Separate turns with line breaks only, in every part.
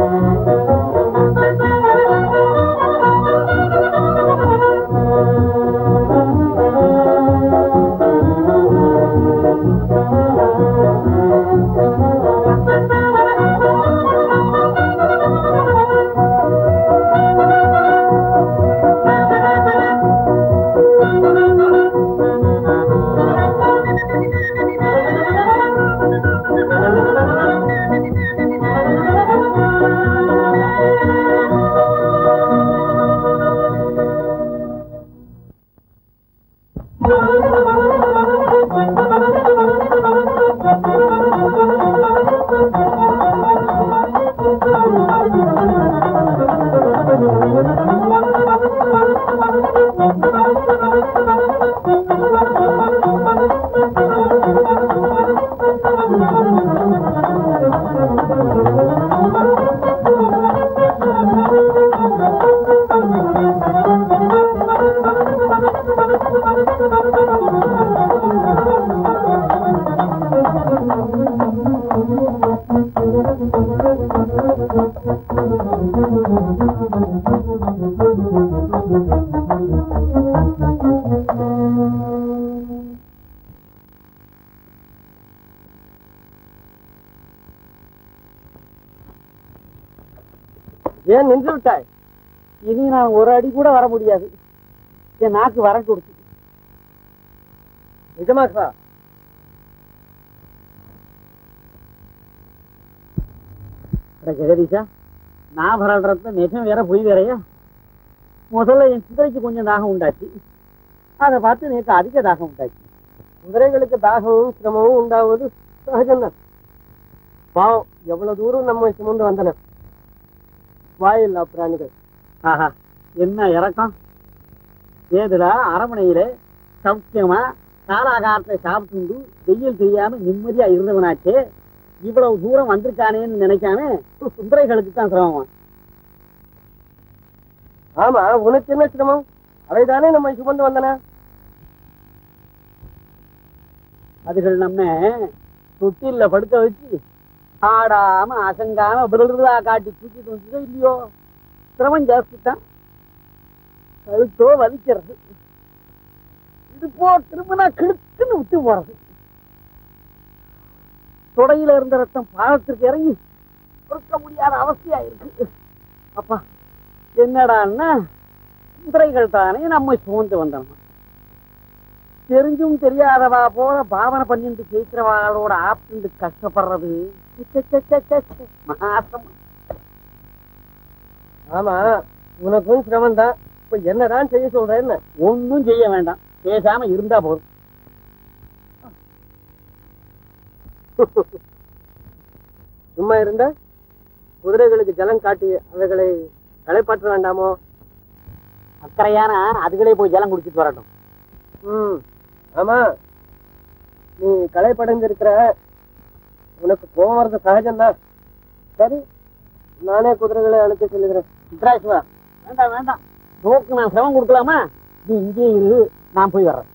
ஏன் நின்று விட்டாய்
இனி நான் ஒரு அடி கூட வர முடியாது என் நாக்கு வர கொடுத்து
நிஜமாக்கா
அட ஜெகதீஷா நான் வரல்றது நிஜம் வேற பொய் வேறையா முதல்ல என் குதிரைக்கு கொஞ்சம் தாகம் உண்டாச்சு அதை பார்த்து நேற்று அதிக தாகம் உண்டாச்சு
குதிரைகளுக்கு தாகமும் சிரமமும் உண்டாவது சகஜம்தான் பாவம் எவ்வளவு தூரம் நம்ம சுமந்து வந்தன வாயில்லா பிராணிகள்
ஆஹா என்ன இறக்கம் ஏதுடா அரமனையில சௌக்கியமா காலாகாரத்தை சாப்பிட்டு வெயில் தெரியாம நிம்மதியா இருந்தவனாச்சே இவ்வளவு தூரம் வந்திருக்கானேன்னு நினைக்காம குதிரைகளுக்கு தான் சிரமமா
ஆமா உனக்கு என்ன சிரமம் அவைதானே நம்ம சுமந்து வந்தன
அதுகள் நம்ம தொட்டில்ல படுக்க வச்சு ஆடாம அசங்காம விருதா காட்டி தூக்கிட்டு வந்ததோ இல்லையோ சிரமம் ஜாஸ்தி தான் கழுத்தோ வலிக்கிறது இடுப்போ திரும்பினா கிடுக்குன்னு விட்டு போறது தொடையில இருந்த ரத்தம் பாதத்திற்கு இறங்கி பொறுக்க முடியாத அவஸ்தையா இருக்கு அப்பா என்னடான்னா குதிரைகள் தானே நம்ம சுமந்து வந்தோம் தெரிஞ்சும் தெரியாதவா போல பாவனை பண்ணிட்டு பேசுறவாளோட ஆப்டு கஷ்டப்படுறது ச்சே, ச்சே, ச்சே, ச்சே, ச்சே. மகாசம்
ஆமா உனக்கும் சிரமம் தான் இப்ப என்னதான் செய்ய சொல்றேன்னு
ஒன்னும் செய்ய வேண்டாம் பேசாம இருந்தா போதும்
சும்மா இருந்தா குதிரைகளுக்கு ஜலம் காட்டி அவைகளை களைப்பாற்ற வேண்டாமோ
அக்கறையான அதுகளே போய் ஜலம் குடிச்சிட்டு வரட்டும்
ம் ஆமா நீ களைப்படைஞ்சிருக்கிற உனக்கு கோவம் வர்றது சகஜம்தான் சரி நானே குதிரைகளை அனுப்பி சொல்லுகிறேன்
சித்ராசிவா வேண்டாம் வேண்டாம் நோக்கு நான் சிரமம் கொடுக்கலாமா நீ இங்கே இரு நான் போய் வர்றேன்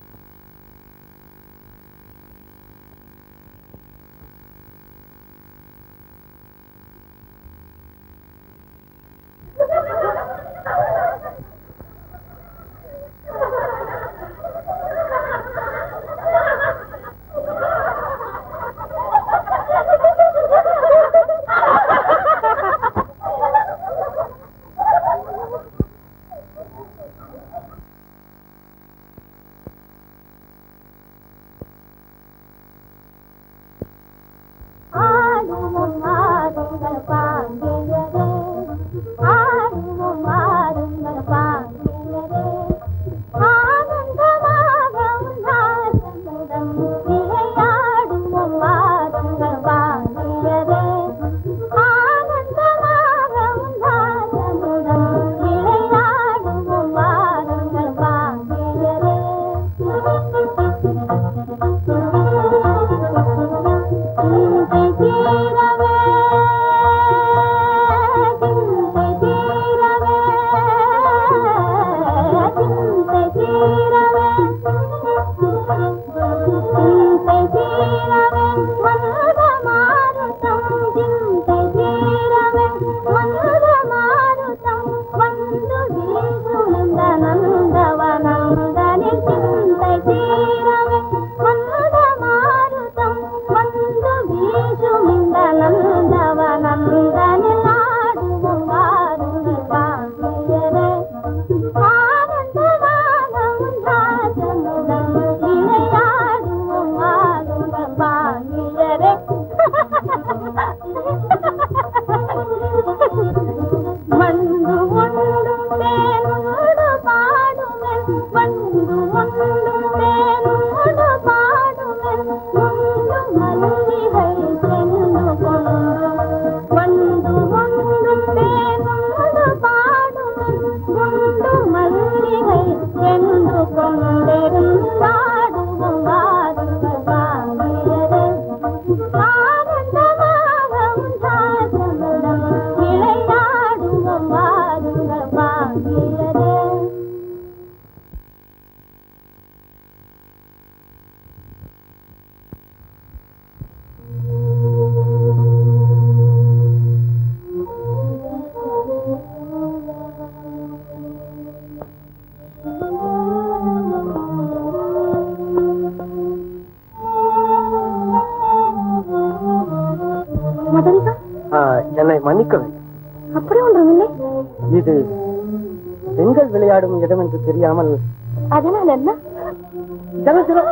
எதுவும் இல்லை
இது பெண்கள் விளையாடும் இடம் என்று தெரியாமல்
அதனால் என்ன
ஜலசிரம்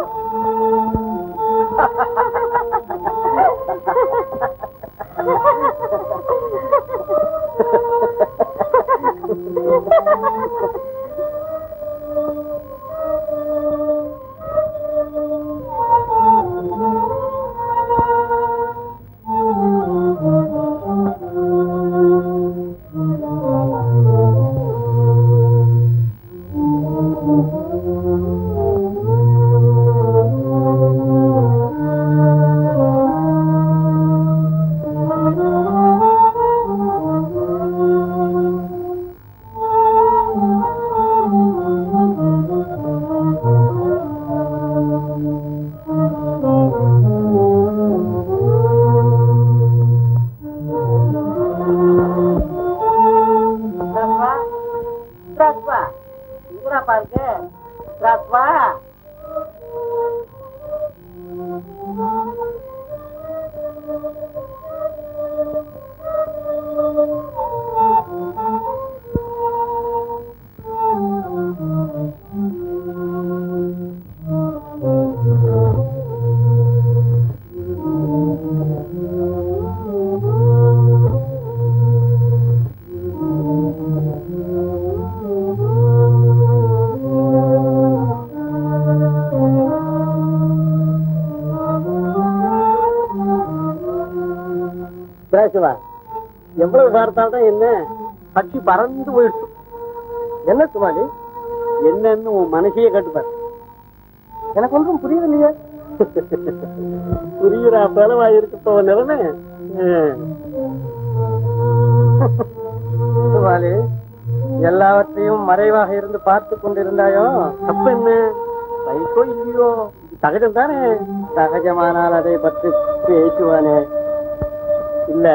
பாருங்க ராஸ்வா
பேசுவா
எவ்வளவு பார்த்தால்தான் என்ன பட்சி பறந்து போயிடுச்சு
என்ன சுமாலி
என்னன்னு உன் மனசையே கட்டுப்பார்
எனக்கு ஒன்றும் புரியவில்லையே
புரியுறா பலவா இருக்கட்டும் நிலைமை
சுமாலி எல்லாவற்றையும் மறைவாக இருந்து பார்த்து கொண்டிருந்தாயோ
தப்பு என்ன வயசோ இல்லையோ இது சகஜம் தானே
சகஜமானால் அதை பற்றி பேசுவானே
இல்ல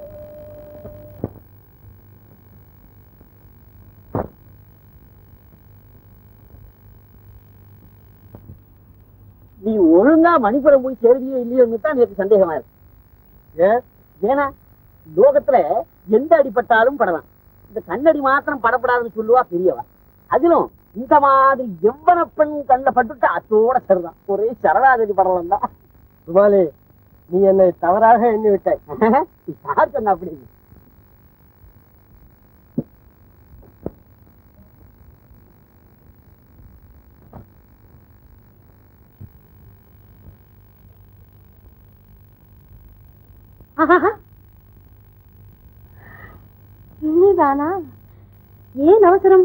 நீ ஒழுங்கா மணிப்புரம் போய் சேருவியோ இல்லையோன்னு தான் எனக்கு சந்தேகமா இருக்கு
ஏன்
ஏன்னா லோகத்துல எந்த அடிப்பட்டாலும் படலாம் இந்த கண்ணடி மாத்திரம் படப்படாதுன்னு சொல்லுவா பெரியவா அதிலும் இந்த மாதிரி எவ்வன பெண் கண்ணில் பட்டுட்டா அத்தோட சரிதான் ஒரே சரணாகதி படலாம் தான்
சுமாலி நீ என்னை தவறாக எண்ணி விட்டாய்
யார் சொன்ன அப்படி
நீதானா ஏன் அவசரம்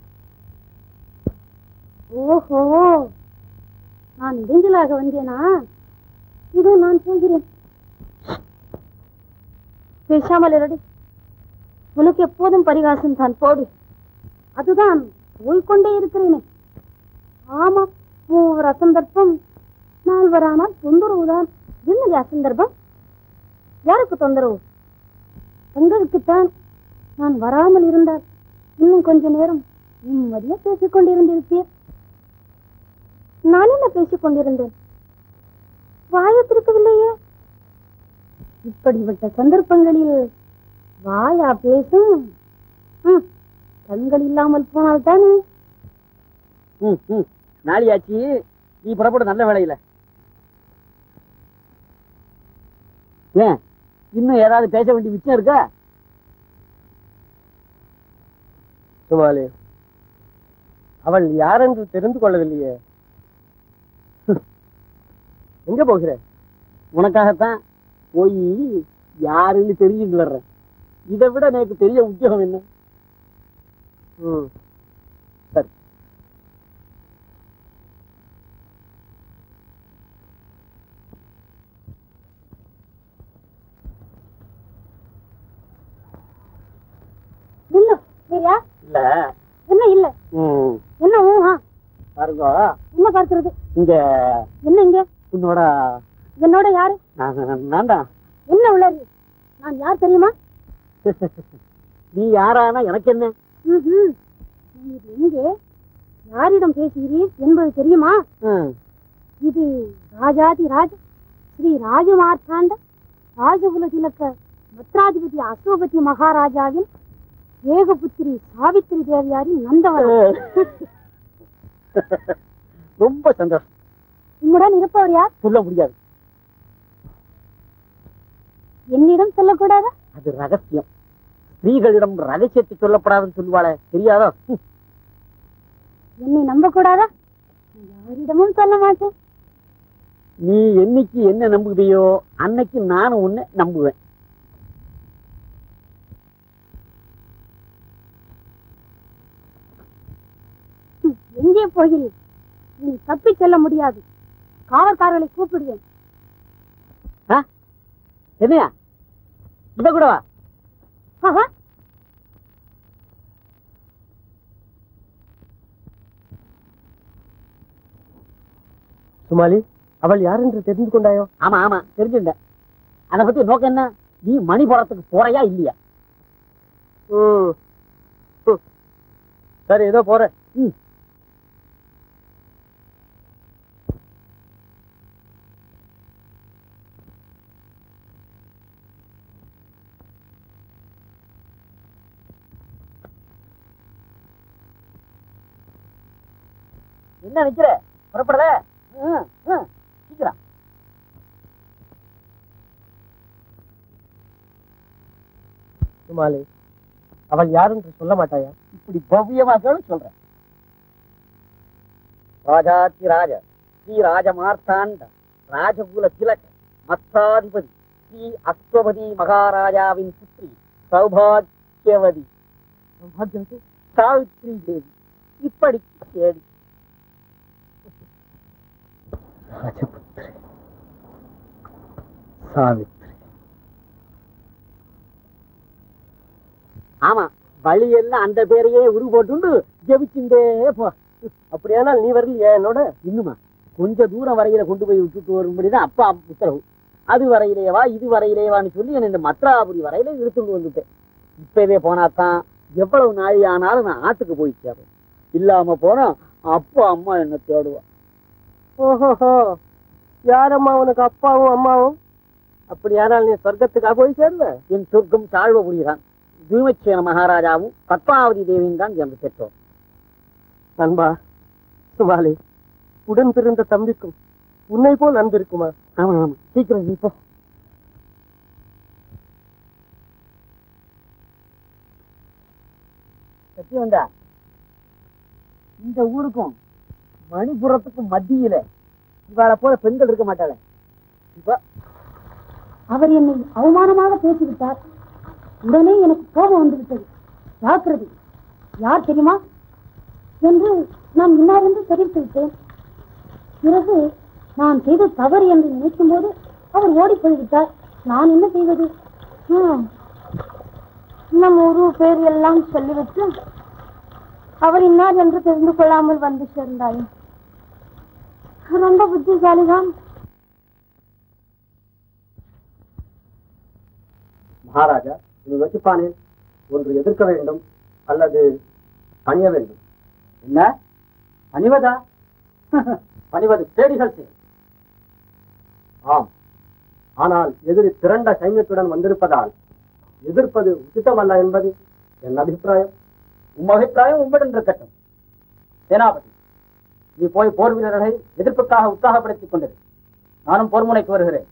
ஓஹோ நான் இடைஞ்சலாக வந்தேனா இதோ நான் போகிறேன் பேசாமல் இருடி உனக்கு எப்போதும் பரிகாசம் தான் போடு அதுதான் போய்கொண்டே இருக்கிறேனே ஆமா ஒவ்வொரு அசந்தர்ப்பம் நால்வரானால் தொந்தரவுதான் என்னது அசந்தர்ப்பம் யாருக்கு தொந்தரவு தங்களுக்குத்தான் நான் வராமல் இருந்தால் இன்னும் கொஞ்ச நேரம் நிம்மதியா பேசிக் கொண்டிருந்திருப்பீர் நான் என்ன பேசிக் கொண்டிருந்தேன் வாயத்திருக்கவில்லையே இப்படிப்பட்ட சந்தர்ப்பங்களில் வாயா பேசும் ம், கண்கள் இல்லாமல் போனால் தானே
ம், ம். நாளியாச்சு நீ புறப்பட நல்ல வேலையில ஏன் இன்னும் ஏதாவது பேச வேண்டிய மிச்சம் இருக்கா
சுமாலி அவள் யாரென்று தெரிந்து கொள்ளவில்லையே எங்க போகிற
உனக்காகத்தான் போய் யாருன்னு தெரிஞ்சுட்டு வர்றேன் இதை விட எனக்கு பெரிய உத்தியோகம் என்ன
ம்
சரி
இல்ல சரியா
இல்ல
என்ன இல்ல
ம்,
என்ன ஊஹா
பாருங்க
என்ன பார்க்கிறது
இங்க
என்ன இங்க
உன்னோட
என்னோட யாரு
நான் நான்தான்
என்ன உள்ளது நான் யார் தெரியுமா
நீ யாரானா எனக்கு என்ன
ம்ஹும். நீர் எங்கே யாரிடம் பேசுகிறீர் என்பது தெரியுமா
ம்,
இது ராஜாதி ராஜ ஸ்ரீ ராஜமார்த்தாண்ட ராஜகுல திலக்க மத்ராதிபதி அசோபதி மகாராஜாவின் ஏகபுத்திரி சாவித்திரி தேவியாரின் நந்தவனம்
ரொம்ப சந்தோஷம்
உம்முடன் இருப்பவர் யார்
சொல்ல முடியாது
என்னிடம் சொல்லக்கூடாதா
அது ரகசியம் ஸ்திரீகளிடம் ரகசியத்தை சொல்லப்படாதுன்னு சொல்லுவாளே தெரியாதா ஹம்.
என்னை நம்ப கூடாதா நான் யாரிடமும் சொல்ல மாட்டேன்
நீ என்னைக்கு என்ன நம்புவியோ அன்னைக்கு நானும் உன்னை நம்புவேன்
ஹம், எங்கே போகிறீர் நீ தப்பிச் செல்ல முடியாது காவல்காரர்களை கூப்பிடுவேன்
ஆ? என்னையா இத கூட வா
ஆஹா,
சுமாலி அவள் யார் என்று தெரிந்து கொண்டாயோ
ஆமா ஆமா தெரிஞ்சுட்டேன் அதை பத்தி நோக்கம் என்ன நீ மணி போறதுக்கு போறையா இல்லையா
ம். ம். சரி ஏதோ போறேன்
ம். என்ன நிக்கிற புறப்படல ம், ம், சீக்கிரம்
சுமாலி அவள் யார் என்று சொல்ல மாட்டாயா
இப்படி பவ்யமா கேளு சொல்றேன் ராஜாதி ராஜ ஸ்ரீ ராஜமார்த்தாண்ட ராஜகுல திலக மத்தாதிபதி ஸ்ரீ அஸ்வபதி மகாராஜாவின் புத்திரி சௌபாக்கியவதி சௌபாக்கியவதி சாவித்ரி தேவி இப்படி கேடி
ராஜபுத்திரி சாவித்ரி
ஆமா வழியெல்லாம் அந்த பேரையே உரு போட்டுண்டு ஜெபிச்சுட்டே போ
அப்படியானால் நீ வரலையா என்னோட
இன்னுமா கொஞ்ச தூரம் வரையில கொண்டு போய் விட்டுட்டு வரும்படிதான் அப்பா உத்தரவு அது வரையிலேவா இது வரையிலேவான்னு சொல்லி என்ன இந்த மத்ராபுரி வரையில இழுத்துட்டு வந்துட்டேன் இப்பவே போனாதான் எவ்வளவு நாழி ஆனாலும் நான் ஆட்டுக்கு போய் சேரும் இல்லாம போனா அப்பா அம்மா என்ன தேடுவா
ஓஹோஹோ யாரம்மா உனக்கு அப்பாவும் அம்மாவும் அப்படியானால் நீ சொர்க்கத்துக்கா போய் சேருவ
என் சொர்க்கம் தாழ்வபுரிதான் பீமச்சேன மகாராஜாவும் பத்மாவதி தேவியும் தான் என்று பெற்றோர்
நண்பா சுமாலி உடன் பிறந்த தம்பிக்கும் உன்னை போல் அன்பு இருக்குமா
ஆமா ஆமா சீக்கிரம் நீ போ சத்தி வந்தா இந்த ஊருக்கும் மணிபுரத்துக்கும் மத்தியில இவாளை போல பெண்கள் இருக்க மாட்டாளே இப்ப
அவர் என்னை அவமானமாக பேசிவிட்டார் உடனே எனக்கு கோபம் வந்துவிட்டது ஜாக்கிரதை யார் தெரியுமா என்று நான் இன்னாரென்று தெரிவித்து விட்டேன் பிறகு நான் செய்த தவறு என்று நினைக்கும் போது அவர் ஓடி போய்விட்டார் நான் என்ன செய்வது ஹம். நம் ஒரு பேர் எல்லாம் சொல்லிவிட்டு அவர் இன்னார் என்று தெரிந்து கொள்ளாமல் வந்து சேர்ந்தாய் ரொம்ப புத்திசாலிதான்
மகாராஜா இது வச்சுப்பானே ஒன்று எதிர்க்க வேண்டும் அல்லது பணிய வேண்டும்
என்ன பணிவதா
பணிவது பேடிகள் செயல் ஆம் ஆனால் எதிரி திரண்ட சைன்யத்துடன் வந்திருப்பதால் எதிர்ப்பது உச்சிதமல்ல என்பது என் அபிப்பிராயம்
உம் அபிப்பிராயம் உம்மிடம் இருக்கட்டும்
சேனாபதி நீ போய் போர் வீரர்களை எதிர்ப்புக்காக உற்சாகப்படுத்திக் கொண்டிரு நானும் போர் முனைக்கு வருகிறேன்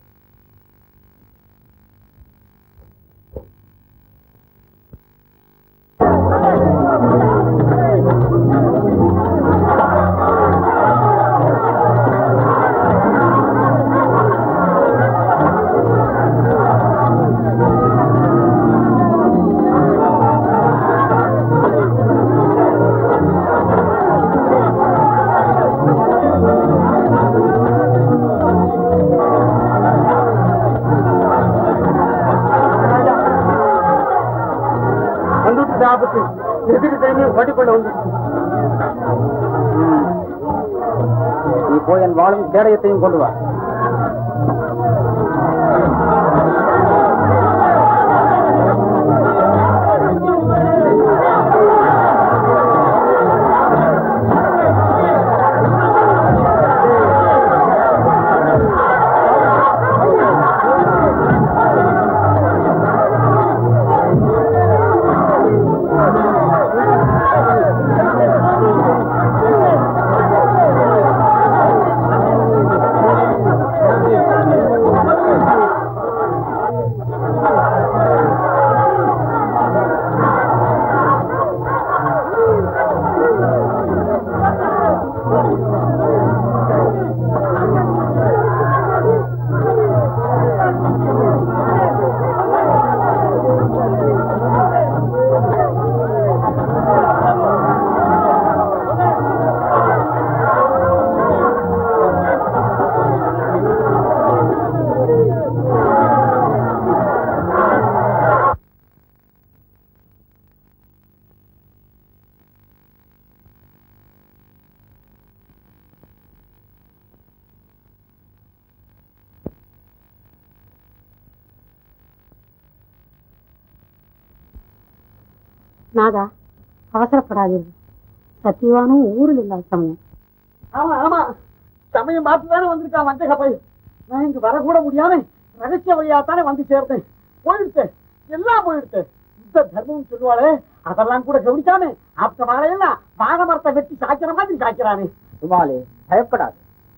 வந்துட்டு ஆபத்து எதிரி சைன்யம் ஓட்டிக்கொண்டு வந்து நீ போய் என் வாழும் கேடயத்தையும் கொண்டு வா
நாகா அவசரப்படாதீர்கள் சத்தியவானும் ஊரில் இல்லாத சமயம்
ஆமா ஆமா சமயம் பார்த்து தானே வந்திருக்கான் வஞ்சக பை நான் இங்க வரக்கூட முடியாம ரகசிய வழியா தானே வந்து சேர்த்தேன் போயிடுத்தேன் எல்லாம் போயிடுத்தேன் யுத்த தர்மம் சொல்லுவாளே அதெல்லாம் கூட கவனிக்காம அப்ப வாழையெல்லாம் வாழை மரத்தை வெட்டி சாய்க்கிற மாதிரி சாய்க்கிறானே
சுமாலே பயப்படாது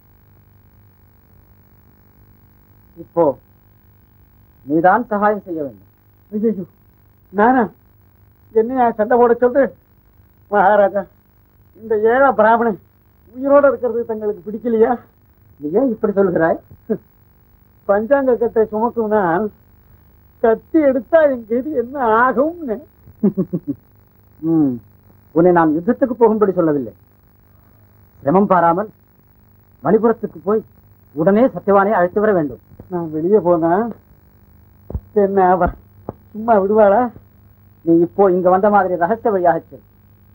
இப்போ நீதான் சகாயம் செய்ய வேண்டும்
ஐயோ நானா என்னையா சண்டை போட சொல்றேன் மகாராஜா இந்த ஏழை பிராமணன் உயிரோட இருக்கிறது தங்களுக்கு பிடிக்கலையா
நீ ஏன் இப்படி சொல்கிறாய்
பஞ்சாங்க கட்டை சுமக்கும் நான் கத்தி எடுத்தா என் கதி என்ன ஆகும்னு
ம், உன்னை நாம் யுத்தத்துக்கு போகும்படி சொல்லவில்லை சிரமம் பாராமல் மணிபுரத்துக்கு போய் உடனே சத்யவானை அழைத்து வர வேண்டும்
நான் வெளியே போனா என்ன அவ சும்மா விடுவாளா
நீ இப்போ இங்க வந்த மாதிரி ரகசிய வழியாக செல்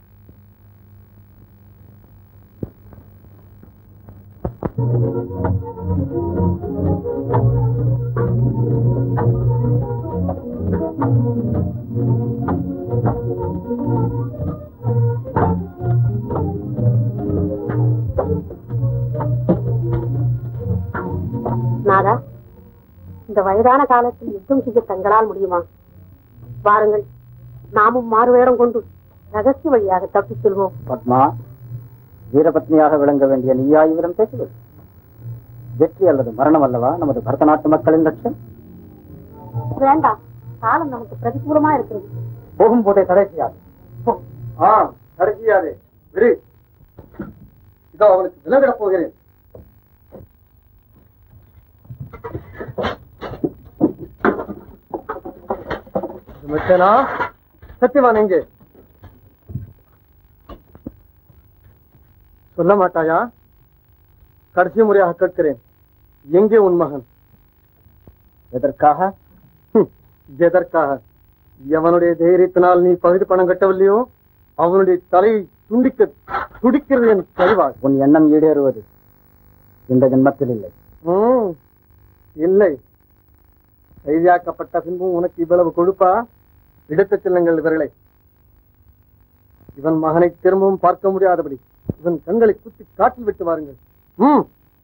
நாகா இந்த வயதான காலத்தில் யுத்தம் செய்ய தங்களால் முடியுமா வாருங்கள் நாமும் மாறுவேடம் கொண்டு ரகசிய வழியாக தப்பிச் செல்வோம்
பத்மா வீரபத்னியாக விளங்க வேண்டிய நீயா இவரம் பேசுவது வெற்றி அல்லது மரணம் அல்லவா நமது பரதநாட்டு மக்களின் லட்சம்
வேண்டாம் காலம் நமக்கு பிரதிகூலமா இருக்கிறது
போகும் போதே தடை செய்யாது
ஆ கடைசியாதே விரு இதோ அவனுக்கு விலகிடப் போகிறேன் மிச்சனா சத்தியவான் எங்கே சொல்ல மாட்டாயா கடைசி முறையாக கேட்கிறேன் எங்கே உன் மகன்
எதற்காக
ஹம், எதற்காக எவனுடைய தைரியத்தினால் நீ பகுதி பணம் கட்டவில்லையோ அவனுடைய தலையை துண்டிக்க துடிக்கிறது என் கழிவாள்
உன் எண்ணம் ஈடேறுவது இந்த ஜென்மத்தில் இல்லை
ம், இல்லை கைதியாக்கப்பட்ட பின்பும் உனக்கு இவ்வளவு கொழுப்பா எடுத்துச் செல்லுங்கள் இவர்களை இவன் மகனை திரும்பவும் பார்க்க முடியாதபடி இவன் கண்களை குத்தி காட்டில் விட்டு வாருங்கள் ம்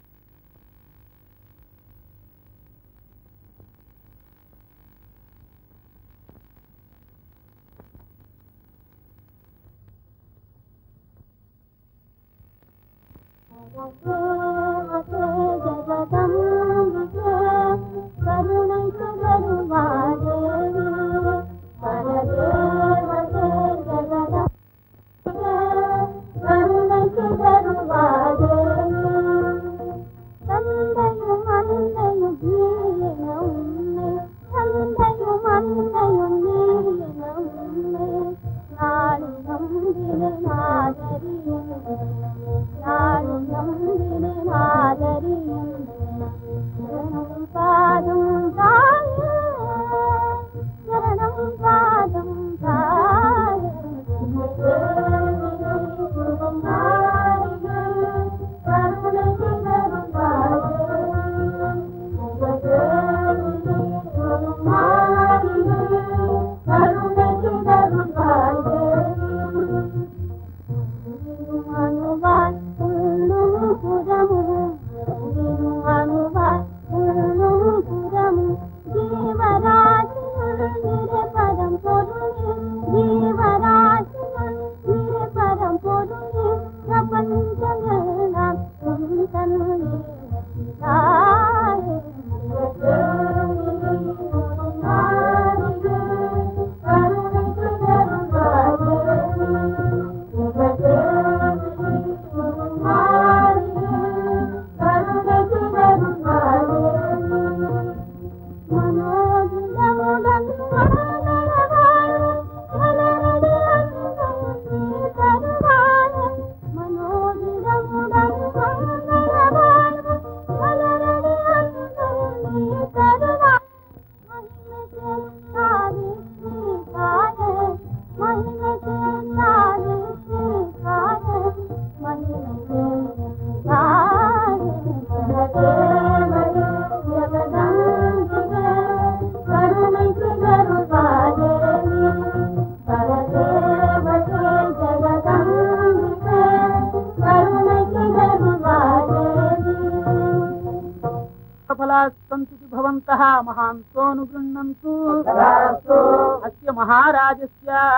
கருணை சுடருவாதேவி பரதேவ ஜெகதம் கருணை சுடருவாதேவி தந்தையும் அன்னையும் நீரின உண்மை தந்தையும் அன்னையும் நீரின உண்மை நாடும் நம்பின நாதரியும் நாடும் நம்பின நாதரியும்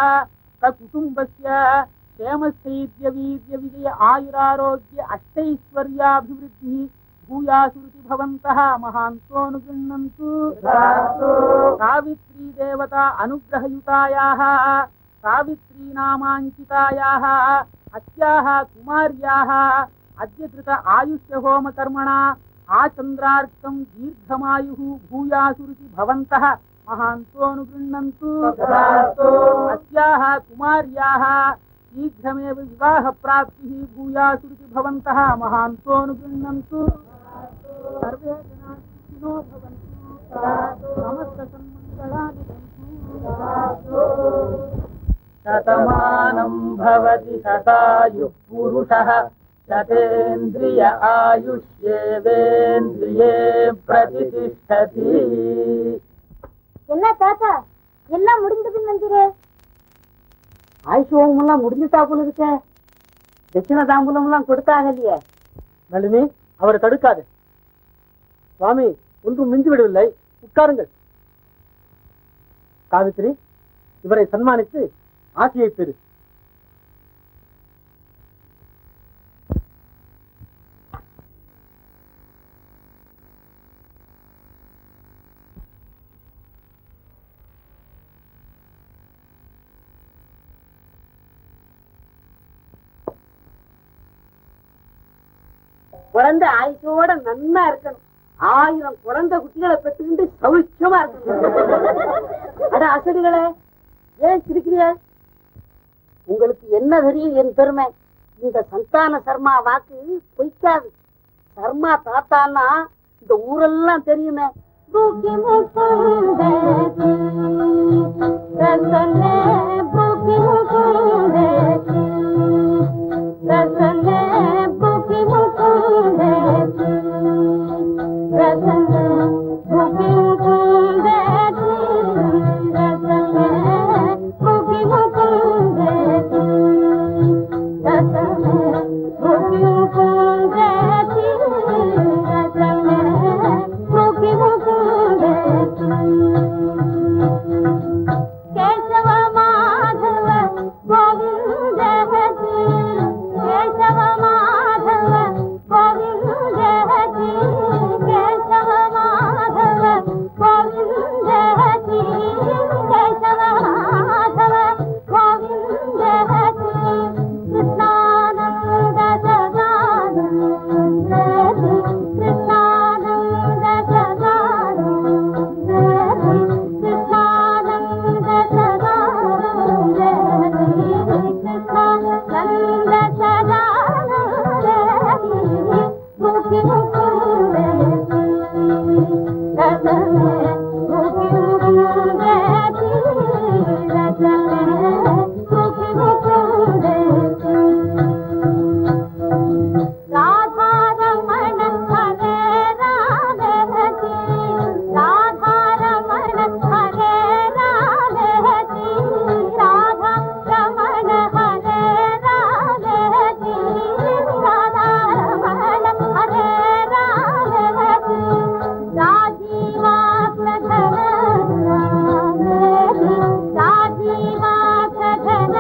सकुटुम्बस्य क्षेमस्थैर्यवीर्यविजय आयुरारोग्य अष्टैश्वर्याभिवृद्धिः भूयासुरुति भवन्तः महान्तोऽनुगृह्णन्तु सावित्री देवता अनुग्रहयुतायाः सावित्रीनामाङ्कितायाः अस्याः कुमार्याः अद्य कृत आयुष्यहोमकर्मणा आचन्द्रार्थं दीर्घमायुः भूयासुरुचि भवन्तः महान्तोऽनुगृह्णन्तु अस्याः कुमार्याः शीघ्रमेव विवाहप्राप्तिः भूयासुरुचि भवन्तः महान्तोऽनुगृह्णन्तु सर्वे जनाः सुखिनो भवन्तु समस्तसन्मङ्गलानि सन्तु शतमानं भवति शतायुः पुरुषः शतेन्द्रिय आयुष्येवेन्द्रिये प्रतिष्ठति
என்ன தாத்தா எல்லாம் முடிந்ததுன்னு நம்புறே
ஆயுஷோகம் எல்லாம் முடிஞ்சுட்டா போல இருக்க தட்சிண தாம்பூலம் எல்லாம் கொடுத்தாங்க இல்லையே
நளினி அவரை தடுக்காது சுவாமி ஒன்றும் மிஞ்சி விடவில்லை உட்காருங்கள் சாவித்திரி இவரை சன்மானித்து ஆசியை பெறு
குழந்தை ஆயுஷோட நன்னா இருக்கணும் ஆயிரம் குழந்தை குட்டிகளை பெற்றுக்கிட்டு சௌக்கியமா இருக்கணும் அட அசடிகளே ஏன் சிரிக்கிறீங்க உங்களுக்கு என்ன தெரியும் என் பெருமை இந்த சந்தான சர்மா வாக்கு பொய்க்காது சர்மா தாத்தான்னா இந்த ஊரெல்லாம் தெரியுமே
बुके मुकुंदे रसने बुके मुकुंदे रसने बुके मुकुंदे रसने बुके मुकुंदे रसने बुके मुकुंदे रसने बुके मुकुंदे रसने बुके मुकुंदे केशव माधव गोविंद हरि केशव माधव गोविंद हरि केशव माधव गोविंद हरि केशव माधव गोविंद हरि कृष्णानंद सदानंद हरि कृष्णानंद सदानंद हरि कृष्णानंद सदानंद हरि कृष्णानंद सदानंद हरि मुखि मुकुंद रसने मुखि मुकुंद रसने मुखि मुकुंद राधारमण हरे राधे राधारमण हरे राधे राधारमण हरे राधे राधारमण हरे राधे राजीवाग्रधन राजीवाग्रधन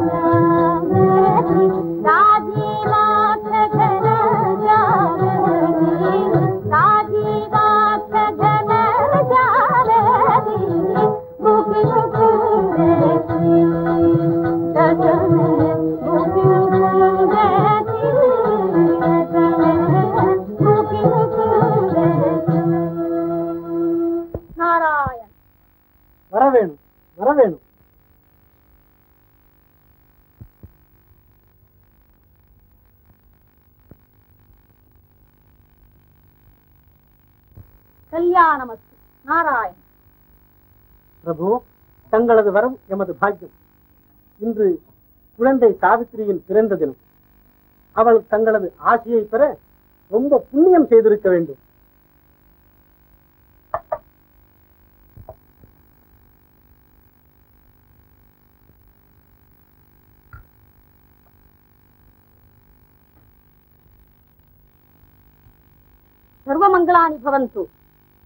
நாராயண்
வரவேணும் வரவேணும்
கல்யாணமஸ்து நாராயண்
பிரபு தங்களது வரம் எமது பாக்கியம் இன்று குழந்தை சாவித்திரியின் பிறந்த தினம் அவள் தங்களது ஆசையை பெற ரொம்ப புண்ணியம் செய்திருக்க வேண்டும்
சர்வமங்களானி பவந்து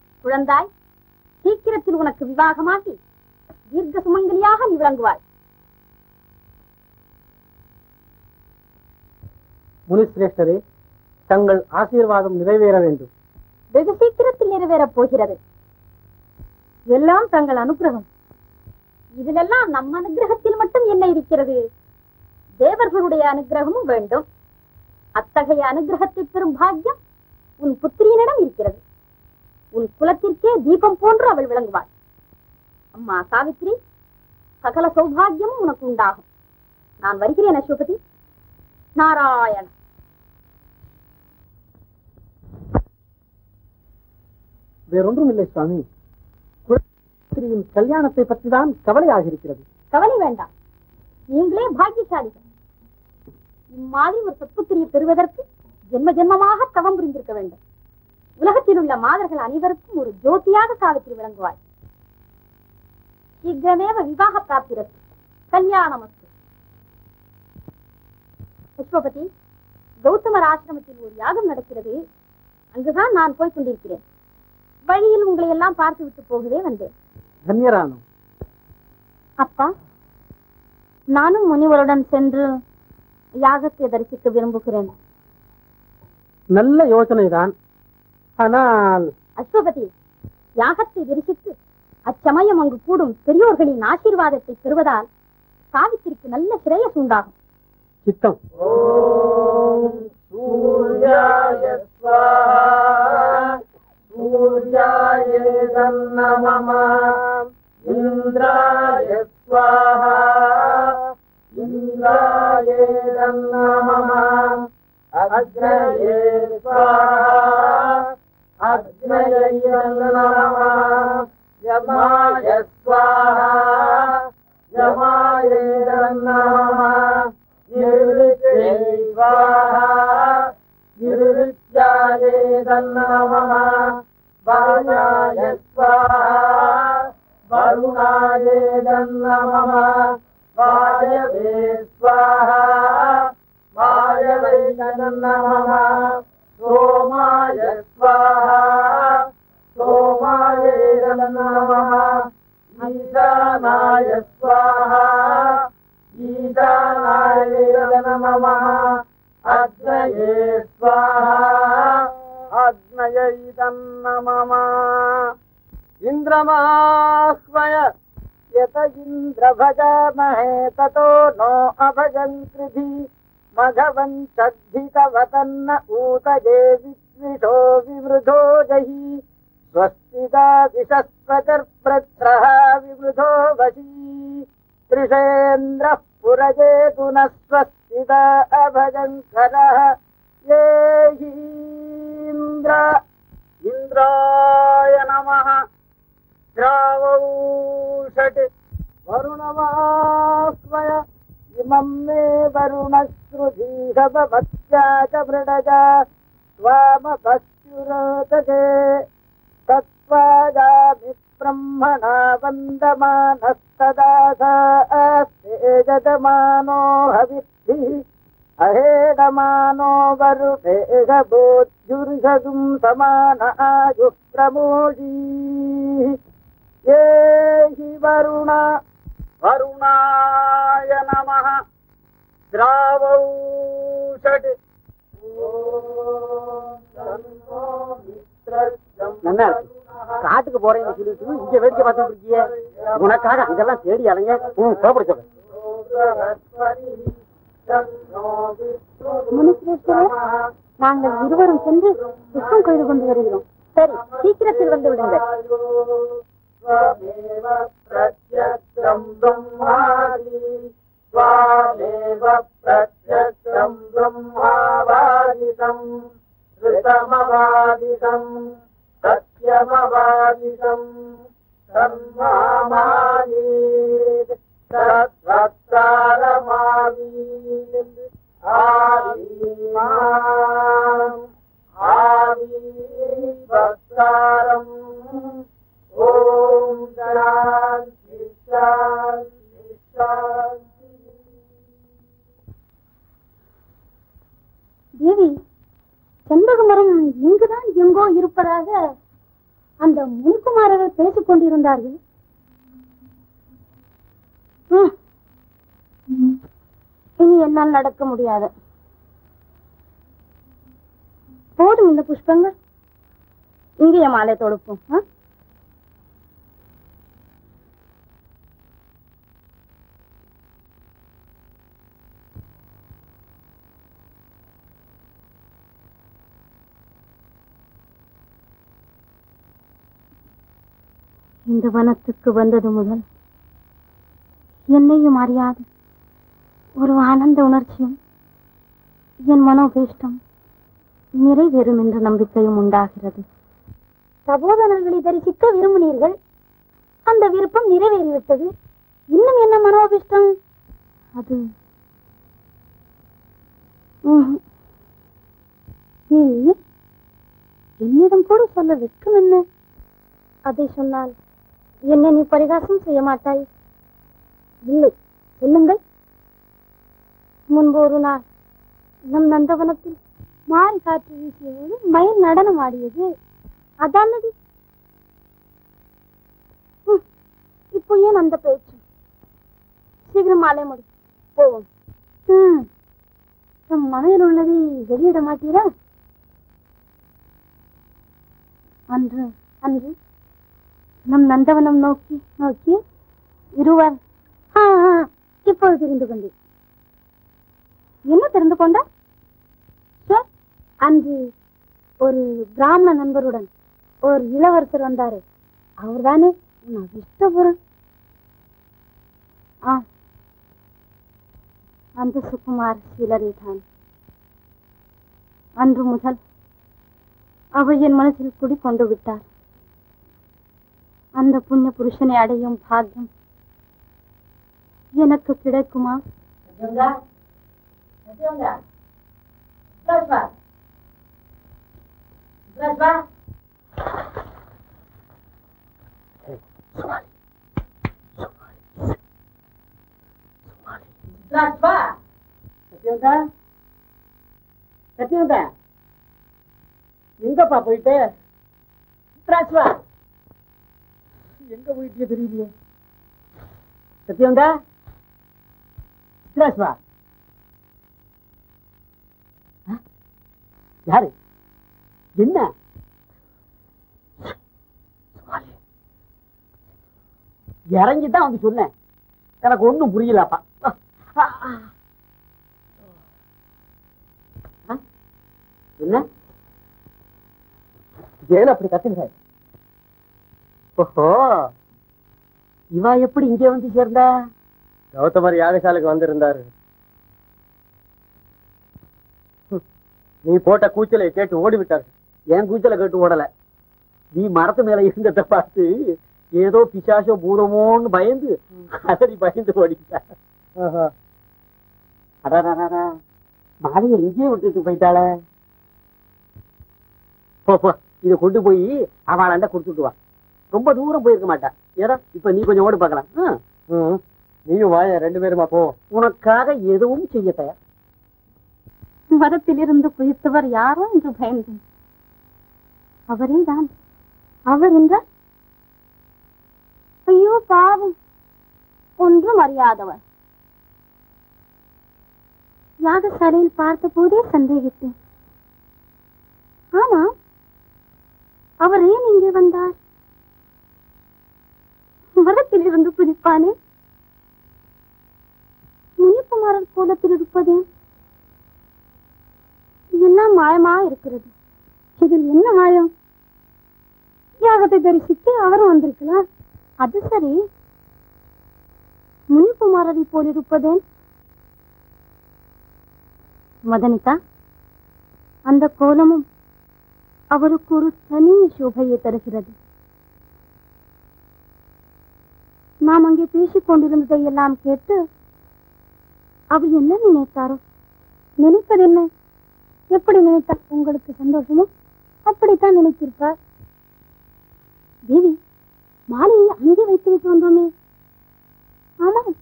குழந்தாய் சீக்கிரத்தில் உனக்கு விவாகமாகி தீர்க்க சுமங்கலியாக நீ விளங்குவாய்
முனிசிரேஷ்டரே தங்கள் ஆசீர்வாதம் நிறைவேற வேண்டும்
வெகு சீக்கிரத்தில் நிறைவேறப் போகிறது எல்லாம் தங்கள் அனுகிரகம் இதிலெல்லாம் நம் அனுகிரகத்தில் மட்டும் என்ன இருக்கிறது தேவர்களுடைய அனுகிரகமும் வேண்டும் அத்தகைய அனுகிரகத்தை பெறும் பாக்கியம் உன் புத்திரியினிடம் இருக்கிறது உன் குலத்திற்கே தீபம் போன்று அவள் விளங்குவாள் அம்மா சாவித்ரி சகல சௌபாகியமும் உனக்கு உண்டாகும் நான் வருகிறேன் அஸ்வபதி நாராயண
வேறொன்றும் இல்லை சுவாமி குலத்திரியின் கல்யாணத்தை பற்றிதான் கவலையாக இருக்கிறது
கவலை வேண்டாம் நீங்களே பாக்கியசாலிகள் இம்மாதிரி ஒரு சொத்துத்திரியை பெறுவதற்கு ஜென்ம ஜென்மமாக தவம் புரிந்திருக்க வேண்டும் உலகத்தில் உள்ள மாதர்கள் அனைவருக்கும் ஒரு ஜோதியாக சாவித்திரி விளங்குவாள் சீக்கிரமேவ விவாக பிராப்திரத்து கல்யாணமஸ்து புஷ்பபதி கௌதமர் ஆசிரமத்தில் ஒரு யாகம் நடக்கிறது அங்குதான் நான் போய் கொண்டிருக்கிறேன் வழியில் உங்களை எல்லாம் பார்த்து விட்டு போகவே வந்தேன்
தன்யரானோம்
அப்பா நானும் முனிவருடன் சென்று யாகத்தை தரிசிக்க விரும்புகிறேன்
நல்ல யோசனைதான் ஆனால்
அஸ்வபதி யாகத்தை தரிசித்து அச்சமயம் அங்கு கூடும் பெரியோர்களின் ஆசீர்வாதத்தை பெறுவதால் சாவித்திரிக்கு நல்ல சிரேயஸ் உண்டாகும்
சித்தம்
சூர்யாய ஸ்வாஹா சூர்யாய நம இந்திராய ஸ்வாஹா இந்திராய நம அக்னயே ஸ்வாஹா அக்னய நம யமாய ஸ்வாஹா யமாய நம நிருத்தே ஸ்வாஹா நிருத்யாயே நம வருணாய ஸ்வாஹா வருணாய நம வாயவே ஸ்வாஹா வாயவை நம சோமாய ஸ்வாஹா சோமாய நம ஈசானாய ஸ்வாஹா ஈசானாய நம அக்னயே ஸ்வாஹா அக்னயை நம இந்திரமாஹ்வய यत इन्द्र भजामहे ततो नो अभजन् कृधि मघवन्तद्धितवतन्न ऊतये विद्विषो विवृधो जहि स्वस्तिदादिशस्वचर्प्रत्रः विवृधो वशी त्रिषेन्द्रः पुरजेतु न स्वस्तिदा अभजङ्करः ये हीन्द्र इन्द्राय नमः द्रावौषट् वरुणवास्वय इमं मे वरुणश्रुधीहवत्या च मृडजा स्वामपस्युरोदजे तत्त्वाजामि ब्रह्मणा वन्दमानस्तदास्ते जजमानो हविद्भिः अहेडमानो वरुणेघबोध्युर्घगुं समान आयुः प्रमोदीः ये हि वरुण वरुणाय नमः द्रावौषट्
நல்லா இருக்கு. காட்டுக்கு போறேன்னு சொல்லிட்டு இங்க வேடிக்கை பார்த்துட்டு இருக்கியே உனக்காக அங்கெல்லாம் தேடி அலைங்க ம் புறப்பட சொல்றேன்
முனிசிரேஸ்வரர் நாங்கள் இருவரும் சென்று புஷ்பம் கொய்து கொண்டு வருகிறோம் சரி சீக்கிரத்தில் வந்து விடுங்கள்
त्वमेव प्रत्यक्षम् ब्रह्मादि त्वामेव प्रत्यक्षम् ब्रह्मावादितम् ऋतमवादितम् सत्यमवादितम् तन्मामानीत् तद्वक्तारमावीत् आवीमाम् आवीवक्तारम् ॐ शान्ति शान्ति शान्ति
தேவி செண்பக மரம் இங்குதான் எங்கோ இருப்பதாக அந்த முனிக்குமாரர்கள் பேசிக் கொண்டிருந்தார்கள் ம். இனி என்னால் நடக்க முடியாது போதும் இந்த புஷ்பங்கள் இங்கேயே மாலை தொடுப்போம் ஆ? இந்த வனத்துக்கு வந்தது முதல் என்னையும் அறியாது ஒரு ஆனந்த உணர்ச்சியும் என் மனோபீஷ்டம் நிறைவேறும் என்ற நம்பிக்கையும் உண்டாகிறது சகோதரர்களை தரிசிக்க விரும்பினீர்கள் அந்த விருப்பம் நிறைவேறிவிட்டது இன்னும் என்ன மனோபிஷ்டம் அது ம்ஹும். ஏய், என்னிடம் கூட சொல்ல வெட்கம் என்ன அதை சொன்னால் என்ன நீ பரிகாசம் செய்ய மாட்டாய் இல்லை சொல்லுங்கள் முன்பு ஒரு நாள் நம் நந்தவனத்தில் மாறி காற்று வீசியபோது மயில் நடனம் ஆடியது அதானது ம், இப்போ ஏன் அந்த பேச்சு சீக்கிரம் மாலை முடி போவோம் ம், நம் மனதில் உள்ளதை வெளியிட மாட்டீரா அன்று அன்று நம் நந்தவனம் நோக்கி நோக்கி இருவர் ஆ, ஆ, இப்போது தெரிந்து கொண்டேன் என்ன தெரிந்து கொண்ட சார், அன்று ஒரு பிராமண நண்பருடன் ஒரு இளவரசர் வந்தாரு அவர்தானே உன் அதிர்ஷ்ட பொருள் ஆ அந்த சுகுமார் சிலரே தான் அன்று முதல் அவர் என் மனசில் குடிக்கொண்டு விட்டார் அந்த புண்ணிய புருஷனை அடையும் பாக்கியம் எனக்கு கிடைக்குமா
சத்தியவந்தா சத்தியவந்தா எங்கப்பா போயிட்டு ராஜ்வா எங்க போயிட்டே தெரியலையே சத்தியவந்தா ராஜ்வா யாரு என்ன இறங்கிதான் வந்து சொன்னேன் எனக்கு ஒண்ணும் புரியலப்பா ஆ, ஆ. ஆ? என்ன ஏன் அப்படி கத்துங்க ஓஹோ இவா எப்படி இங்கே வந்து சேர்ந்தா
கௌதமர் யாகசாலைக்கு வந்திருந்தாரு ஹம். நீ போட்ட கூச்சலை கேட்டு ஓடி விட்டார்
என் கூச்சல கேட்டு ஓடல நீ மரத்து மேல இருந்ததை பார்த்து ஏதோ பிசாசோ பூதமோன்னு பயந்து அதடி பயந்து ஓடிட்டா அடாடாடா மாலையை இங்கேயே விட்டுட்டு போயிட்டாளே போ போ இதை கொண்டு போய் அவளாண்ட கொடுத்துட்டு வா ரொம்ப தூரம் போயிருக்க மாட்டா ஏதோ இப்ப நீ கொஞ்சம் ஓடி பார்க்கலாம் ஆ.
ம். நீயும் வாய ரெண்டு பேருமா போ
உனக்காக எதுவும் செய்ய தயார்
மரத்திலிருந்து குதித்தவர் யாரோ என்று பயந்தேன் அவரே தான் அவர் என்றால் ஐயோ பாவம் ஒன்றும் அறியாதவர் யாகசாலையில் பார்த்த போதே சந்தேகித்தேன் ஆமா அவர் ஏன் இங்கே வந்தார் மரத்திலிருந்து குதிப்பானே முனிக்குமாரர் கோலத்தில் இருப்பதே எல்லாம் மாயமா இருக்கிறது இதில் என்ன மாயம் யாகத்தை தரிசித்து அவரும் வந்திருக்கலாம் அது சரி முனிக்குமாரரை போல் இருப்பதேன் மதனிகா அந்த கோலமும் அவருக்கு ஒரு தனி சோபையை தருகிறது நாம் அங்கே பேசிக் கொண்டிருந்ததை எல்லாம் கேட்டு அவர் என்ன நினைத்தாரோ நினைப்பது என்ன எப்படி நினைத்தார் உங்களுக்கு சந்தோஷமோ அப்படித்தான் நினைத்திருப்பார் தேவி மாலையை அங்கே வைத்து விட்டு வந்தோமே ஆமாம்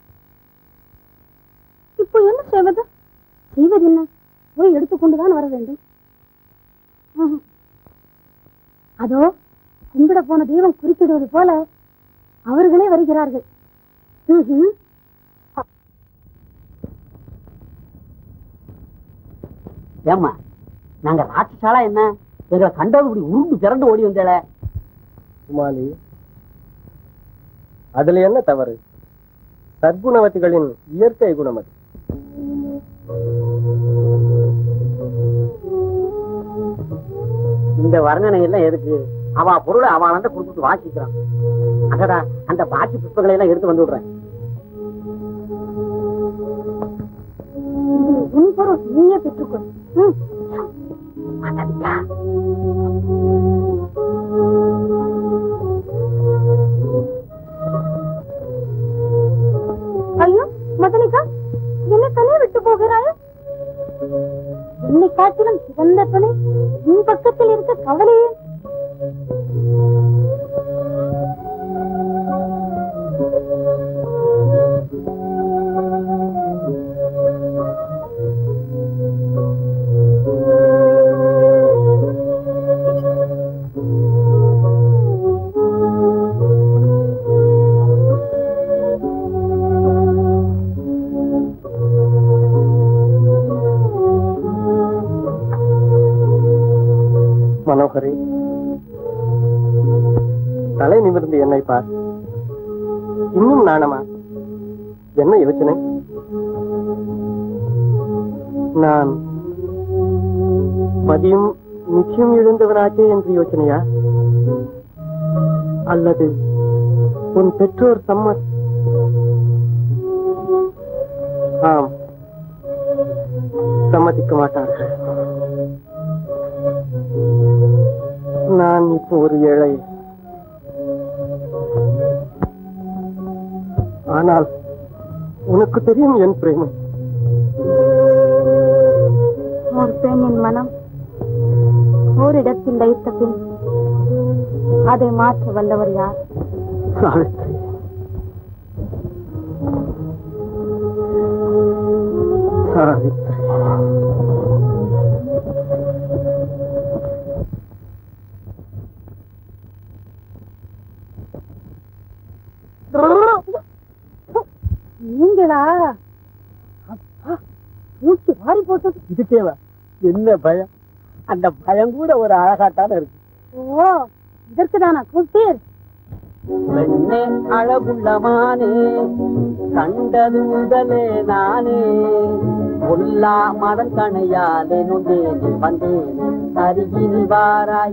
இப்போ என்ன செய்வது செய்வது என்ன போய் எடுத்துக்கொண்டுதான் வர வேண்டும் ம்ஹும். அதோ கும்பிட போன தெய்வம் குறுக்கிடுவது போல அவர்களே வருகிறார்கள் ம்ஹும்.
ஏம்மா நாங்க ராட்சசாலா என்ன எங்களை கண்டது இப்படி உருண்டு பிறண்டு ஓடி வந்தேல
உமாலி அதுல என்ன தவறு சத்குணவதிகளின் இயற்கை குணம் அது
இந்த வர்ணனை எல்லாம் எதுக்கு அவ பொருளை அவளாண்ட கொடுத்துட்டு வாசிக்கிறான் அடடா அந்த பாக்கி புஷ்பங்களை எல்லாம் எடுத்து வந்து விடுறேன்
இதில் உன் பொருள் நீயே பெற்றுக்கொள் ம். ஐயோ மதனிகா என்ன தனியா விட்டு போகிறாய் என்னை காட்டிலும் சிறந்த துணை உன் பக்கத்தில் இருக்க கவலையே
மனோகரி தலை நிமிர்ந்து என்னை பார் இன்னும் நாணமா என்ன யோசனை நான் மதியம் நிச்சயம் எழுந்தவனாச்சே என்று யோசனையா அல்லது உன் பெற்றோர் சம்மத் ஆம் சம்மதிக்க மாட்டார்கள் நான் இப்போ ஒரு ஏழை ஆனால் உனக்கு தெரியும் என் பிரேமை
ஒரு பெண்ணின் மனம் ஓரிடத்தில் லைத்த பின் அதை மாற்ற வல்லவர் யார்
சாவித்ரி சாவித்ரி
நீங்களா அப்பா, மூச்சு வாரி போட்டது
இதுக்கேவா என்ன பயம் அந்த பயம் கூட ஒரு அழகாட்டான இருக்கு
ஓ இதற்கு தானா கூப்பிட்டீர்
பெண்ணே அழகுள்ளமானே கண்டது முதலே நானே உள்ளா மதன் கணையாலே நொந்தேனே வந்தேனே அருகினில் வாராய்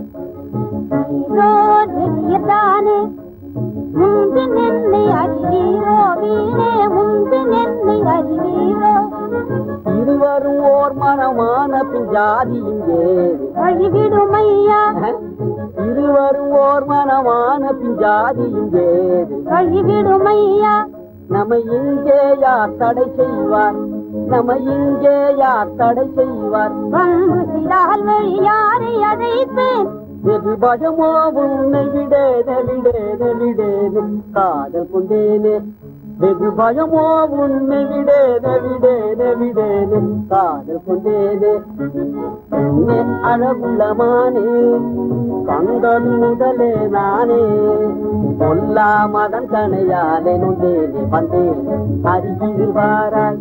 தானே முந்து நெல்லை அறிவீரோ வீணே முந்து நெல்லை அறிவீரோ
இருவரும் ஓர் மனமான பின் ஜாதி இங்கே
வழிவிடுமையா
இருவரும் ஓர் மனமான பின் ஜாதி இங்கே
வழிவிடுமையா
நம்ம இங்கே யார் தடை செய்வார் நம்ம இங்கே யார் தடை செய்வார்
வந்து சிறால் வழி யாரை அழைப்பேன்
வெகு பயமோ உன்னை விடேனே விடேனே விடேனே காதல் கொண்டேனே வெகு பயமோ உன்னை விடேனே விடேனே விடேனே காதல் கொண்டேனே பெண்ணே அழகுள்ளமானே கண்கள் முதலே நானே பொல்லா மதன் கணையாலே நொந்தேனே வந்தேனே அருகில் வாராய்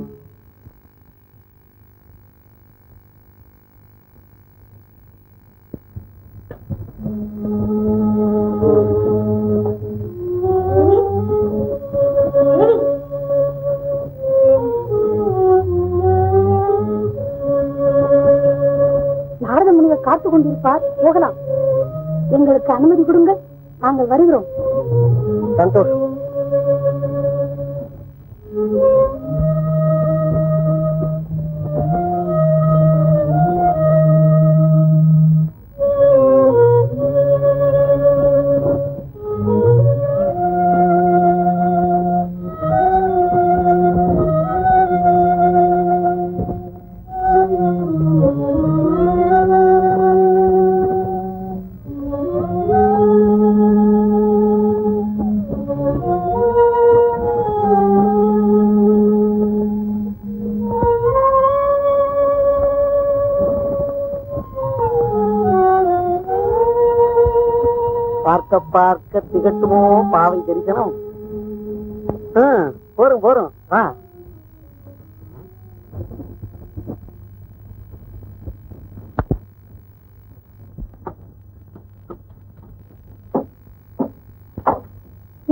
நாரத முனிவர் காத்துக் கொண்டிருப்பார் போகலாம் எங்களுக்கு அனுமதி கொடுங்கள் நாங்கள் வருகிறோம்
சந்தோஷம்
பார்க்க பார்க்க திகட்டுமோ பாவை தரிசனம் ஆ, போறோம் போறோம் வா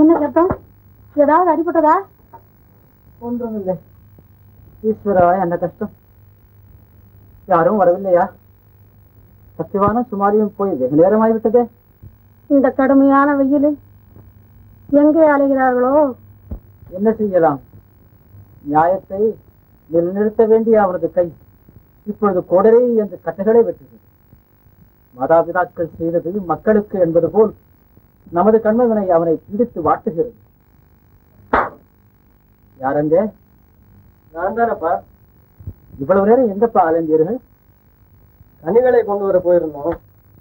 என்ன சத்தம் ஏதாவது அடிபட்டதா
ஒன்றுமில்லை ஈஸ்வரா என்ன கஷ்டம் யாரும் வரவில்லையா சத்தியவான சுமாரியும் போய் வெகு நேரமாய்விட்டதே
இந்த கடுமையான வெயிலில் எங்கே அலைகிறார்களோ
என்ன செய்யலாம் நியாயத்தை நிலைநிறுத்த வேண்டிய அவனது கை இப்பொழுது கோடரே என்று கட்டைகளை வெட்டுகிறது மாதாபிதாக்கள் செய்தது மக்களுக்கு என்பது போல் நமது கண்மகனை அவனை பிடித்து வாட்டுகிறது யாரங்க
நான் தானப்பா
இவ்வளவு நேரம் எங்கப்பா அலைந்தீர்கள்
கனிகளை கொண்டு வர போயிருந்தோம்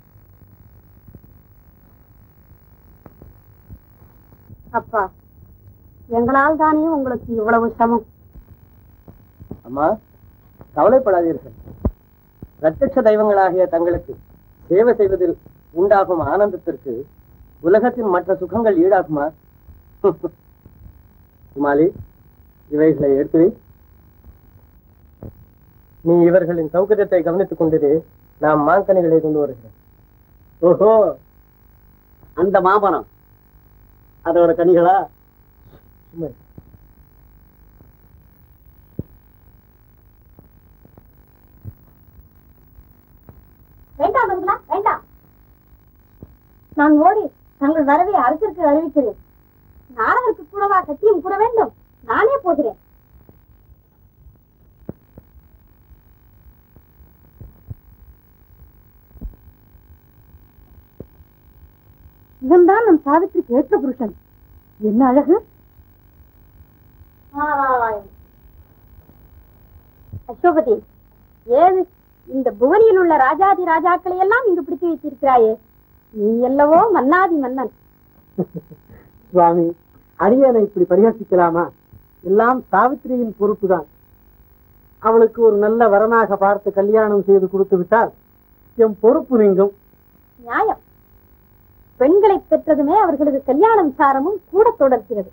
அப்பா எங்களால் தானே உங்களுக்கு இவ்வளவு சிரமம்
அம்மா கவலைப்படாதீர்கள் பிரத்யட்ச தெய்வங்களாகிய தங்களுக்கு சேவை செய்வதில் உண்டாகும் ஆனந்தத்திற்கு உலகத்தின் மற்ற சுகங்கள் ஈடாகுமா குமாலி இவைகளை எடுத்து வை. நீ இவர்களின் சௌகரியத்தை கவனித்துக் கொண்டிரு நான் மாங்கனிகளை கொண்டு வருகிறேன்
ஓஹோ அந்த மாமரம் அதோட கனிகளா
சும்மா இரு.
வேண்டாம் மங்களா வேண்டாம் நான் ஓடி தங்கள் வரவை அரசிற்கு அறிவிக்கிறேன் நாடகருக்கு கூடவா கட்டியும் கூட வேண்டும் நானே போகிறேன் இவன்தான் நம் சாவித்திரிக்கு ஏற்ற புருஷன் என்ன அழகு அசோபதி ஏது இந்த புவனியில் உள்ள ராஜாதி ராஜாக்களை எல்லாம் இங்கு பிடித்து வைத்திருக்கிறாயே நீ அல்லவோ மன்னாதி மன்னன்
சுவாமி அரியனை இப்படி பரிகசிக்கலாமா எல்லாம் சாவித்திரியின் பொறுப்புதான் அவளுக்கு ஒரு நல்ல வரனாக பார்த்து கல்யாணம் செய்து கொடுத்து விட்டால் என் பொறுப்பு நீங்கும்
நியாயம் பெண்களை பெற்றதுமே அவர்களது கல்யாண விசாரமும் கூட தொடர்கிறது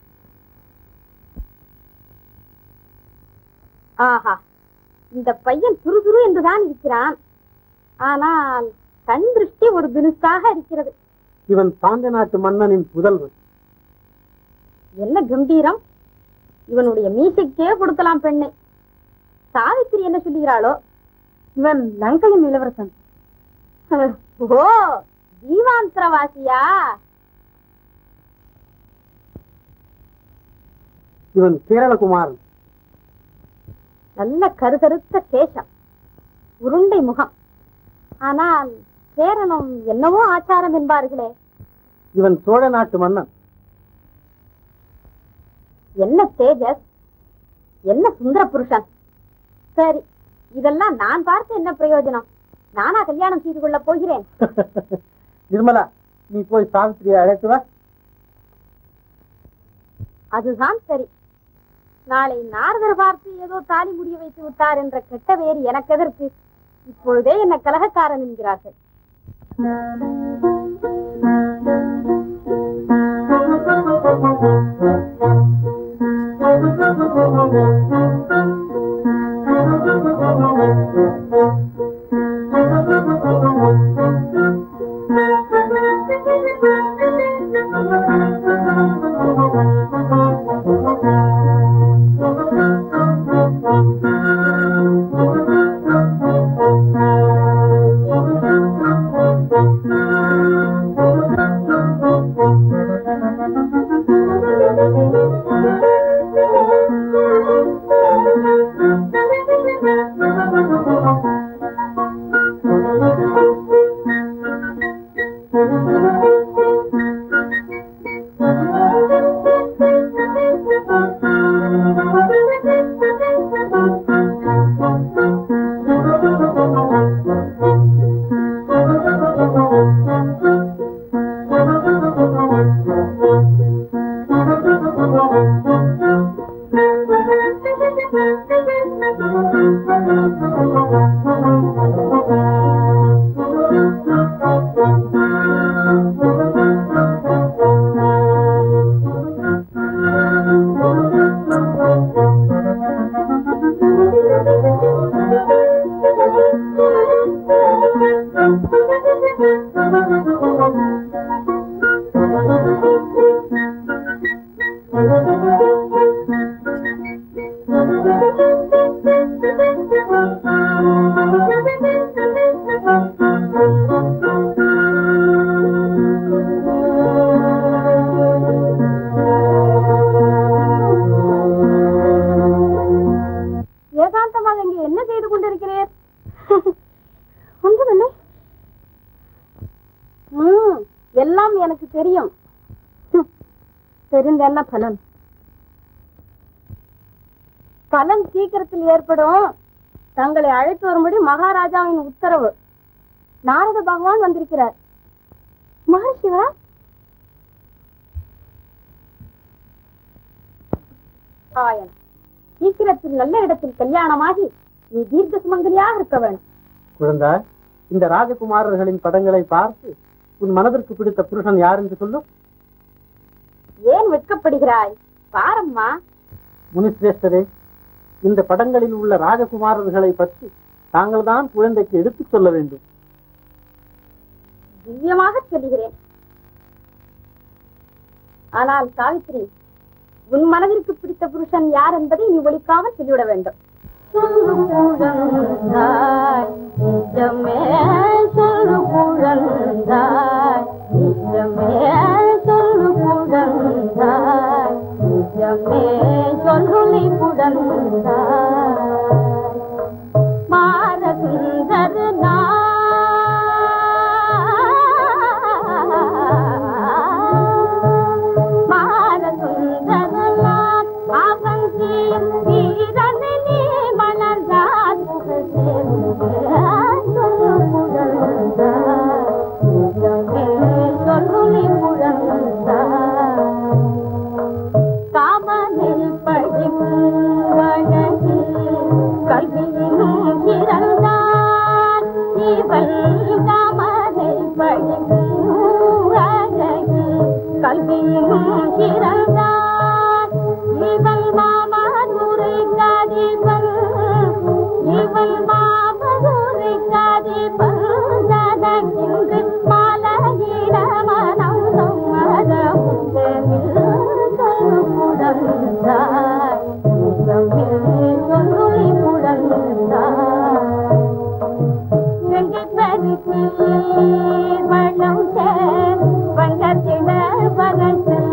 ஆஹா இந்த பையன் துருதுரு என்றுதான் இருக்கிறான் ஆனால் கண் திருஷ்டி ஒரு தினுசாக இருக்கிறது
இவன் பாண்ட நாட்டு மன்னனின் புதல்வன்
என்ன கம்பீரம் இவனுடைய மீசைக்கே கொடுக்கலாம் பெண்ணை சாவித்திரி என்ன சொல்லுகிறாளோ இவன் லங்கையின் இளவரசன் ஓ ஜீவாந்திரவாசியா
இவன் கேரளகுமாரன்
நல்ல கருகருத்த கேசம் உருண்டை முகம் ஆனால் கேரளம் என்னவோ ஆச்சாரம் என்பார்களே
இவன் சோழ நாட்டு மன்னன்
என்ன தேஜஸ் என்ன சுந்தர புருஷன் சரி இதெல்லாம் நான் பார்த்து என்ன பிரயோஜனம் நானா கல்யாணம் செய்து கொள்ள போகிறேன்
நிர்மலா நீ போய் சாவித்திரியை அழைத்து வா
அதுதான் சரி நாளை நாரதர் பார்த்து ஏதோ தாலி முடிய வைத்து விட்டார் என்ற கெட்ட வேறு எனக்கு எதற்கு இப்பொழுதே என்ன கலகக்காரன் என்கிறார்கள்
Thank you.
ஏகாந்தமாக இங்கே என்ன செய்து கொண்டிருக்கிறீர் ஒன்றுமில்லை ம், எல்லாம் எனக்கு தெரியும் ஹம், தெரிந்த என்ன பலன் பலன் சீக்கிரத்தில் ஏற்படும் தங்களை அழைத்து வரும்படி மகாராஜாவின் உத்தரவு நாரத பகவான் வந்திருக்கிறார் மகர்ஷிவா ஆயன் சீக்கிரத்தில் நல்ல இடத்தில் கல்யாணமாகி நீ தீர்க்க சுமங்கலியாக இருக்க வேணும்
குழந்தாய் இந்த ராஜகுமாரர்களின் படங்களை பார்த்து உன் மனதிற்கு பிடித்த புருஷன் யார் என்று சொல்லும்
ஏன் வெட்கப்படுகிறாய் பாரம்மா
முனிசிரேஷ்டரே இந்த படங்களில் உள்ள ராஜகுமாரர்களை பற்றி தாங்கள் தான் குழந்தைக்கு எடுத்துச் சொல்ல வேண்டும்
திவ்யமாக சொல்லுகிறேன் ஆனால் சாவித்ரி உன் மனதிற்கு பிடித்த புருஷன் யார் என்பதை நீ ஒழிக்காமல் சொல்லிவிட வேண்டும் சொல்லு குழந்தாய், நிஜமே சொல்லு குழந்தாய், நிஜமே சொல்லு குழந்தாய், நிஜமே சொல்லுளி குழந்தாய். மாரசுந்தர மாரசுந்தரனான் அவன் செய்யும் வீரனை நீ மலர்ந்தால் புகழ் சேர்ந்தாய். சொல்லு புகழ்ந்தாய். நிஜமே சொல்லுளி புகழ்ந்தாய். காமனில் படிக்கும் வழகில் கல்வியிலும் சிறந்தான் இவள் காமனில் படிக்கும் அழகில் கல்வியிலும் சிறந்தான் இவள் மாமதுரை கதிபன் இவள் மாமதுரை கதிபன் தனக்கின்று மலகிட மனம் சம்மத உந்தனில் சொல்லு புடந்தாய் நிஜமே சொல்லுளி புடந்தாய் வெங்கட்பதிக்கு வளம் சேர் வங்கத்திட வரசல்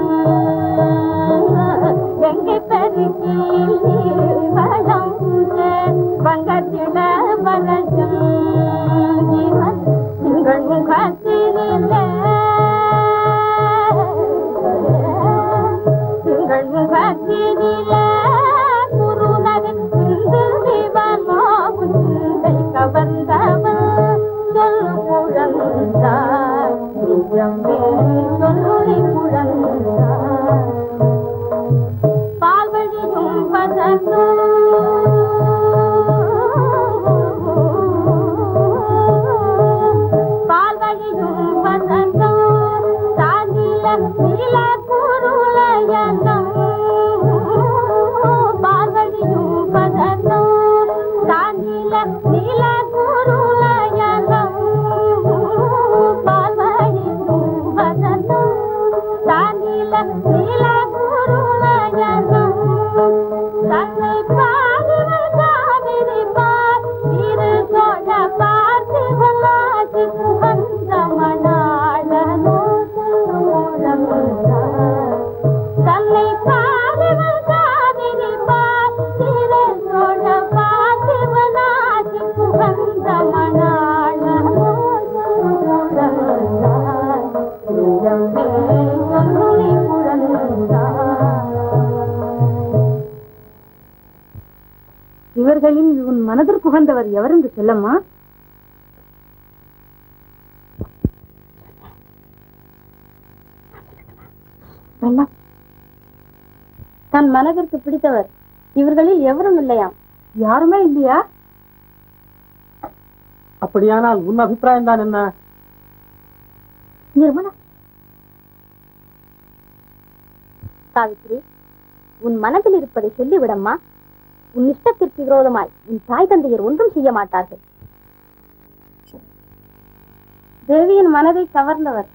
வெங்கட்பதிக்கு வளம் சேர் வங்கத்திட வரசல் இவன் திங்கள் முகத்தினிலே திங்கள் முகத்தினிலே குருநகன் சிந்து சிவனோகு சிந்தை கவர்ந்தவன் சொல்லு குழந்தாய் நிஜமே சொல்லுளி குழந்தாய் பால்வழியும் பால்வழியும் வசந்தோ சாதில நீல குருளையனம் பால்வழியும் வசந்தோ சாதில நீல குருளையனம் பால்வழியும் வசந்தோ சாதில நீல குருளையனம் தன்னை பாடின காவிரி பார் இரு சோழ பார்த்து வல்லாசி சுகந்த மணாளனோ தன்னை பாடின காவிரி பார் இரு சோழ பார்த்து வல்லாசி சுகந்த மணாளனோ நிஜமே சொல்லுளி குழந்தாய் இவர்களில் உன் மனதிற்கு உகந்தவர் எவர் என்று சொல்லம்மா வேண்டாம் தன் மனதிற்கு பிடித்தவர் இவர்களில் எவரும் இல்லையாம் யாருமே இல்லையா
அப்படியானால் உன் அபிப்பிராயம் தான் என்ன
நிர்மலா சாவித்ரி உன் மனதில் இருப்பதை சொல்லிவிடம்மா உன் இஷ்டத்திற்கு விரோதமாய் உன் தாய் தந்தையர் ஒன்றும் செய்ய மாட்டார்கள் தேவியின் மனதை கவர்ந்தவர்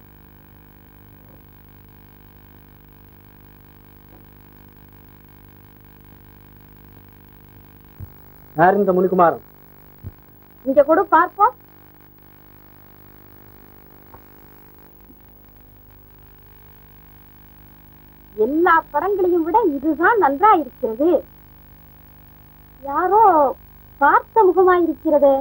யார் இந்த முனிகுமாரன்
இங்க கொடு பார்ப்போம் எல்லா படங்களையும் விட இதுதான் நன்றா இருக்கிறது யாரோ பார்த்த முகமாயிருக்கிறதே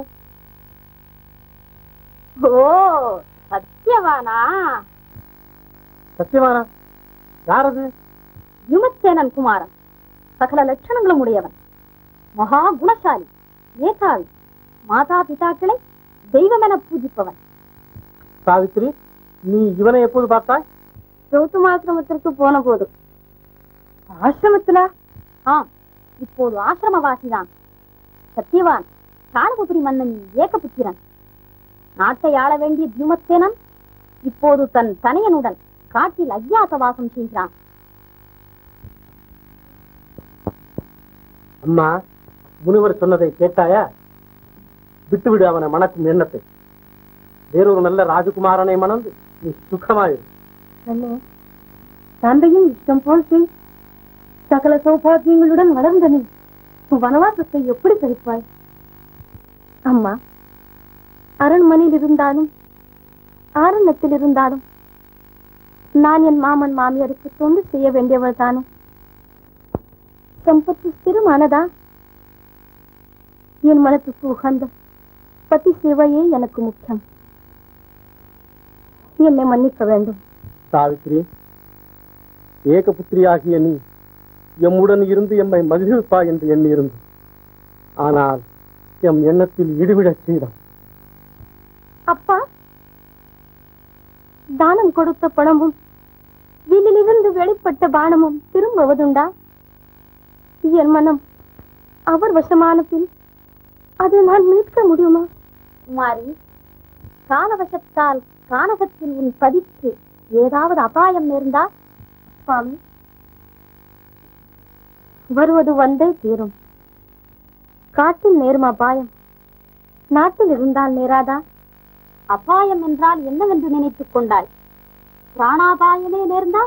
ஓ சத்தியவானா
சத்தியமானா யார் அது
விமர்சேனன் குமாரன் சகல லட்சணங்களும் உடையவன் மகா குணசாலி ஏகாவி மாதா பிதாக்களை தெய்வமென பூஜிப்பவன்
சாவித்திரி நீ இவனை எப்போது பார்த்தாய்
கௌதமாசிரமத்திற்கு போன போது ஆசிரமத்துல ஆம் இப்போது ஆசிரமவாசிதான் சத்தியவான் சாலபுரி மன்னனின் ஏகபுத்திரன் நாட்டை ஆள வேண்டிய தியுமத்தேனன் இப்போது தன் தனையனுடன் காட்டில் அஜ்ஞாத வாசம் செய்கிறான்
அம்மா முனிவர் சொன்னதை கேட்டாயா விட்டுவிடு அவனை மணக்கும் எண்ணத்தை வேறொரு நல்ல ராஜகுமாரனை மணந்து நீ சுகமாயிரு
அண்ணே தந்தையும் இஷ்டம் போல் செய் சகல சௌபாகியங்களுடன் வளர்ந்த நீ உன் வனவாசத்தை எப்படி கழிப்பாய் அம்மா அரண்மனையில் இருந்தாலும் ஆரண்யத்தில் இருந்தாலும் நான் என் மாமன் மாமியாருக்கு தொண்டு செய்ய வேண்டியவள் தானே சம்பத்து ஸ்திரமானதா என் மனத்துக்கு உகந்த பத்தி சேவையே எனக்கு முக்கியம் என்னை மன்னிக்க வேண்டும்
சாவித்திரி ஏகபுத்திரியாகிய நீ எம்முடன் இருந்து எம்மை மகிழ்ப்பா என்று எண்ணியிருந்து ஆனால் எம் எண்ணத்தில் இடிவிடச் செய்தான்
அப்பா தானம் கொடுத்த பணமும் வில்லிலிருந்து வெளிப்பட்ட பானமும் திரும்புவதுண்டா என் மனம் அவர் வசமான பின் அதை நான் மீட்க முடியுமா குமாரி காலவசத்தால் கானகத்தில் உன் பதிக்கு ஏதாவது அபாயம் நேர்ந்தா சுவாமி வருவது வந்தே தீரும் காட்டில் நேரும் அபாயம் நாட்டில் இருந்தால் நேராதா அபாயம் என்றால் என்னவென்று நினைத்துக் கொண்டாய் பிராணாபாயமே நேர்ந்தா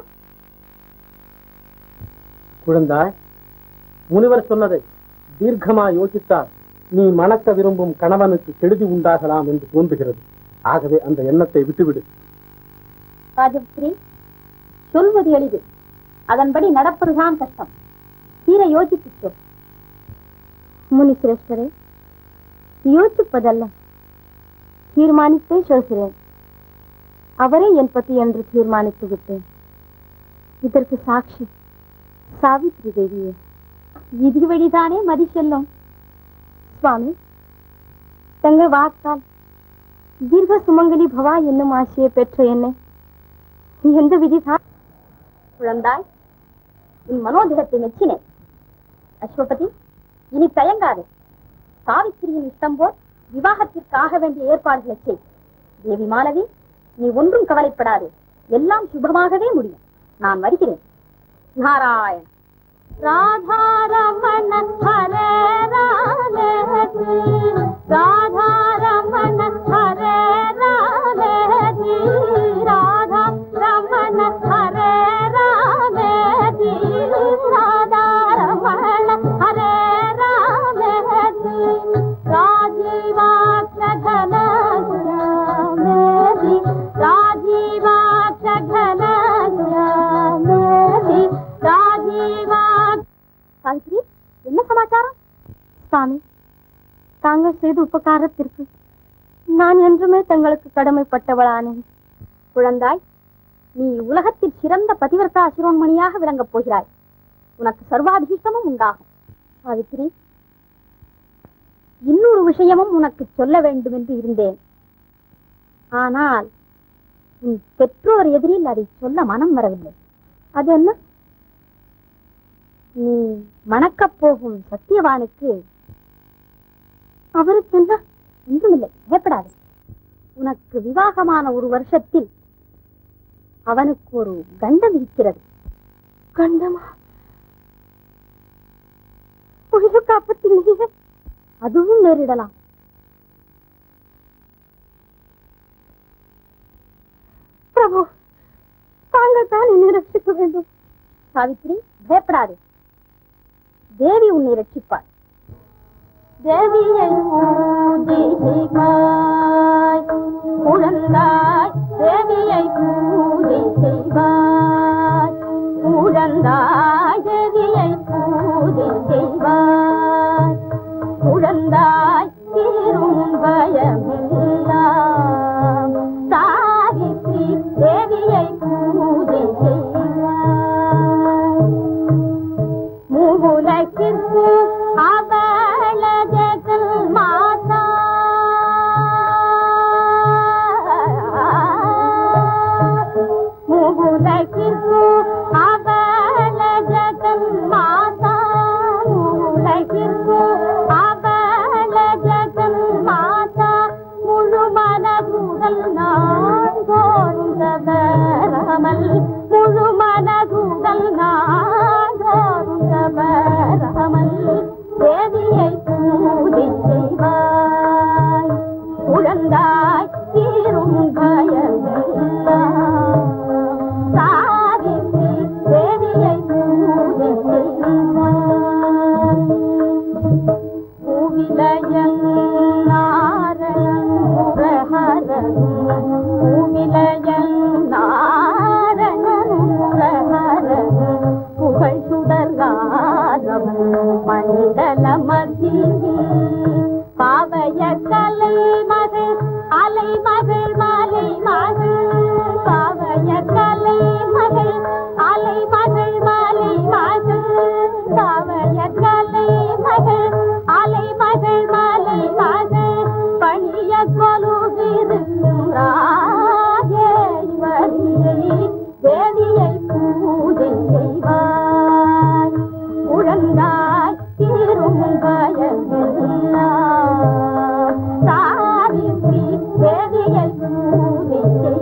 குழந்தாய் முனிவர் சொன்னதை தீர்க்கமா யோசித்தால் நீ மணக்க விரும்பும் கணவனுக்கு கெடுதி உண்டாகலாம் என்று தோன்றுகிறது ஆகவே அந்த எண்ணத்தை விட்டுவிடு
ராஜபுத்திரி சொல்வது எளிது அதன்படி நடப்பதுதான் கஷ்டம் தீர யோசித்துச் சொல் முனிசிரேஷ்டரே யோசிப்பதல்ல தீர்மானித்தே சொல்கிறேன் அவரே என் பத்தி என்று தீர்மானித்து விட்டேன் இதற்கு சாட்சி சாவித்ரி தேவியே விதி வழிதானே மதி செல்லும் சுவாமி தங்கள் வாக்கால் தீர்க்க சுமங்கலி பவா என்னும் ஆசையை பெற்ற என்னை எந்த விதிதான் குழந்தாய் உன் மனோதிகத்தை மெச்சினேன் அஸ்வபதி இனி தயங்காதே சாவித்திரியின் இஷ்டம் போல் விவாகத்திற்காக வேண்டிய ஏற்பாடுகளை செய் தேவி மாலவி நீ ஒன்றும் கவலைப்படாதே எல்லாம் சுபமாகவே முடியும் நான் வருகிறேன் நாராயண் ராதாரமண ஹரே ராலே ராதாரமண ஹரே ராலே ராதா ரமண ஹரே ராலே ராதாரமண ஹரே ராலே ராஜீவாக்ஷகன மேதி ராஜீவாக்ஷகன மேதி ராஜீவா சாவித்ரி என்ன சமாச்சாரம் சாமி தாங்கள் செய்த உபகாரத்திற்கு நான் என்றுமே தங்களுக்கு கடமைப்பட்டவளானேன் குழந்தாய் நீ உலகத்தில் சிறந்த பதிவர்த்தா சிரோன்மணியாக விளங்கப் போகிறாய் உனக்கு சர்வாதிஷ்டமும் உண்டாகும் சாவித்ரி இன்னொரு விஷயமும் உனக்கு சொல்ல வேண்டும் என்று இருந்தேன் ஆனால் உன் பெற்றோர் எதிரில் அதை சொல்ல மனம் வரவில்லை அது என்ன நீ மணக்கப் போகும் சத்தியவானுக்கு அவருக்கு என்ன ஒன்றுமில்லை பயப்படாது உனக்கு விவாகமான ஒரு வருஷத்தில் அவனுக்கு ஒரு கண்டம் இருக்கிறது கண்டமா உயிருக்கு ஆபத்தில் அதுவும் நேரிடலாம் பிரபு தாங்கள் தான் என்னை ரட்சிக்க வேண்டும் சாவித்ரி பயப்படாதே தேவி உன்னை ரட்சிப்பாள்
தேவியை பூஜை செய்வாய் குழந்தாய் தேவியை பூஜை செய்வாய் குழந்தாய் தேவியை பூஜை செய்வாய் குழந்தாய் தீரும் பயமெல்லாம் சாவித்ரி தேவியை பூஜை செய்வாய் மூவுலகிற்கு அவள ஜெகல் மாதா மூவுலகிற்கு அவள ஜெகல் மாதா மூவுலகிற்கு அவள ஜெகல் மாதா முழு மனதுடல் நான் கோரும் தவறாமல் முழு மனதுடல் நான் கோரும் தவறாமல் தேவியை பூஜை செய்வாய் குழந்தாய் தீரும் பயமெல்லாம் சாவித்ரி தேவியை பூஜை செய்வாய் பூவிலயன் நாரணன் முரஹரன் பூவிலயன் நாரணன் முரஹரன் புகழ் சுடர்காரவன் மண்டல மத்தியில் பாவைய கலை மகள் அலை மகள் மாலை மகள் பாவைய கலை மகள் அலை மகள் மாலை மகள் பாவைய கலை மகள் அலை மகள் மாலை மகள் பணிய கொலுவிருக்கும் ராஜேஸ்வரியை தேவியை பூஜை செய்வாய் குழந்தாய் தீரும் பயமெல்லாம் சாவித்ரி தேவியை பூஜை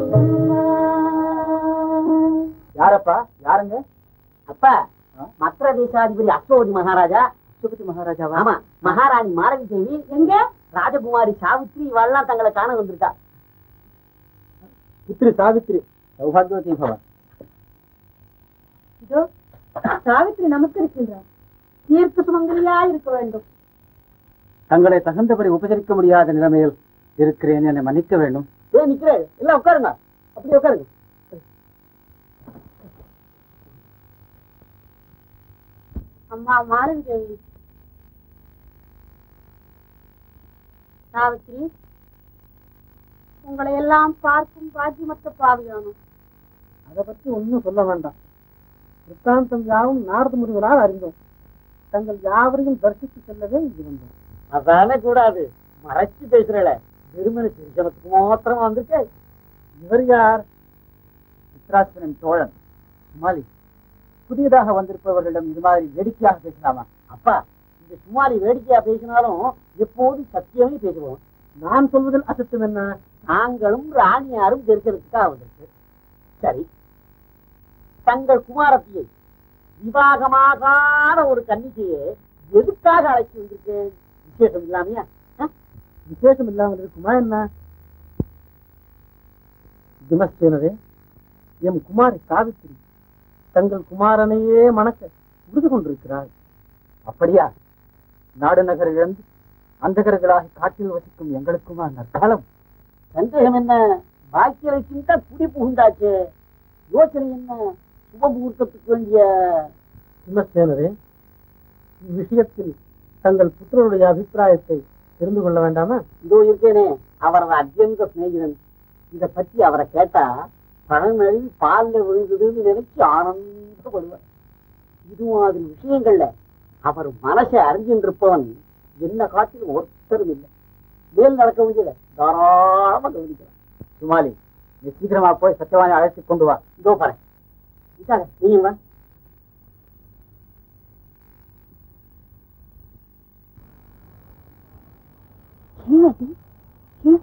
செய்வாய்
யாரப்பா யாருங்க
அப்பா மத்திர தேசாதிபதி அசோகி மகாராஜா
சுபதி மகாராஜாவா
ஆமா மகாராணி மாலவி தேவி எங்க ராஜகுமாரி சாவித்ரி இவெல்லாம் தங்களை காண வந்திருக்கா
புத்திரி சாவித்ரி சௌபாகியவதி பவன்
இதோ சாவித்ரி நமஸ்கரிக்கின்றார் தீர்க்க சுமங்கலியா இருக்க வேண்டும்
தங்களை தகுந்தபடி உபசரிக்க முடியாத நிலைமையில் இருக்கிறேன் என்னை மன்னிக்க வேண்டும்
ஏன் நிக்கிறேன் எல்லாம் உட்காருங்க அப்படி உட்காருங்க
அம்மா மாலவி தேவி சாவித்ரி உங்களை எல்லாம் பார்க்கும் பாக்கியமற்ற பாவியானோம்
அதை பத்தி ஒண்ணும் சொல்ல வேண்டாம் விற்த்தாந்தம் யாவும் நாரத முனிவரால் அறிந்தோம் தங்கள் யாவரையும் தரிசித்து செல்லவே இங்கு வந்தோம்
அதானே கூடாது மறைச்சு பேசுறல வெறுமனை சிரிசனத்துக்கு மாத்திரம் வந்திருக்க
இவர் யார்
சித்ராஸ்வரன் தோழன் சுமாலி புதியதாக வந்திருப்பவர்களிடம் இது மாதிரி வேடிக்கையாக பேசலாமா
அப்பா இந்த சுமாரி வேடிக்கையா பேசினாலும் எப்போதும் சத்தியமே பேசுவோம் நான் சொல்வதில் அசத்தம் என்ன நாங்களும் ராணியாரும் தெரிக்கிறதுக்காக வந்திருக்கு சரி தங்கள் குமாரத்தியை விவாகமாகாத ஒரு கன்னிகையை எதுக்காக அழைச்சி வந்திருக்கு விசேஷம் இல்லாமையா விசேஷம் இல்லாமல் இருக்குமா என்ன திமஸ்தேனரே எம் குமாரி சாவித்திரி தங்கள் குமாரனையே மணக்க உறுதி கொண்டிருக்கிறார்
அப்படியா நாடு நகர் இழந்து அந்தகர்களாக காட்டில் வசிக்கும் எங்களுக்குமா நற்காலம்
சந்தேகம் என்ன பாக்கியலட்சுமி தான் குடி புகுந்தாச்சு யோசனை என்ன சுபமுகூர்த்தத்துக்கு வேண்டிய சிம்மசேனரே இவ்விஷயத்தில் தங்கள் புத்திரருடைய அபிப்பிராயத்தை தெரிந்து கொள்ள வேண்டாமா இதோ இருக்கேனே அவரது அத்தியந்த சிநேகிதன் இத பத்தி அவரை கேட்டா பணம் நழுவி பால்ல விழுந்ததுன்னு நினைச்சு ஆனந்தப்படுவார் இது மாதிரி விஷயங்கள்ல அவர் மனசை அறிஞ்சின்றிருப்பவன் என்ன காட்டிலும் ஒருத்தரும் இல்லை மேல் நடக்க முடியல தாராளமா கவனிக்கலாம்
சுமாலி நீ சீக்கிரமா போய் சத்தியவானை அழைத்துக் கொண்டு வா
இதோ பாரு இதாங்க நீங்க வா
என்னது ஏன்?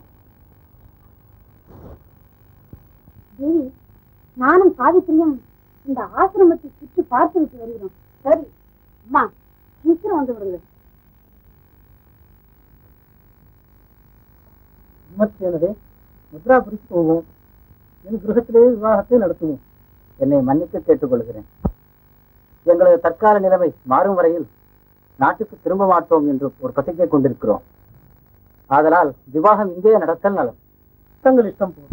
தேவி நானும் சாவித்திரியும் இந்த ஆசிரமத்தை சுற்றி பார்த்து விட்டு வருகிறோம் சரி அம்மா சீக்கிரம் வந்து விடுங்க
விமர்சனரே முத்ராபுரிக்கு போவோம் என் கிரகத்திலேயே விவாகத்தை நடத்துவோம்
என்னை மன்னிக்க கேட்டுக்கொள்கிறேன் எங்களது தற்கால நிலைமை மாறும் வரையில்
நாட்டுக்கு திரும்ப மாட்டோம் என்று ஒரு பிரதிஜை கொண்டிருக்கிறோம் ஆதலால் விவாகம் இங்கே நடத்தல் நலம்
தங்கள் இஷ்டம் போ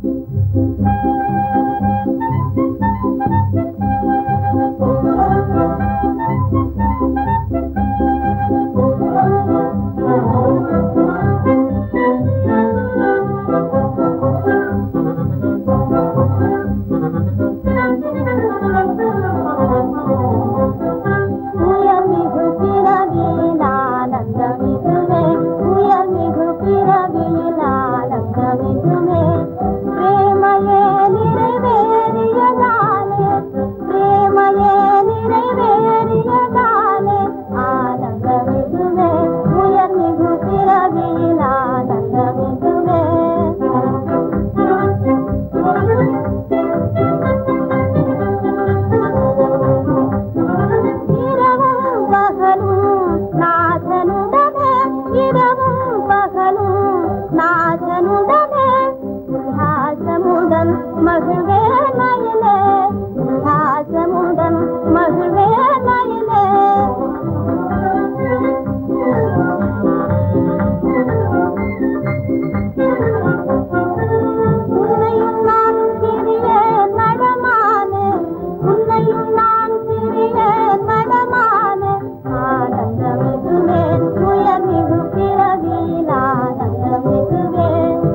உயர்மிகு பிறவியில் ஆனந்தமிகுமே உயர்மிகு பிறவியில் ஆனந்தமிகுமே பிரேமையே நிறைவேறியதாலே பிரேமையே நிறைவேறியதாலே ஆனந்தமிகுமே உயர்மிகு பிறவியில் ஆனந்தமிகுமே இரவும் பகலும் நாதனுடனே இரவும் பகலும் நாதனுடனே உல்லாசமுடன் மகிழ்வே நயிலே உல்லாசமுடன் மகிழ்வே நயிலே உன்னையும் நான் சிறிய நடமானே உன்னையும் நான் சிறிய நடமானே ஆனந்தமிகுவே உயர்மிகு பிறவியில் ஆனந்தமிகுவே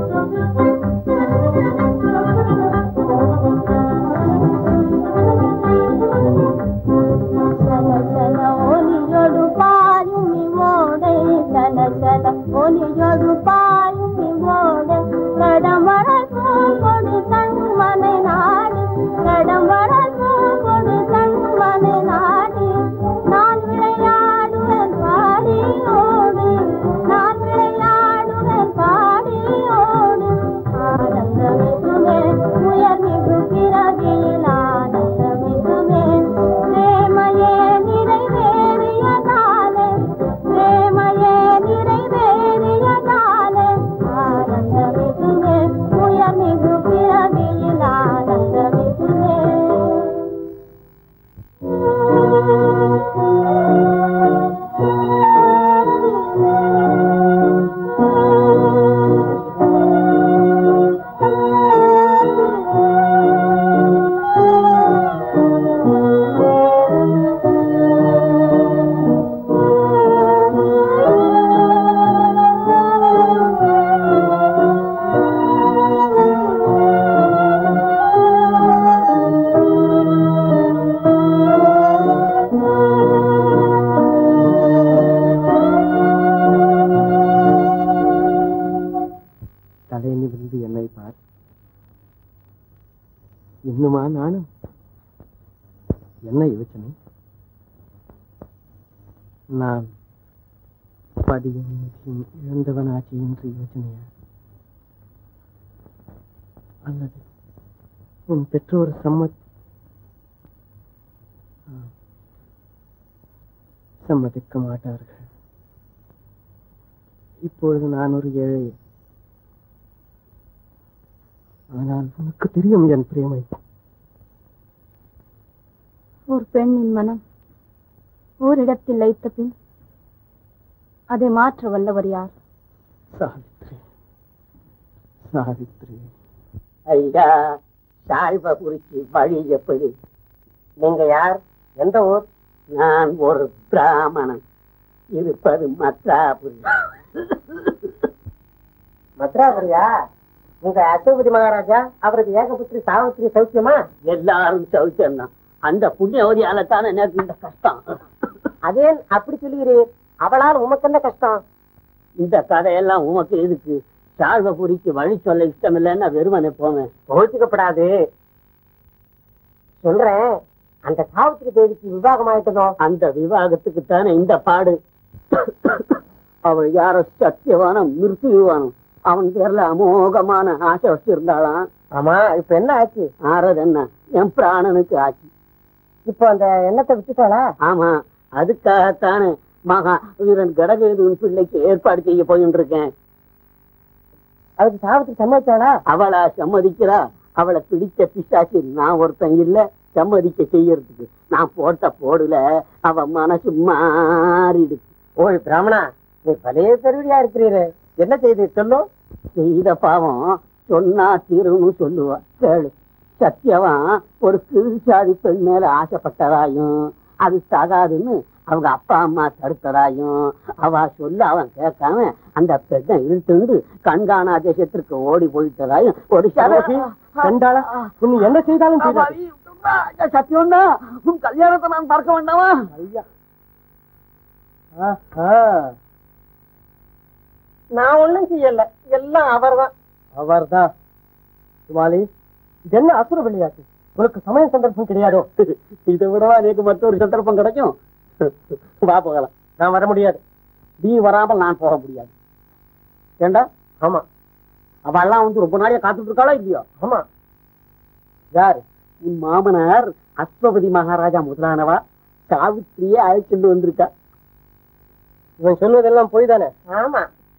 சல சல ஒலியொடு பாயும் இம்மோடை சல சல ஒலியொடு பாயும் இம்மோடை கடமர கொடு தன்மனை நாடி கடமர கொடு தன்மனை நாடி நான் விளையாடுவேன் பாடியோடு நான் விளையாடுவேன் பாடியோடு ஆனந்தமிகுமே உயர்மிகு பிறவியில் ஆனந்தமிகுமே பிரேமையே நிறைவேறியதாலே பிரேமையே நிறைவேறியதாலே ஆனந்தமிகுமே உயர்மிகு பிறவியில் ஆனந்தமிகுமே
தலை நிமிர்ந்து என்னை பார் இன்னுமா நானும் என்ன யோசனை நான் பதியும் நிதியும் இழந்தவனாச்சு என்று யோசனையா அல்லது உன் பெற்றோர் சம்மத் ஆ, சம்மதிக்க மாட்டார்கள் இப்பொழுது நான் ஒரு ஏழை ஆனால் உனக்கு தெரியும் என் பிரேமை
ஒரு பெண்ணின் மனம் ஓரிடத்தில் லைத்த பின் அதை மாற்ற வல்லவர் யார்
சாவித்ரி சாவித்ரி
ஐயா சால்வபுரிக்கு வழி எப்படி நீங்க யார் எந்த ஊர் நான் ஒரு பிராமணன் இருப்பது மத்ராபுரி மத்ராபுரியா உங்க அசோபதி மகாராஜா அவருக்கு ஏகபுத்திரி சாவித்திரி சௌக்கியமா எல்லாரும் சௌக்கியம் தான் அந்த புண்ணியவதியால தானே எனக்கு இந்த கஷ்டம் அதே அப்படி சொல்லுகிறீர் அவளால் உமக்கு என்ன கஷ்டம் இந்த கதையெல்லாம் உமக்கு எதுக்கு சால்வபுரிக்கு வழி சொல்ல இஷ்டம் இல்லைன்னா வெறுமனே போவேன் கோச்சிக்கப்படாது சொல்றேன் அந்த சாவித்திரி தேவிக்கு விவாகம் ஆயிட்டதோ அந்த விவாகத்துக்கு தானே இந்த பாடு அவள் யாரோ சத்தியவானம் மிருத்துவானம் அவன் பேர்ல அமோகமான ஆசை வச்சிருந்தாளாம் ஆமா இப்ப என்ன ஆச்சு ஆறது என்ன என் பிராணனுக்கு ஆச்சு இப்போ அந்த எண்ணத்தை விட்டுட்டாளா ஆமா அதுக்காகத்தானே மகா வீரன் கடகேதுவின் பிள்ளைக்கு ஏற்பாடு செய்ய போயிட்டு இருக்கேன் அதுக்கு சாவத்துக்கு சம்மதிச்சாளா அவளா சம்மதிக்கிறா அவளை பிடிச்ச பிசாச்சு நான் ஒருத்தன் இல்ல
சம்மதிக்க செய்யறதுக்கு நான் போட்ட போடுல அவ மனசு மாறிடுச்சு
ஓய் பிராமணா நீ பழைய பெருவியா இருக்கிறீரு என்ன செய்து சொல்லும்
செய்த பாவம் சொன்னா தீரும்னு சொல்லுவா கேளு சத்தியவன் ஒரு கீழ்சாதி பெண் மேல ஆசைப்பட்டதாயும் அது தகாதுன்னு அவங்க அப்பா அம்மா தடுத்ததாயும் அவ சொல்ல அவன் கேட்காம அந்த பெண்ணை இழுத்துண்டு கண்காணா தேசத்திற்கு ஓடி போயிட்டதாயும் ஒரு
ரோஹி, கண்டாளா? நீ என்ன செய்தாலும் செய்தாது.
சத்தியம் தான் உன் கல்யாணத்தை நான் பார்க்க வேண்டாமா
நான் ஒண்ணும் செய்யல எல்லாம் அவர்தான் அவர்தான் சுமாலி இது என்ன அசுர விளையாட்டு உனக்கு சமய சந்தர்ப்பம் கிடையாதோ
இதை விடவா எனக்கு மற்றொரு சந்தர்ப்பம் கிடைக்கும் வா போகலாம்
நான் வர முடியாது
நீ வராமல் நான் போக முடியாது ஏண்டா
ஆமா
அவெல்லாம் வந்து ரொம்ப நாளையா காத்துட்டு இருக்காளா இல்லையோ
ஆமா
யார் உன் மாமனார் அஸ்வபதி மகாராஜா முதலானவா சாவித்திரியே அழைச்சிட்டு வந்திருக்கா
இவன் சொல்வதெல்லாம் போய் தானே ஆமா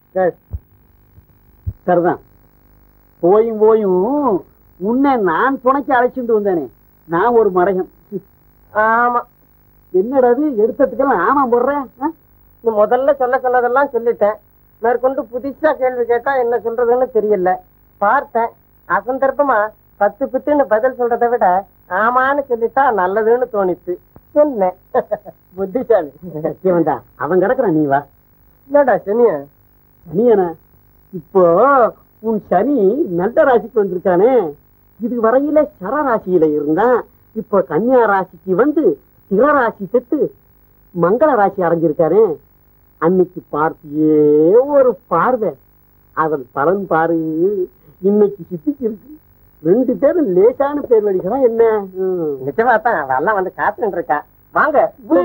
சரிதான் போயும் போயும் உன்னை நான் துணைக்கு அழைச்சிட்டு வந்தேனே நான் ஒரு மடையம்
ஆமா
என்னடா இது எடுத்ததுக்கெல்லாம் ஆமா போடுறேன் ஆ?
நீ முதல்ல சொல்ல சொன்னதெல்லாம் சொல்லிட்டேன் மேற்கொண்டு புதுசா கேள்வி கேட்டா என்ன சொல்றதுன்னு தெரியல பார்த்தேன் அசந்தர்ப்பமா பத்து பித்துன்னு பதில் சொல்றதை விட ஆமான்னு சொல்லிட்டா நல்லதுன்னு தோணிச்சு சொன்னேன் புத்திசாலி
சத்தியவன் தான் அவன் கிடக்குறான் நீ வா
என்னடா சனிய
சனியனா இப்போ உன் சனி நல்ல ராசிக்கு வந்திருக்கானே இது வரையில சர ராசியில இருந்தான் இப்போ கன்னியா ராசிக்கு வந்து சிற ராசி செத்து மங்கள ராசி அடைஞ்சிருக்கானே அன்னைக்கு பார்த்தியே ஒரு பார்வை அவன் பலன் பாரு இன்னைக்கு சித்திச்சிருக்கு ரெண்டு பேரும் லேசான பேர் வழிகளா என்ன ம்.
நிச்சயமா தான் அவெல்லாம் வந்து காத்துட்டு இருக்கா வாங்க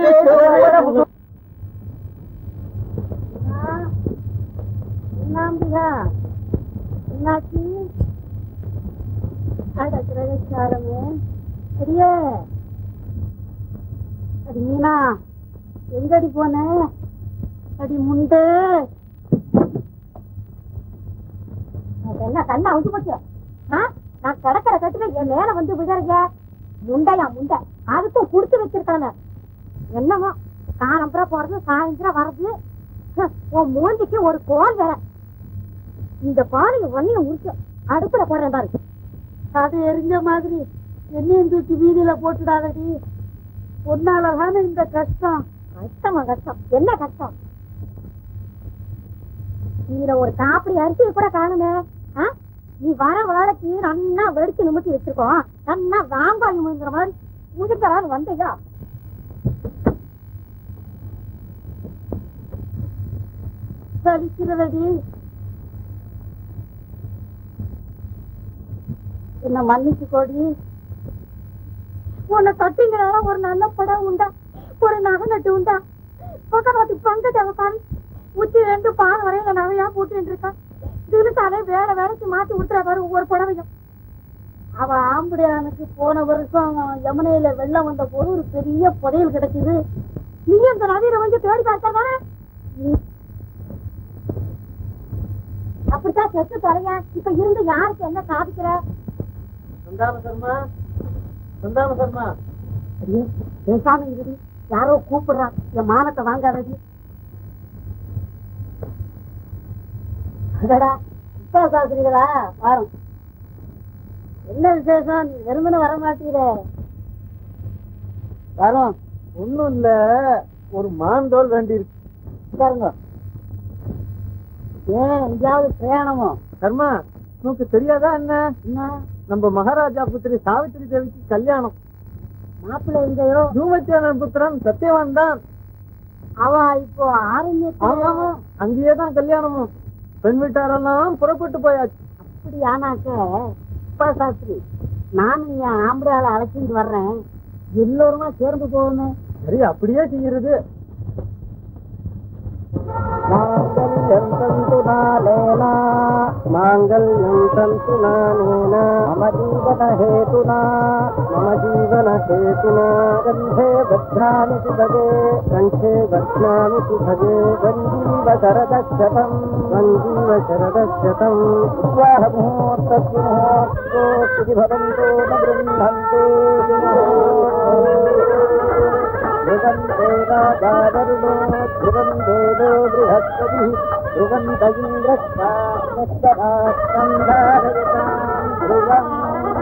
என்னாம்பிகா என்னாச்சு அட கிரகச்சாரமே அடியே அடி மீனா எங்கடி போன அடி முண்டே உனக்கு என்ன கண்ணா அவுத்து போச்சு ஆ? நான் கிடக்கிற கட்டுல என் மேல வந்து விழறீங்க முண்டையா முண்டை அதுக்கும் குடுத்து வச்சிருக்கானே என்னமோ காலம்புறம் போறது சாயந்தரம் வர்றது ஹம், உன் மூஞ்சிக்கு ஒரு கோல் வேற இந்த பானையை ஒன்னையும் உரிச்ச அடுப்புல போடுறேன் பாரு அது எரிஞ்ச மாதிரி என்னையும் தூக்கி வீதியில போட்டுடாதடி ஒன்னாலதானே இந்த கஷ்டம் கஷ்டமா கஷ்டம் என்ன கஷ்டம் இதுல ஒரு காப்படி அரிசியை கூட காணுமே ஆ? நீ வர வேலைக்கு நன்னா வெடிச்சு நிமித்தி வச்சிருக்கோம் நன்னா வாங்காய் முழுங்குற மாதிரி முழுங்கலான்னு வந்தையா சலிக்கிறதடி என்ன மன்னிச்சு கோடி உன்னை கட்டிங்கிறனால ஒரு நல்ல படம் உண்டா ஒரு நகை நட்டு உண்டா பக்கத்து பங்கஜ அவசாரி உச்சி ரெண்டு பால் வரையில நகையா போட்டுட்டு இருக்கா திருத்தாலே வேற வேலைக்கு மாத்தி விட்டுற பாரு ஒவ்வொரு புடவையும் அவ ஆம்படியானுக்கு போன வருஷம் யமுனையில வெள்ளம் வந்த போது ஒரு பெரிய புதையல் கிடைச்சது நீ அந்த நதியில வந்து தேடி பார்த்தா தானே அப்படித்தான் செத்து தொலைங்க இப்ப இருந்து யாருக்கு என்ன சாதிக்கிற
சந்தான சர்மா சந்தான சர்மா
ஐயோ, பேசாம இருடி யாரோ கூப்பிடுறான் என் மானத்தை வாங்காதடி அடடா இப்ப சாஸ்திரிகளா வாரம் என்ன விசேஷம் நீ வெறுமனே வர மாட்டீரே
வரோம் ஒண்ணும் இல்ல ஒரு மாந்தோல் வேண்டி இருக்கு
உட்காருங்க ஏன் எங்கேயாவது பிரயாணமோ
சர்மா உனக்கு தெரியாதா என்ன
என்ன
நம்ம மகாராஜா புத்திரி சாவித்திரி தேவிக்கு கல்யாணம்
மாப்பிள்ளை எங்கேயோ
தூமச்சேனன் புத்திரன் சத்தியவான் தான்
அவ இப்போ ஆரண்யத்துல
ஆமாமா அங்கேயே தான் கல்யாணமும் பெண் வீட்டாரெல்லாம் புறப்பட்டு போயாச்சு
அப்படி ஆனாக்க அப்பா சாஸ்திரி நானும் என் ஆம்பளையால அழைச்சிட்டு வர்றேன் எல்லோருமா சேர்ந்து போகணும்
சரி அப்படியே செய்யறது
மாங்கல்யம் தந்து நாளேனா
माङ्गल्यं तन्तु नानेन मम जीवनहेतुना मम जीवनहेतुना गन्धे बध्नामि सुभगे कण्ठे बध्नामि सुभगे गञ्जीव शरदशतम् गञ्जीव शरदशतम् विवाहमुहूर्तस्य मुहूर्तोऽस्ति भवन्तो न गृह्णन्ते ध्रुवन्ते राजावरुणो ध्रुवं देवो बृहस्पतिः ध्रुवन्त इन्द्रस्तास्कन्धारयतां ध्रुवम्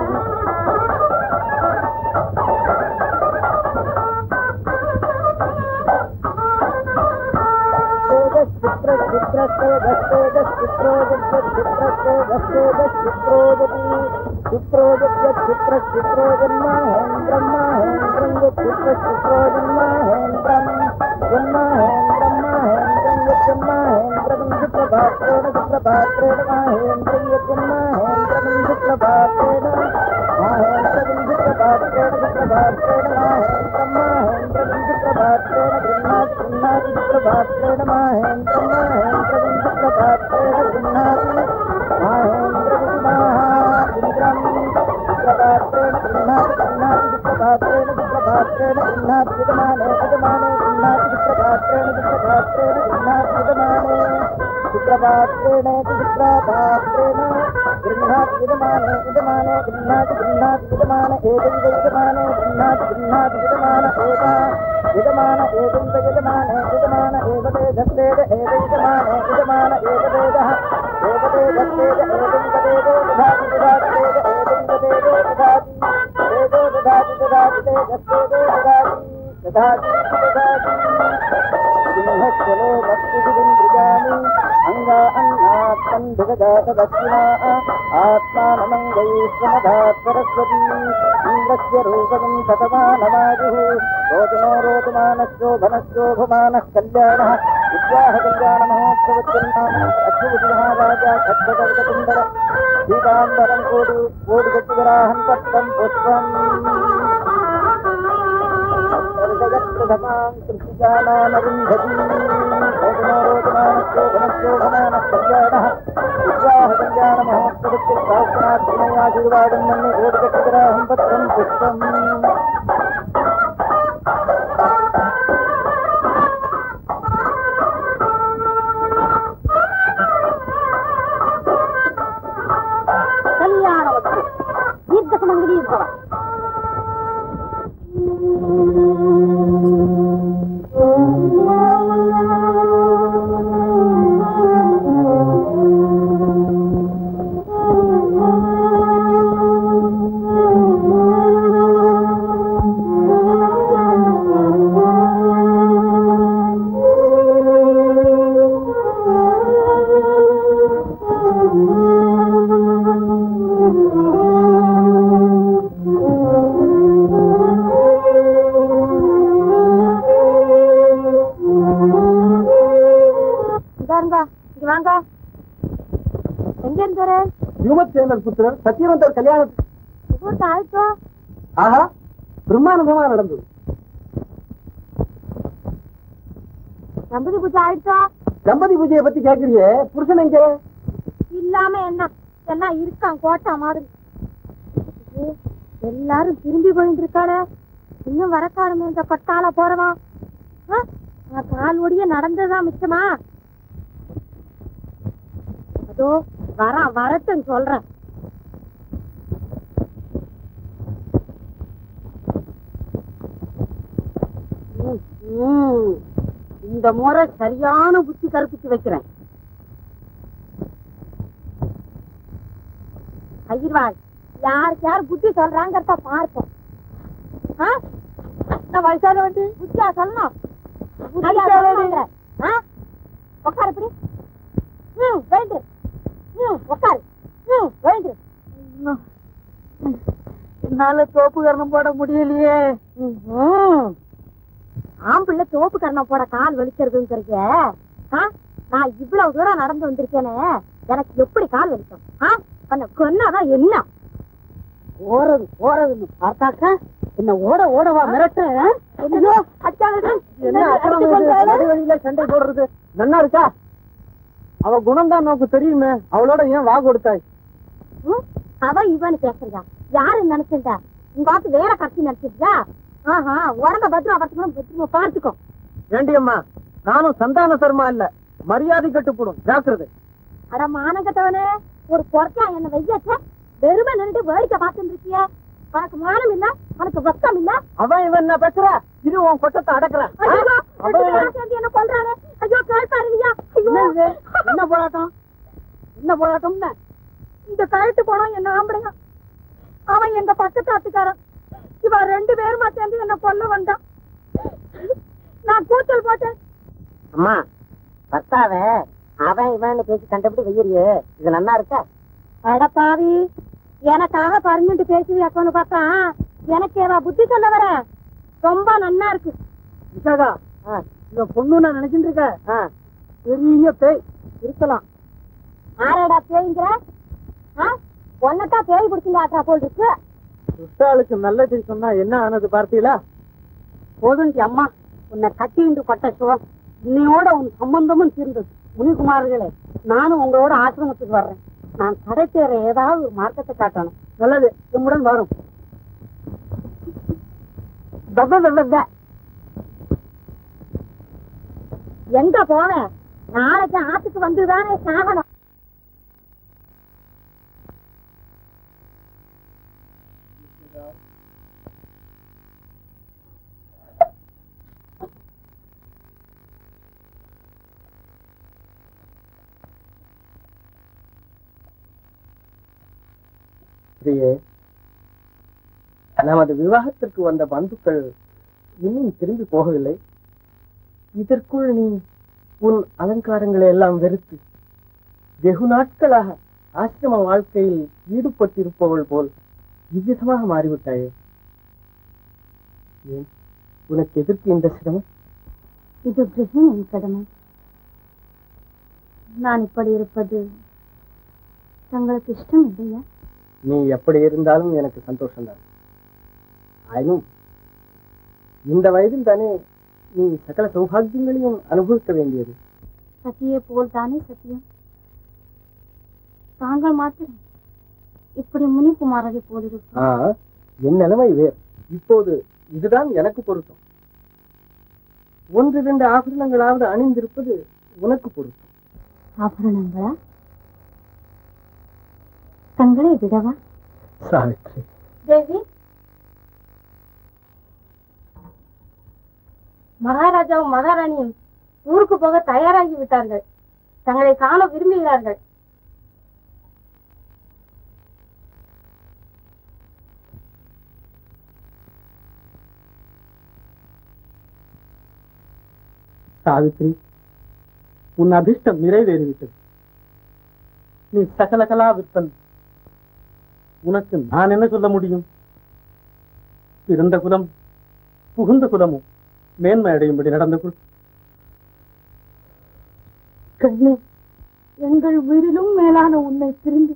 चित्रपात्रेण चित्रपात्रेण गृह्णाति विदमाने विदमाने गृह्णाति गृह्णाति विदमान एतैव विदमाने गृह्णाति गृह्णाति विदमान एता विदमान एतैव विदमाने विदमान एव तेजस्तेज एतैदमाने विदमान एकतेजः एकतेजस्तेज एतैव तेजो दधाति दधाति तेज एतैव तेजो दधाति तेजो दधाति दधाति तेजस्तेजो दधाति दधाति दधाति सिंहस्वलो भक्तिभिन्द्रियाणि अङ्गा अङ्गात्मन्धुगजातदक्षिणा आत्मानमङ्गैश्वमधात् सरस्वती इन्द्रस्य रूपकं शतमानमायुः रोदनो रोदमानश्चोभनश्चोभमानः कल्याणः विद्याः कल्याणमहोत्सवत्यन्नाम अश्वपतिमहाराजा खड्गकवचकुण्डल पीताम्बरं कोडि कोडिगट्टिवराहं पट्टं पुष्पम् जगत्प्रथमां कृषिजानामरुन्धती रोदमानश्चोभनश्चोभमानः कल्याणः विद्याः कल्याणमहोत्सवத்தில் சாஸ்திராத்மயாதிர்வாதம் மண்ணை ஓடுகட்டுகிறாகம் பத்திரம் புஷ்பம்
கல்யாணவத்து தீர்க்கசுமங்கலி பவ
இதாருங்க இங்க வாங்க எங்க இருந்தாரு
யுவச்சேனர் புத்திரர் சத்தியவந்தர் கல்யாணம்
முகூர்த்த ஆயிட்டோ
ஆஹா பிரம்மானந்தமா நடந்தது
தம்பதி பூஜை ஆயிட்டோ
தம்பதி பூஜையை பத்தி கேக்குறியே புருஷன் எங்க
இல்லாம என்ன எல்லாம் இருக்கான் கோட்டா மாதிரி ஐயோ, எல்லாரும் திரும்பி போயிட்டு இருக்காளே இன்னும் வரக்காரமே இந்த கொட்டால போறவா ஆ? நான் கால் ஒடிய நடந்ததா மிச்சமா அதோ வர வரட்டும் சொல்றேன்
ம், ம். இந்த முறை சரியான புத்தி கற்பிச்சு வைக்கிறேன்
ஐயர்வாள் யாருக்கு யார் புத்தி சொல்றாங்கிறத பார்ப்போம் ஆ? நான் வயசான வண்டி புத்தியா சொல்லணும் புத்தியா சொல்லணுங்கிற. ஆ? உட்காரு இப்படி ம் வேண்டு ம் உட்காரு ம் வேண்டு
என்னால தோப்பு கரணம் போட முடியலையே
ம்ஹும். ஆம்பிள்ளை தோப்பு கரணம் போட கால் வலிக்கிறதுங்கிறீங்க ஆ? நான் இவ்வளவு தூரம் நடந்து வந்திருக்கேனே எனக்கு எப்படி கால் வலிக்கும் ஆ? உன்னை கொன்னாதான் என்ன
போறது போறதுன்னு பார்த்தாக்கா என்ன ஓட ஓடவா மிரட்டு
ஐயோ, அச்சாவது.
என்ன அக்கிரமம் இது? நடுவழியில சண்டை போடுறது நன்னா இருக்கா
அவ குணம் தான் நோக்கு தெரியுமே அவளோட ஏன் வா கொடுத்தாய்
ம்? அவ இவன்னு பேசுறா யாரு நினைச்சிருந்தா உங்க ஆத்து வேற கட்சி நினைச்சிருக்கா ஆஹா உடம்ப பத்திரம் பத்திரம் பத்திரமா பார்த்துக்கோ
ஏண்டியம்மா நானும் சந்தான சர்மா இல்ல மரியாதை கட்டுப்படும் ஜாக்கிரதை
அட மானகட்டவனே ஒரு பொறக்கா என்ன வையாச்ச வெறுமை நின்று வேடிக்கை பார்த்துட்டு இருக்கிய உனக்கு மானம் இல்ல உனக்கு வெக்கம் இல்ல
அவன் இவன் என்ன பேசுற இது உன் கொட்டத்தை அடக்குறேன்
ஐயோ
அவன்
ரெண்டு பேரும் சேர்ந்து என்ன கொல்றானே ஐயோ கேள்பாருவியா ஐயோ
என்ன இது? என்ன போராட்டம் என்ன போராட்டம்னு
இந்த கழுத்து போனோம் என்ன ஆம்பளைங்க அவன் எங்க பக்கத்து ஆத்துக்காரன் இவ ரெண்டு பேருமா சேர்ந்து என்ன கொல்ல வந்தான் நான் கூச்சல் போட்டேன்
அம்மா பர்த்தாவ அவன் இவன் பேசி கண்டபடி வெய்யறியே இது நல்லா இருக்கா
அடப்பாவி எனக்காக பறிஞ்சுட்டு பேசுவியாக்கோன்னு பார்த்தா எனக்கு ஏதா புத்தி சொல்ல வர ரொம்ப நன்னா இருக்கு
விசாகா இந்த பொண்ணு நான் நினைச்சிட்டு இருக்க பெரிய பேய் இருக்கலாம்
ஆராடா பேய்ங்கிற ஒன்னதான் பேய் பிடிச்சிங்க ஆட்டா போல் இருக்கு
சுட்டாளுக்கு நல்ல செய்தி சொன்னா என்ன ஆனது பார்த்தீங்களா
போதுண்டி அம்மா உன்னை கட்டிண்டு பட்ட சுகம் இன்னையோட உன் சம்பந்தமும் தீர்ந்தது முனிகுமார்களே நானும் உங்களோட ஆசிரமத்துக்கு வர்றேன் நான் கடை தேர ஏதாவது ஒரு மார்க்கத்தை காட்டணும்
நல்லது உம்முடன் வரும்
தப்ப தப்ப
எங்க போவேன் நாளைக்கு ஆத்துக்கு வந்துதானே சாகணும்
பிரியே நமது விவாகத்திற்கு வந்த பந்துக்கள் இன்னும் திரும்பி போகவில்லை இதற்குள் நீ உன் அலங்காரங்களை எல்லாம் வெறுத்து வெகு நாட்களாக ஆசிரம வாழ்க்கையில் ஈடுபட்டிருப்பவள் போல் இவ்விதமாக மாறிவிட்டாயே ஏன் உனக்கு எதற்கு இந்த சிரமம்
இது கிரகிணியின் கடமை நான் இப்படி இருப்பது தங்களுக்கு இஷ்டம் இல்லையா
நீ எப்படி இருந்தாலும் எனக்கு சந்தோஷம்தான் ஆயினும் இந்த வயதில் தானே நீ சகல சௌபாகியங்களையும் அனுபவிக்க வேண்டியது
சத்தியே போல் தானே சத்தியம் தாங்கள் மாத்திரம் இப்படி முனிகுமாரரை போலிருக்கும்
ஆ என் நிலைமை வேறு இப்போது இதுதான் எனக்கு பொருத்தம் ஒன்று இரண்டு ஆபரணங்களாவது அணிந்திருப்பது உனக்கு பொருத்தம்
ஆபரணங்களா தங்களை விடவா
சாவித்ரி
தேவி
மகாராஜாவும் மகாராணியும் ஊருக்கு போக தயாராகி விட்டார்கள் தங்களை காண விரும்புகிறார்கள்
சாவித்ரி உன் அபிஷ்டம் நிறைவேறிவிட்டது நீ சகல கலா விற்பன் உனக்கு நான் என்ன சொல்ல முடியும் பிறந்த குலம் புகுந்த குலமும் மேன்மை அடையும்படி நடந்து கொள்
கண்ணே எங்கள் உயிரிலும் மேலான உன்னை பிரிந்து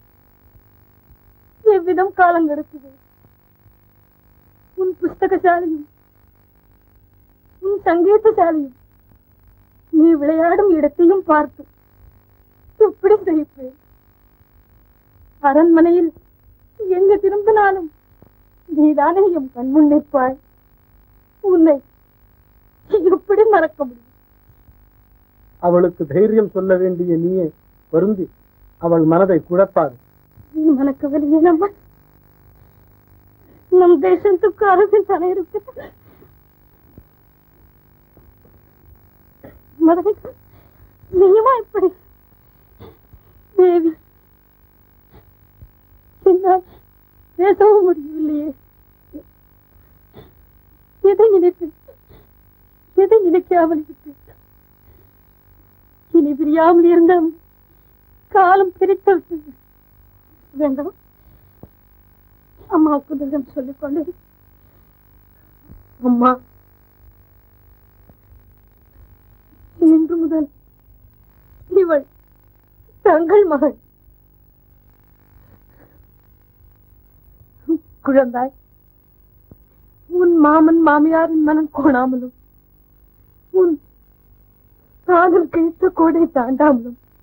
எவ்விதம் காலம் கிடக்குது உன் புஸ்தகசாலையும் உன் சங்கீதசாலையும் நீ விளையாடும் இடத்தையும் பார்த்து எப்படி சகிப்பேன் அரண்மனையில் எங்க திரும்பினாலும் நீதானே என் கண்முன் நிற்பாய் உன்னை எப்படி மறக்க முடியும்
அவளுக்கு தைரியம் சொல்ல வேண்டிய நீயே வருந்தி அவள் மனதை குழப்பாது
நீ மனக்கவலையே நம்ம நம் தேசத்துக்கு அரசின் தலை இருக்கு மதுரை நீயுமா இப்படி தேவி என்னால் பேசவும் முடியவில்லையே எதை நினைத்து எதை நினைக்காமல் விட்டேன் இனி பிரியாமல் இருந்தால் காலம் பிரித்து விட்டது வேண்டாம் அம்மாவுக்கு தூரம் சொல்லிக் கொண்டு அம்மா இன்று முதல் இவள் தங்கள் மகள் குழந்தாய் உன் மாமன் மாமியாரின் மனம் கோணாமலும் உன் காதல் கிழித்த கோடை தாண்டாமலும்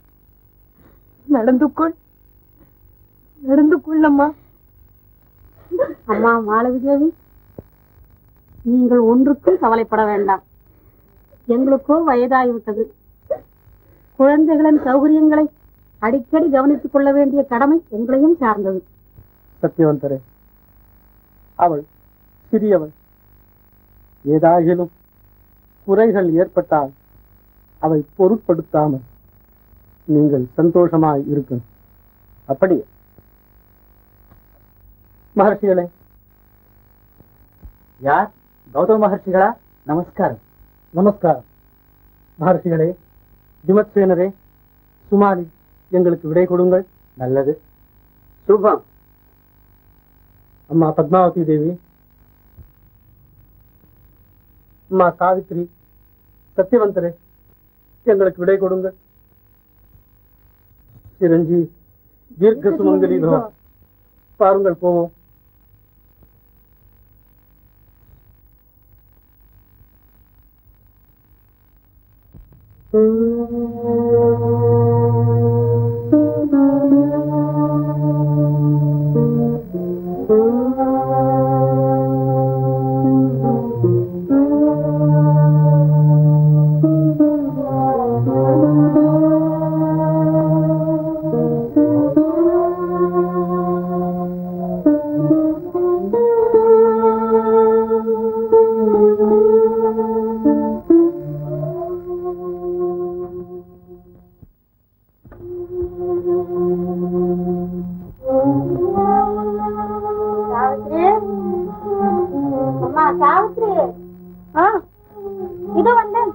நடந்து கொள் நடந்து கொள்ளம்மா
அம்மா மாளவி தேவி நீங்கள் ஒன்றுக்கும் கவலைப்பட வேண்டாம் எங்களுக்கோ வயதாகிவிட்டது குழந்தைகளின் சௌகரியங்களை அடிக்கடி கவனித்துக் கொள்ள வேண்டிய கடமை உங்களையும் சார்ந்தது
சத்தியவந்தரே அவள் சிறியவள் ஏதாகிலும் குறைகள் ஏற்பட்டால் அவை பொருட்படுத்தாமல் நீங்கள் சந்தோஷமாய் இருக்கணும் அப்படியே மகர்ஷிகளே
யார் கௌதம மகர்ஷிகளா நமஸ்காரம்
நமஸ்காரம் மகர்ஷிகளே விமத்சேனரே சுமாரி எங்களுக்கு விடை கொடுங்கள்
நல்லது சுபம்
அம்மா பத்மாவதி தேவி அம்மா சாவித்ரி சத்தியவந்தரே எங்களுக்கு விடை கொடுங்கள் சிரஞ்சி தீர்க்க சுமங்கலி பவ. பாருங்கள் போவோம்
சாவித்ரி அம்மா சாவித்ரி ஆ இது வந்தேன்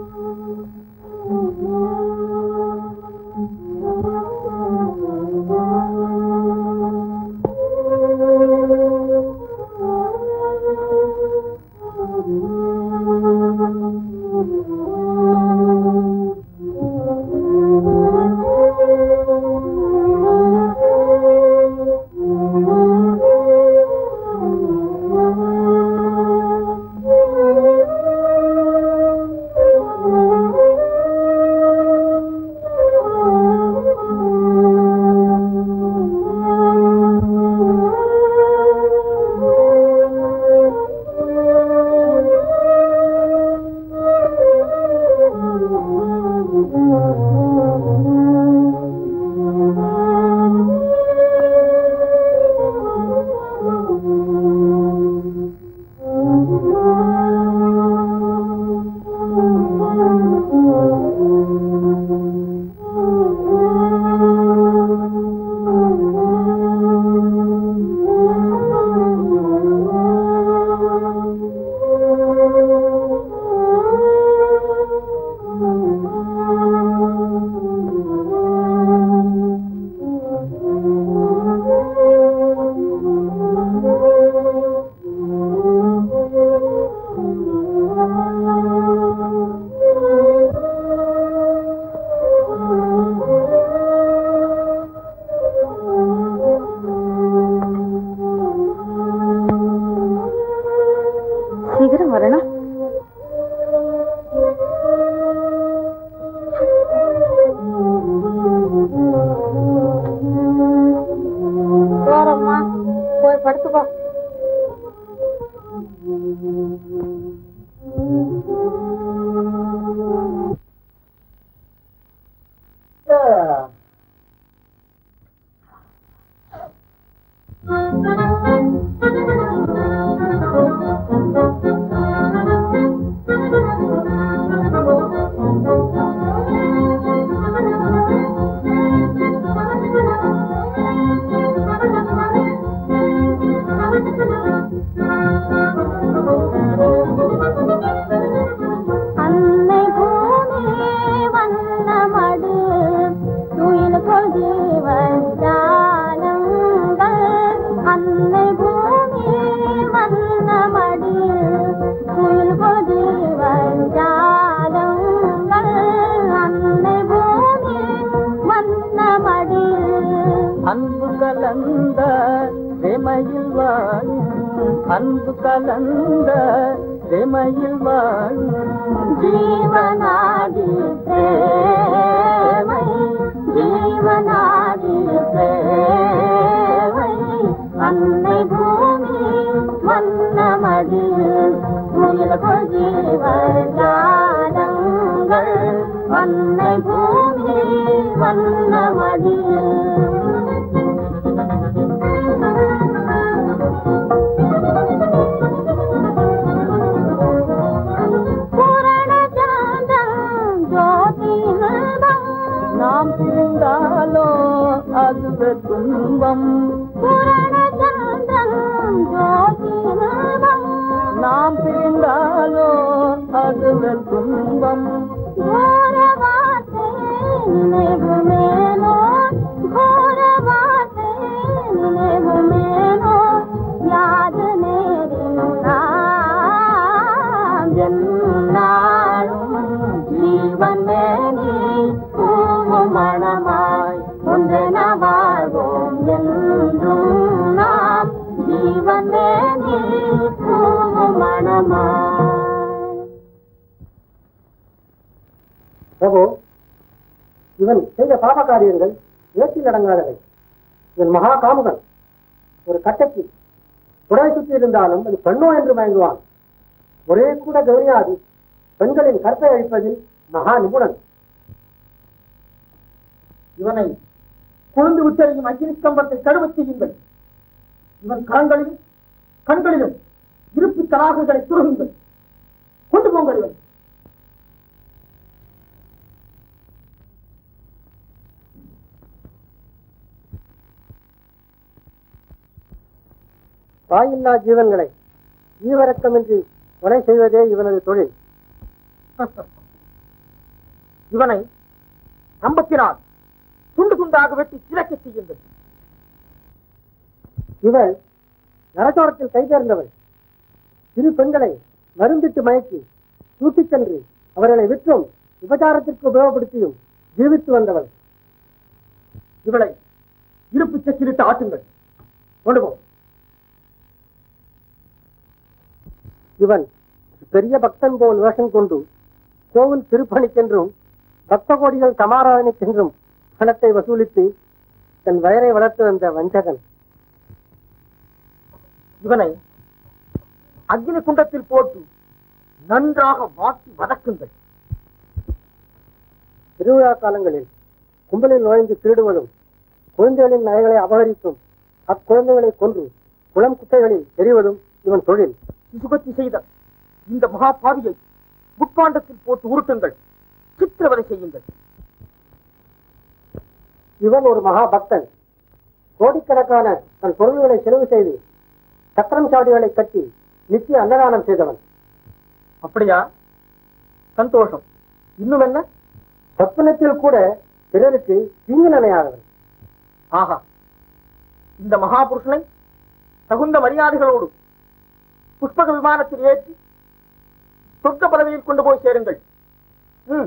சீக்கிரம் வரணும் போறம்மா போய் படுத்துக்கோ அன்னை பூமி வண்ணமடு துயில் கொள்கி வந்தானங்கள் அன்னை பூமி வண்ணமடு துயில் கொள்கி வந்தானங்கள் அன்னை பூமி வண்ணமடு
அன்பு கலந்த செமையில் வாழும் அன்பு கலந்த செமையில் வாழும்
ஜீவனாடி பிரேமை ஜீவனா
நாம் பிரிந்தாலோ அதுவே துன்பம் நாம் பிரிந்தாலோ அதுவே துன்பம் என்னாலும் ஜீவனே நீ பூவும் மணமாய் ஒன்றென வாழ்வோம் என்றும் நாம் ஜீவனே நீ பூவும் மணமாய்
பிரபு இவன் செய்த பாப காரியங்கள் ஏற்றில் அடங்காதவை இவன் மகா காமுகன் ஒரு கட்டைக்கு புடவை சுற்றி இருந்தாலும் அது பெண்ணோ என்று மயங்குவான் ஒரே கூட கௌரியாதி பெண்களின் கற்பை அழிப்பதில் மகா நிபுணன் இவனை குழுந்து விட்டறியும் அக்னி ஸ்தம்பத்தை கழுவச் செய்யுங்கள் இவன் கரங்களிலும் கண்களிலும் இருப்பு தராகுகளை துருகுங்கள் கொண்டு போங்கள் இவன் தாயில்லா ஜீவன்களை ஈவரக்கமின்றி கொலை செய்வதே இவனது தொழில் இவனை நம்பத்தினால் துண்டு துண்டாக வெட்டி சிலக்க செய்யுங்கள் இவள் நரசோரத்தில் கைதேர்ந்தவள் இரு பெண்களை மருந்திட்டு மயக்கி தூக்கிச் சென்று அவர்களை விற்றும் விபச்சாரத்திற்கு உபயோகப்படுத்தியும் ஜீவித்து வந்தவள் இவளை இருப்பு சக்கிலிட்டு ஆட்டுங்கள் கொண்டு போ இவன் பெரிய பக்தன் போல் வேஷம் கொண்டு கோவில் திருப்பணிக்கென்றும் பக்த கோடிகள் சமாராதனைக்கென்றும் பணத்தை வசூலித்து தன் வயரை வளர்த்து வந்த வஞ்சகன் இவனை அக்னி குண்டத்தில் போட்டு நன்றாக மாற்றி வதக்குங்கள் திருவிழா காலங்களில் கும்பலில் நுழைந்து திருடுவதும் குழந்தைகளின் நகைகளை அபகரித்தும் அக்குழந்தைகளை கொன்று குளம் குட்டைகளில் எறிவதும் இவன் தொழில் சுசுபத்தி செய்த இந்த மகா பாவியை முட்பாண்டத்தில் போட்டு உருட்டுங்கள் சித்திரவதை செய்யுங்கள் இவன் ஒரு மகா பக்தன் கோடிக்கணக்கான தன் பொருள்களை செலவு செய்து சக்கரம் சாடிகளை கட்டி நித்திய அன்னதானம் செய்தவன் அப்படியா சந்தோஷம் இன்னும் என்ன சொப்பனத்தில் கூட பிறருக்கு தீங்கு நினையாதவன் ஆஹா இந்த மகாபுருஷனை தகுந்த மரியாதைகளோடு புஷ்பக விமானத்தில் ஏற்றி சொர்க்க பதவியில் கொண்டு போய் சேருங்கள் ம்.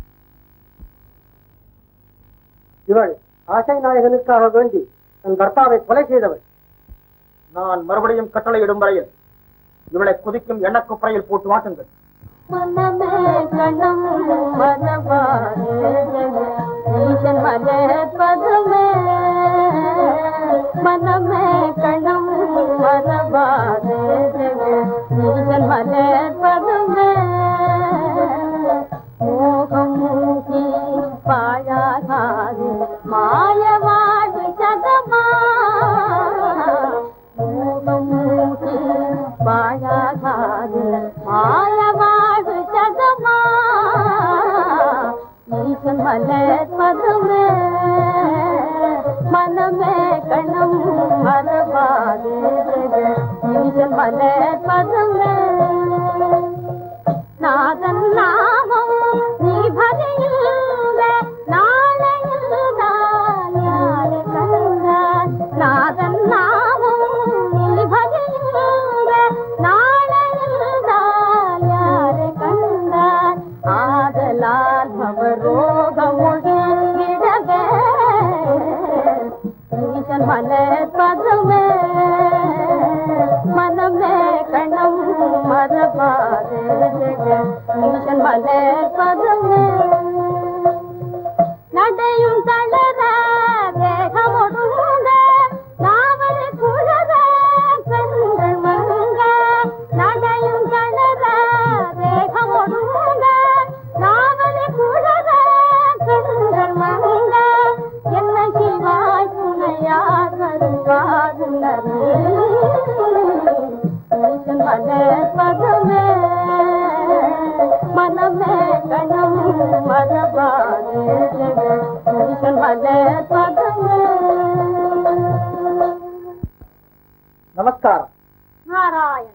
இவள் ஆசை நாயகனுக்காக வேண்டி தன் பர்த்தாவை கொலை செய்தவள் நான் மறுபடியும் கட்டளையிடும் வரையில் இவளை குதிக்கும் எண்ணக்குப்பறையில் போட்டு வாட்டுங்கள்
மனமே கணம் மனவாரே ஈசன் மலர்பதுமே மனமே கணம் மனவாரே ஈசன் மலர்பதுமே மோகம் மூக்கி பாழாகாது மாயவாடு சதமா மோகம் மூக்கி பாழாகாது மாயவாடு சதமா ஈசன் மலர் பதுமே மனமே கணம் மரபாது ஈசன் மலர் பதுமே நாதன் நாமம் நீ பதையுங்க நாளையில் நான் யாரை கண்டான் நாதன் நாமம் நீ பதையுங்க நாளையில் நான் யாரை கண்டான் ஆதலால் பவரோகம் ஒழிந்திடவே ஈசன் மலர் பதுமே மனமே கணம் மரபாது ஈசன் மலர் பதுமே நடையும் தளர தேகமொடுங்க நாவல் குழற கண்கள் மங்க நடையும் தளர தேகமொடுங்க நாவல் குழற கண்கள் மங்க भले पद में मन में गणम मर बारे जग दर्शन भले पद में
நமஸ்காரம்
नारायण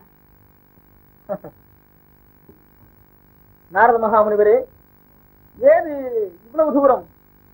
நாரத மகாமுனிவரே ஏது இவ்வளவு தூரம்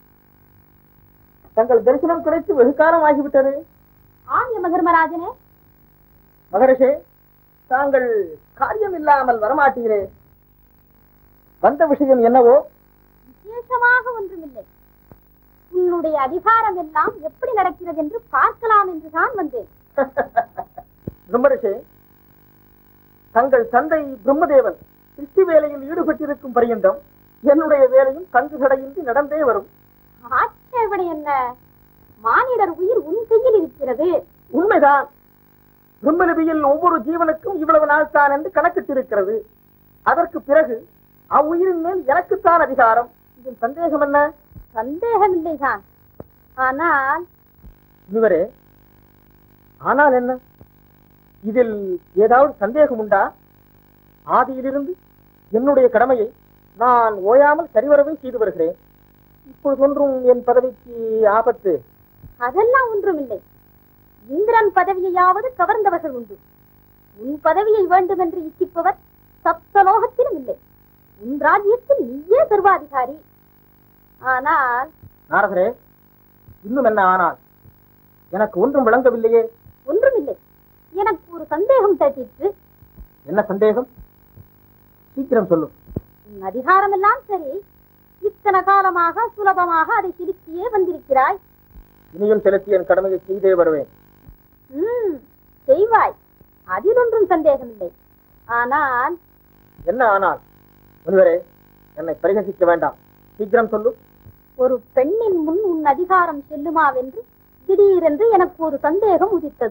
தங்கள் தரிசனம் கிடைத்து வெகு காலம் ஆகிவிட்டது
ஆம் யம தர்மராஜனே
மகரிஷே தாங்கள் காரியம் இல்லாமல் வரமாட்டீரே வந்த விஷயம் என்னவோ
விசேஷமாக ஒன்றுமில்லை உன்னுடைய அதிகாரம் எல்லாம் எப்படி நடக்கிறது என்று பார்க்கலாம் என்று தான் வந்தேன்
பிரம்மரிஷே தங்கள் தந்தை பிரம்மதேவன் சிருஷ்டி வேலையில் ஈடுபட்டிருக்கும் பரியந்தம் என்னுடைய வேலையும் தங்கு தடையின்றி நடந்தே வரும்
ஆட்சேபனை என்ன மானிடர் உயிர் உன் கையில் இருக்கிறது
உண்மைதான் பிரம்மலிபியில் ஒவ்வொரு ஜீவனுக்கும் இவ்வளவு நாள் தான் என்று கணக்கிட்டிருக்கிறது அதற்கு பிறகு அவ்வுயிரின் மேல் எனக்குத்தான் அதிகாரம் இதில் சந்தேகம் என்ன
சந்தேகமில்லைதான் ஆனால்
முனிவரே ஆனால் என்ன இதில் ஏதாவது சந்தேகம் உண்டா ஆதியிலிருந்து என்னுடைய கடமையை நான் ஓயாமல் சரிவரவே செய்து வருகிறேன் இப்பொழுது ஒன்றும் என் பதவிக்கு ஆபத்து
அதெல்லாம் ஒன்றுமில்லை இந்திரன் பதவியையாவது கவர்ந்தவர்கள் உண்டு உன் பதவியை வேண்டும் என்று இச்சிப்பவர் சப்தலோகத்திலும் இல்லை உன் ராஜ்யத்தில் நீயே சர்வாதிகாரி ஆனால்
நாரதரே இன்னும் என்ன ஆனால் எனக்கு ஒன்றும் விளங்கவில்லையே
ஒன்றுமில்லை எனக்கு ஒரு சந்தேகம் தட்டிற்று
என்ன சந்தேகம் சீக்கிரம் சொல்லும்
உன் அதிகாரம் எல்லாம் சரி இத்தனை காலமாக சுலபமாக அதை திருத்தியே வந்திருக்கிறாய்
இனியும் செலுத்தி என் கடமையை செய்தே வருவேன்
ம் செய்வாய் அதில் ஒன்றும் சந்தேகமில்லை ஆனால்
என்ன ஆனால் முனிவரே என்னை பரிகசிக்க வேண்டாம் சீக்கிரம் சொல்லு
ஒரு பெண்ணின் முன் உன் அதிகாரம் செல்லுமாவென்று திடீரென்று எனக்கு ஒரு சந்தேகம் உதித்தது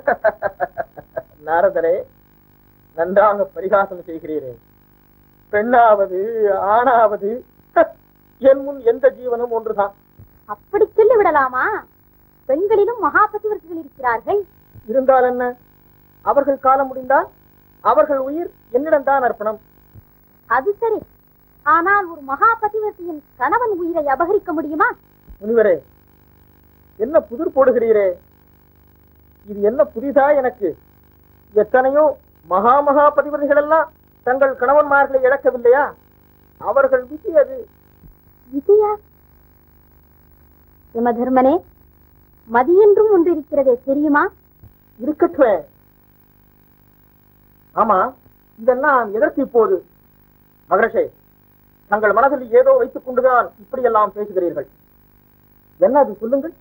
நாரதரே நன்றாக பரிகாசம் செய்கிறீரே பெண்ணாவது ஆணாவது என் முன் எந்த ஜீவனும் ஒன்றுதான்
அப்படி சொல்லி விடலாமா பெண்களிலும் மகாபதிவர்கள் இருக்கிறார்கள்
இருந்தால் என்ன அவர்கள் காலம் முடிந்தால் அவர்கள் உயிர் என்னிடம்தான் அர்ப்பணம்
அது சரி ஆனால் ஒரு மகாபதிவர்த்தியின் கணவன் உயிரை அபகரிக்க முடியுமா
முனிவரே என்ன புதிர் போடுகிறீரே இது என்ன புதிதா எனக்கு எத்தனையோ மகா மகா பதிவர்கள் எல்லாம் தங்கள் கணவன்மார்களை இழக்கவில்லையா அவர்கள் விதி அது
விதியா யமதர்மனே மதியென்றும் ஒன்று இருக்கிறதே தெரியுமா
இருக்கட்டுமே ஆமா இதெல்லாம் எதற்கு இப்போது மகரஷே தங்கள் மனதில் ஏதோ வைத்துக் கொண்டுதான் இப்படியெல்லாம் பேசுகிறீர்கள் என்ன அது சொல்லுங்கள்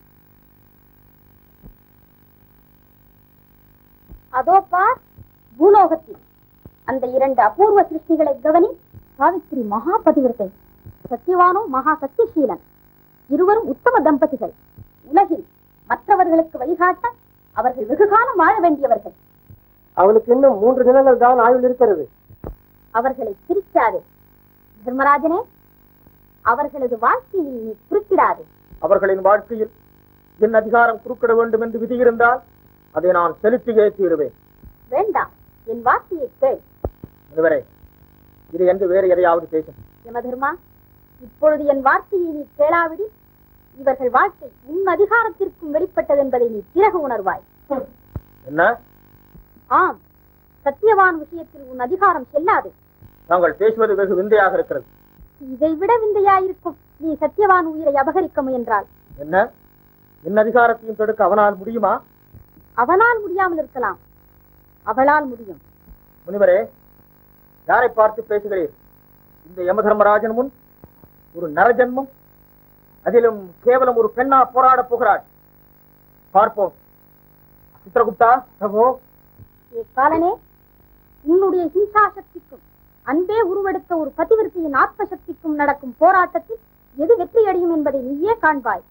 அதோ பார் பூலோகத்தில் அந்த இரண்டு அபூர்வ சிருஷ்டிகளை கவனி சாவித்திரி மகா பதிவிரத்தை சத்தியவானும் மகா சத்தியசீலன் இருவரும் உத்தம தம்பதிகள் உலகில் மற்றவர்களுக்கு வழிகாட்ட அவர்கள் வெகுகாலம் வாழ வேண்டியவர்கள்
அவளுக்கு இன்னும் மூன்று தினங்கள் தான் ஆயுள் இருக்கிறது
அவர்களை பிரிக்காதே தர்மராஜனே அவர்களது வாழ்க்கையில் நீ குறுக்கிடாதே
அவர்களின் வாழ்க்கையில் என் அதிகாரம் குறுக்கிட வேண்டும் என்று விதி இருந்தால் அதை நான் செலுத்தியே தீருவேன்
வேண்டாம் என் வார்த்தையை கேள்
முனிவரே இது என்று வேறு எதையாவது பேசும்
யமதர்மா இப்பொழுது என் வார்த்தையை நீ கேளாவிடில் இவர்கள் வாழ்க்கை உன் அதிகாரத்திற்கும் வெளிப்பட்டது என்பதை நீ பிறகு உணர்வாய்
என்ன
ஆம் சத்தியவான் விஷயத்தில் உன் அதிகாரம் செல்லாது
நாங்கள் பேசுவது வெகு விந்தையாக இருக்கிறது
இதை விட விந்தையாயிருக்கும் நீ சத்தியவான் உயிரை அபகரிக்க முயன்றால்
என்ன என் அதிகாரத்தையும் தடுக்க அவனால் முடியுமா
அவனால் முடியாமல் இருக்கலாம் அவளால் முடியும்
முனிவரே யாரை பார்த்து பேசுகிறீர் இந்த யமதர்மராஜன் முன் ஒரு நரஜன்மம் அதிலும் கேவலம் ஒரு பெண்ணா போராட போகிறாள் பார்ப்போம் சித்திரகுப்தா பிரபு
காலனே உன்னுடைய ஹிம்சா சக்திக்கும் அன்பே உருவெடுத்த ஒரு பதிவிருத்தியின் ஆத்ம சக்திக்கும் நடக்கும் போராட்டத்தில் எது வெற்றி அடையும் என்பதை நீயே காண்பாய்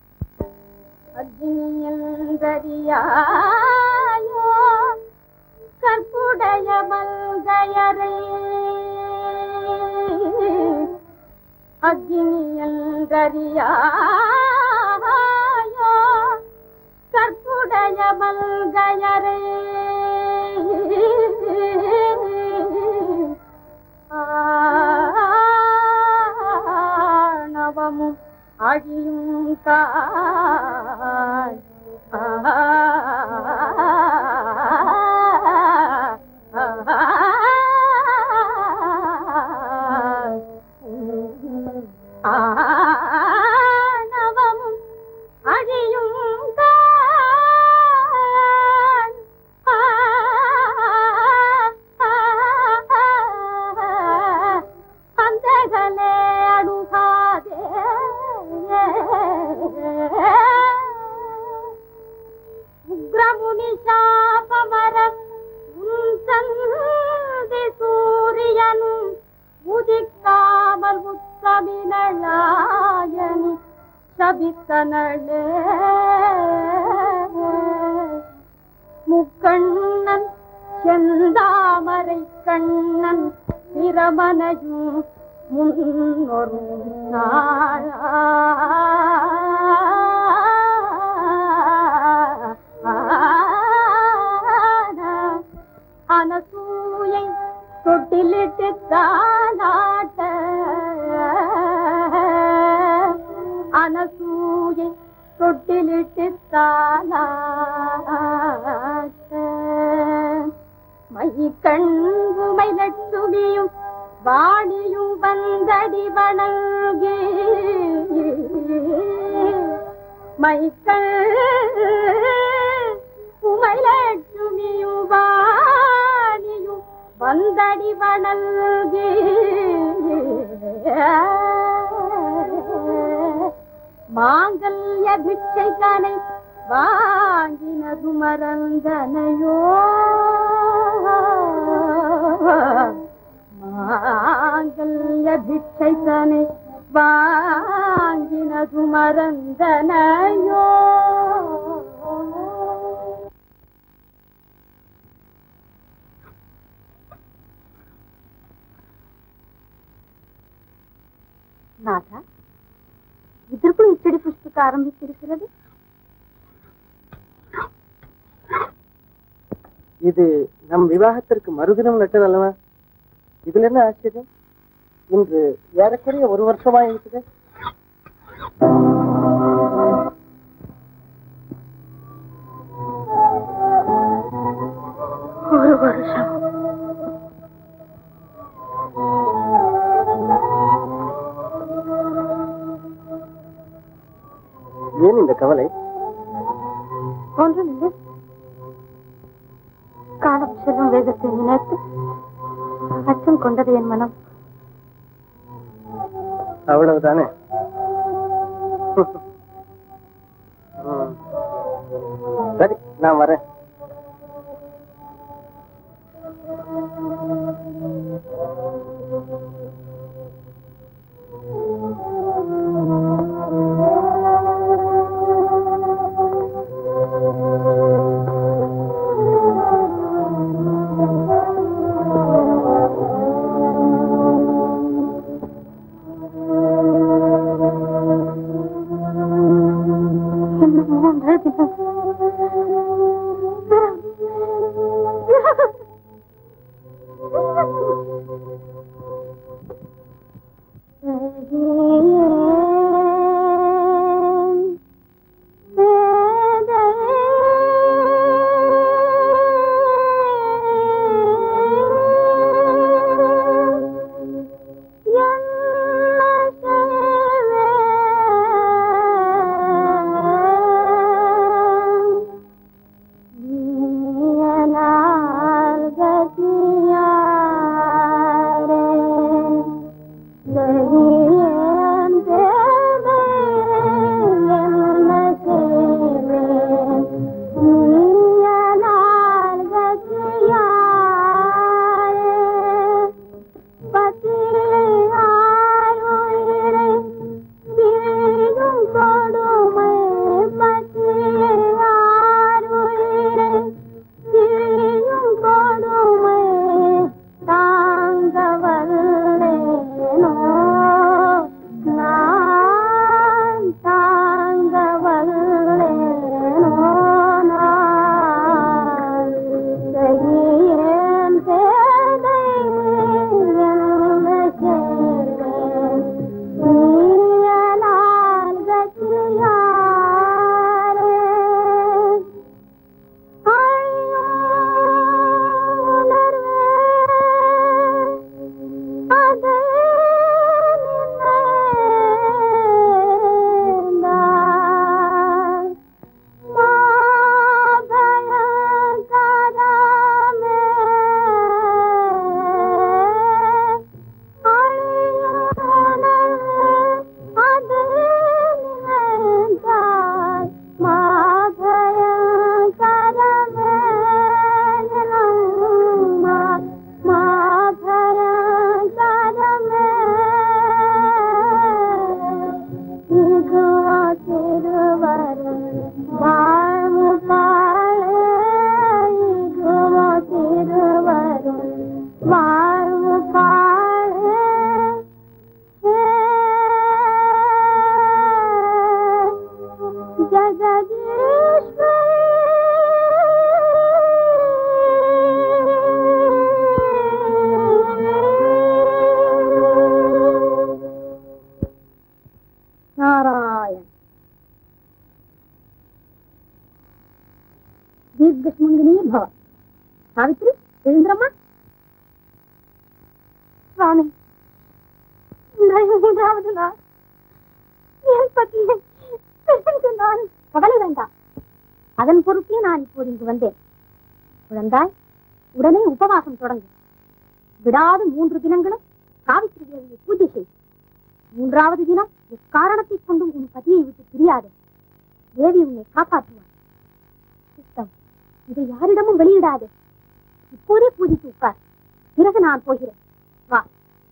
அக்னியந்தரியாயோ கற்புடைய மல்கையரே அக்னியந்தரியாயோ கற்புடைய மல்கையரே
அழியும் காய் ஆணவமும் அழியும் காய் அந்தகலே அணுகாதே உக்ரமுனி சாபமரம் உன் சந்தி சூரியனும் உதிக்காமல் உத்தமிழாயனி சபித்தனளே முக்கண்ணன் செந்தாமரை கண்ணன் பிரமனையும் முன்னொரு நாள் அனசூயை தொட்டிலிட்டு தானாட்ட அனசூயை தொட்டிலிட்டு தானாட்ட மை கண்புமை லட்சுமியும் வாணியும் வந்தடி வணங்கி மைக்கள் உமை லட்சுமியும் வாணியும் வந்தடி வணங்கி மாங்கல்ய பிட்சை கனை வாங்கினது மறந்தனையோ மாங்கல்ய பிட்சை கனை வாங்கினது மறந்தனையோ நாதா இதற்குள் இச்சடி புஷ்பிக்க ஆரம்பித்திருக்கிறது
இது நம் விவாகத்திற்கு மறுதினம் நட்டது அல்லவா இதுல என்ன ஆச்சரியம் இன்று ஏறக்குறைய ஒரு வருஷமா இருக்குது
ஒரு வருஷம்
ஏன் இந்த கவலை
ஒன்றுமில்லை காலம் செல்லும் வேகத்தை நினைத்து அச்சம் கொண்டது என் மனம்
அவ்வளவுதானே ம். சரி நான் வரேன்
இன்னும் மூன்று தினம் என்ன
நாராயண் தீர்க்கஸ்மங்கினி பவ சாவித்ரி எழுந்திரம்மா சுவாமி இந்த மூன்றாவது நாள் என் பத்தியை பிரிந்து நான் கவலை வேண்டாம் அதன் பொறுப்பே நான் இப்போது இங்கு வந்தேன் குழந்தாய் உடனே உபவாசம் தொடங்கு விடாது மூன்று தினங்களும் சாவித்திரி தேவியை பூஜை செய் மூன்றாவது தினம் எக்காரணத்தை கொண்டும் உன் பதியை விட்டு பிரியாது தேவி உன்னை காப்பாற்றுவார் சித்தம் இதை யாரிடமும் வெளியிடாது இப்போதே பூஜைக்கு உட்கார் பிறகு நான் போகிறேன் வா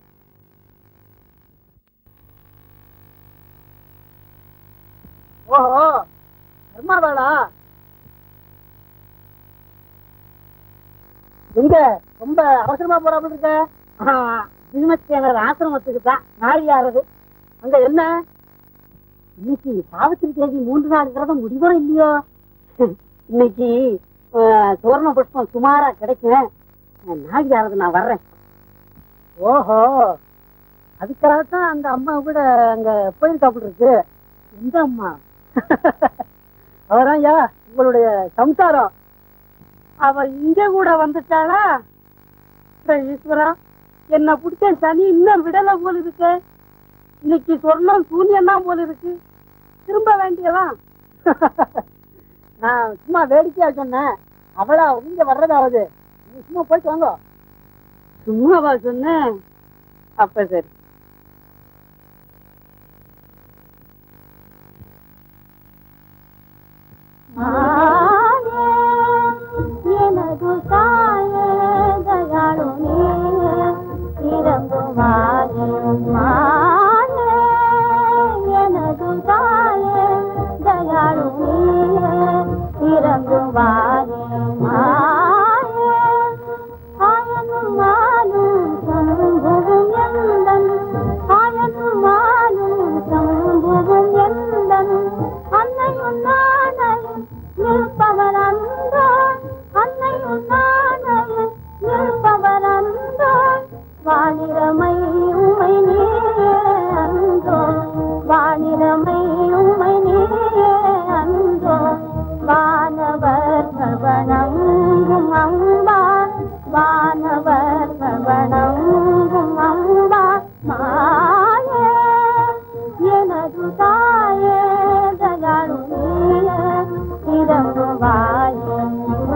ஓஹோ தர்மாவேளா எங்க ரொம்ப அவசரமா போறாமல் இருக்க பீமசேனர் ஆசிரமத்துக்கு தான் நாழியாறது அங்க என்ன இன்னைக்கு சாவித்திரி தேதி மூன்று நாள் விரதம் முடிவோ இல்லையோ இன்னைக்கு அஹ், சுவர்ண புஷ்பம் சுமாரா கிடைக்கும் அஹ், நாழியாறது நான் வர்றேன் ஓஹோ அதுக்காக தான் அந்த அம்மா கூட அங்க போயிருக்காப்புல இருக்கு எந்த அம்மா அவராயா உங்களுடைய சம்சாரம் அவ இங்க கூட வந்துட்டாளா அட ஈஸ்வரா என்ன பிடிச்ச சனி இன்னும் விடல போல இருக்கு இன்னைக்கு சொர்ணம் சூன்யம் தான் போல இருக்கு திரும்ப வேண்டியதான் நான் சும்மா வேடிக்கையா சொன்னேன் அவளா இங்க வர்றதாவது நீ சும்மா போயிட்டு வாங்க சும்மாவா சொன்னேன் அப்ப சரி
எனது தாயே தயாளுமே இறங்குவாயே மாயே எனது தாயே தயாளுமே இறங்குவாயே மாயே ஆயனும் நானும் சம்புவும் எந்தன் ஆயனும் நானும் சம்புவும் எந்தன் அன்னையும் நானையும் நிற்பவர் அன்றோ அன்னையும் நானையும் நிற்பவர் அன்றோ வானிரமை உமை நீயே அன்றோ வானிரமை உமை நீயே அன்றோ வானவர் வணங்கும் அம்பா வானவர் வணங்கும் அம்பா மாயே எனது தாயே தயாளுமே இறங்குவாயே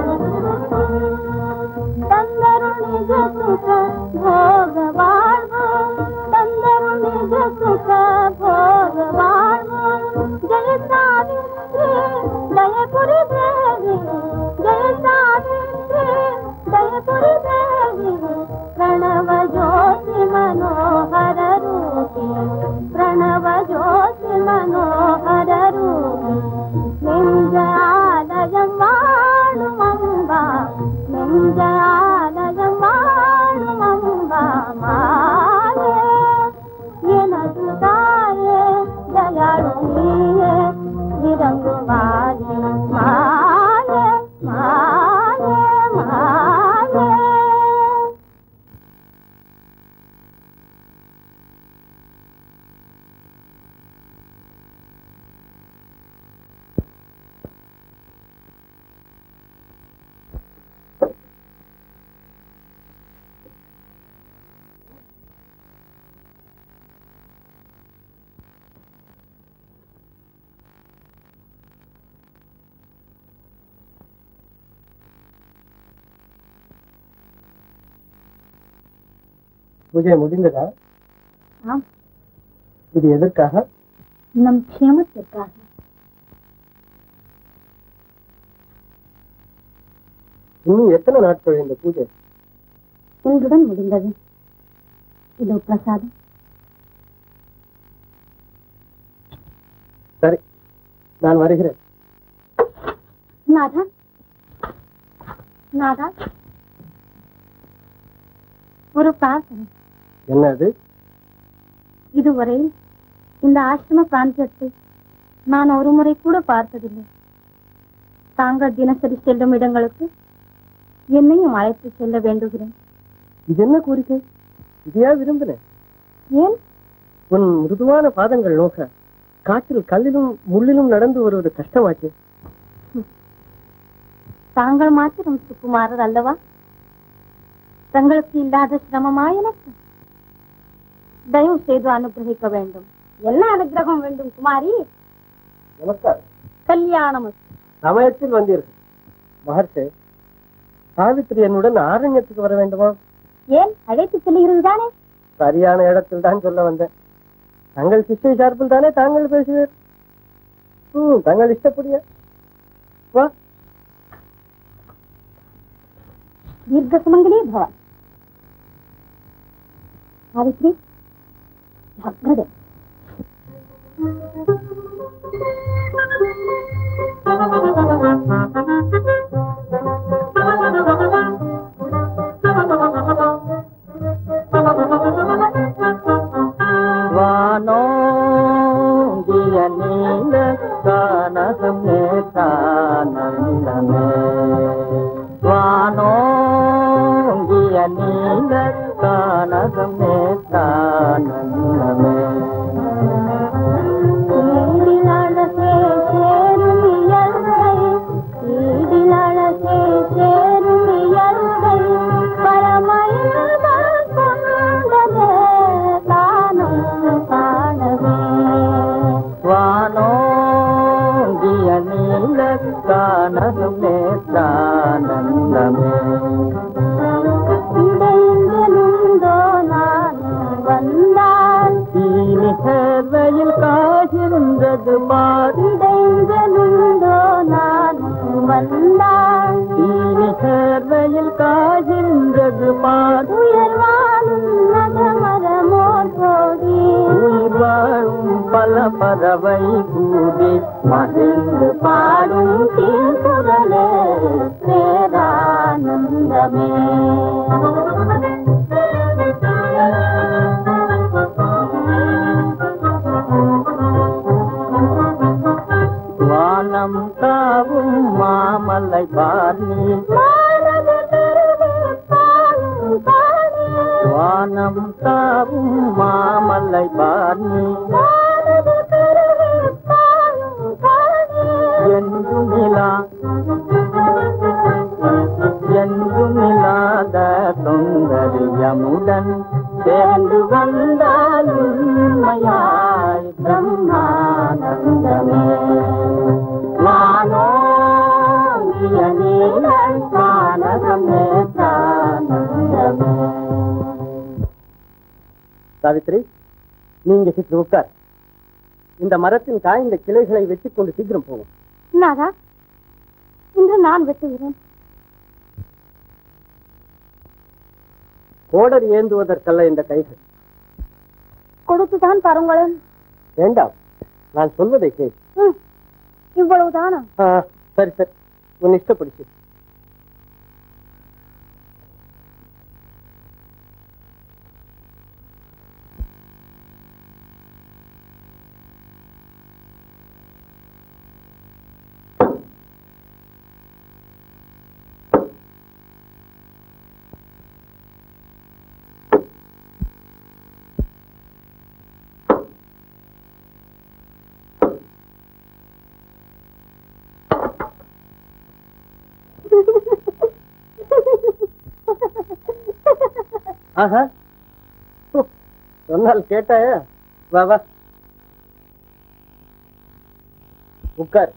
தந்தருள் நிஜ சுக போக வாழ்வு தந்தருள் நிஜ சுக போக வாழ்வு ஜெய சாவித்ரி ஜெயபுரி தேவி ஜெய சாவித்ரி ஜெயபுரி தேவி பிரணவ ஜோதி மனோகர ரூபி பிரணவ ஜோதி மனோகர ரூபி நெஞ்ச ஆலயம் வாழும் அம்பா நெஞ்ச ஆலயம் வாழும் அம்பா மாயே எனது தாயே தயாளுமியே இறங்குவாயே மாயே மாயே மாயே
பூஜை முடிந்ததா
ஆம்
இது எதற்காக
நம் க்ஷேமத்திற்காக
இன்னும் எத்தனை நாட்கள் இந்த பூஜை
இன்றுடன் முடிந்தது இதோ பிரசாதம்
சரி நான் வருகிறேன்
நாதா நாதா ஒரு பிரார்த்தனை
என்னது
இதுவரை இந்த ஆசிரம பிராந்தியத்தை நான் ஒரு முறை கூட பார்த்ததில்லை தாங்கள் தினசரி செல்லும் இடங்களுக்கு என்னையும் அழைத்து செல்ல வேண்டுகிறேன்
இது என்ன கோரிக்கை இதையா விரும்புன
ஏன்
உன் மிருதுவான பாதங்கள் நோக்க காற்றில் கல்லிலும் முள்ளிலும் நடந்து வருவது கஷ்டமாச்சு
தாங்கள் மாத்திரம் சுக்குமாரர் அல்லவா தங்களுக்கு இல்லாத சிரமமா எனக்கு தயவு செய்து அனுகிரகிக்க வேண்டும் என்ன அனுகிரகம் வேண்டும் குமாரி
நமஸ்கார்
கல்யாணம்
சமயத்தில் வந்தீர்கள் மகர்ஷி சாவித்திரி என்னுடன் ஆரண்யத்துக்கு வர வேண்டுமா
ஏன் அழைத்து செல்லுகிறது தானே
சரியான இடத்தில் தான் சொல்ல வந்தேன் தங்கள் சிஷ்யை சார்பில் தானே தாங்கள் பேசுவீர் ம் தங்கள் இஷ்டப்படியா வா
தீர்க்க சுமங்கலி பவ சாவித்ரி ஜாக்கிரதை
வானோங்கிய நீல கானகம் நேசானந்தமே வானோங்கிய நீல கானகம் நேசானந்தமே
ஈடிலழகே சேரும் இயற்கை, ஈடிலழகே சேரும் இயற்கை, பரமயில்தான் கொண்டதே தானும் காணவே.
வானோங்கிய நீல கானகம் நேசானந்தமே
இடைந்தெழுந்தோ நான் வந்தால்,
தீனி சேர்வையில் காய்கின்றது பாடி
இடைந்தெழுந்தோ நான் வந்தால்,
தீனி சேர்வையில் காய்கின்றது பாடி
உயர்வானும் நகமரமோர் கோடி
உயிர் வாழும் பல பறவை கூடி மகிழ்ந்து பாடும்
தீர்ப்புகளே பேரானந்தமே
வானம் தாவும் மாமலை பார்னி வானம் தாவும் மாமலை பார்னி என்று நிலா என்று நிலாத தொந்தரியமுடன் சேர்ந்து வந்தால் உண்மையாய் பிரம்மானந்தமே வானோ நீலன் மானகமே சானந்தமே
சாவித்ரி நீங்க சிற்று உட்கார் இந்த மரத்தின் காய்ந்த கிளைகளை வெட்டிக் கொண்டு சீக்கிரம் போகும்
நாதா இன்று நான் வெட்டுகிறேன்
கோடர் ஏந்துவதற்கல்ல இந்த கைகள்
கொடுத்துதான் பாருங்களேன்
வேண்டாம் நான் சொல்வதை கேள்
ம், இவ்வளவுதானா
ஆ, சரி சரி உன் இஷ்டப்படிச்சு ஆஹா ஹு, சொன்னால் கேட்டாயா வா வா உட்கார்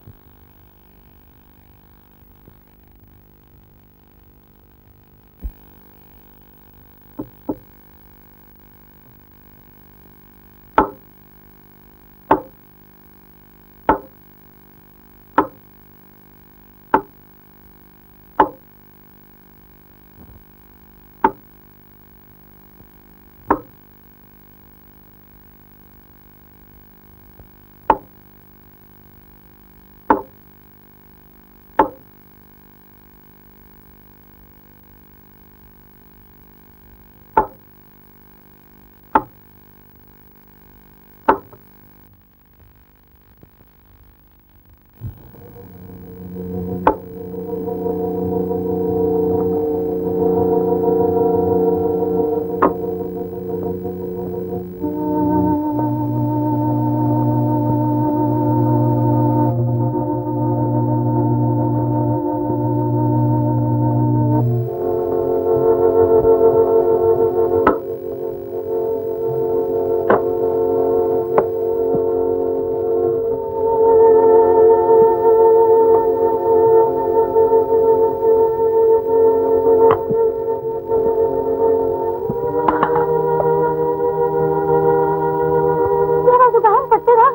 எனக்கு பயம் பட்டதா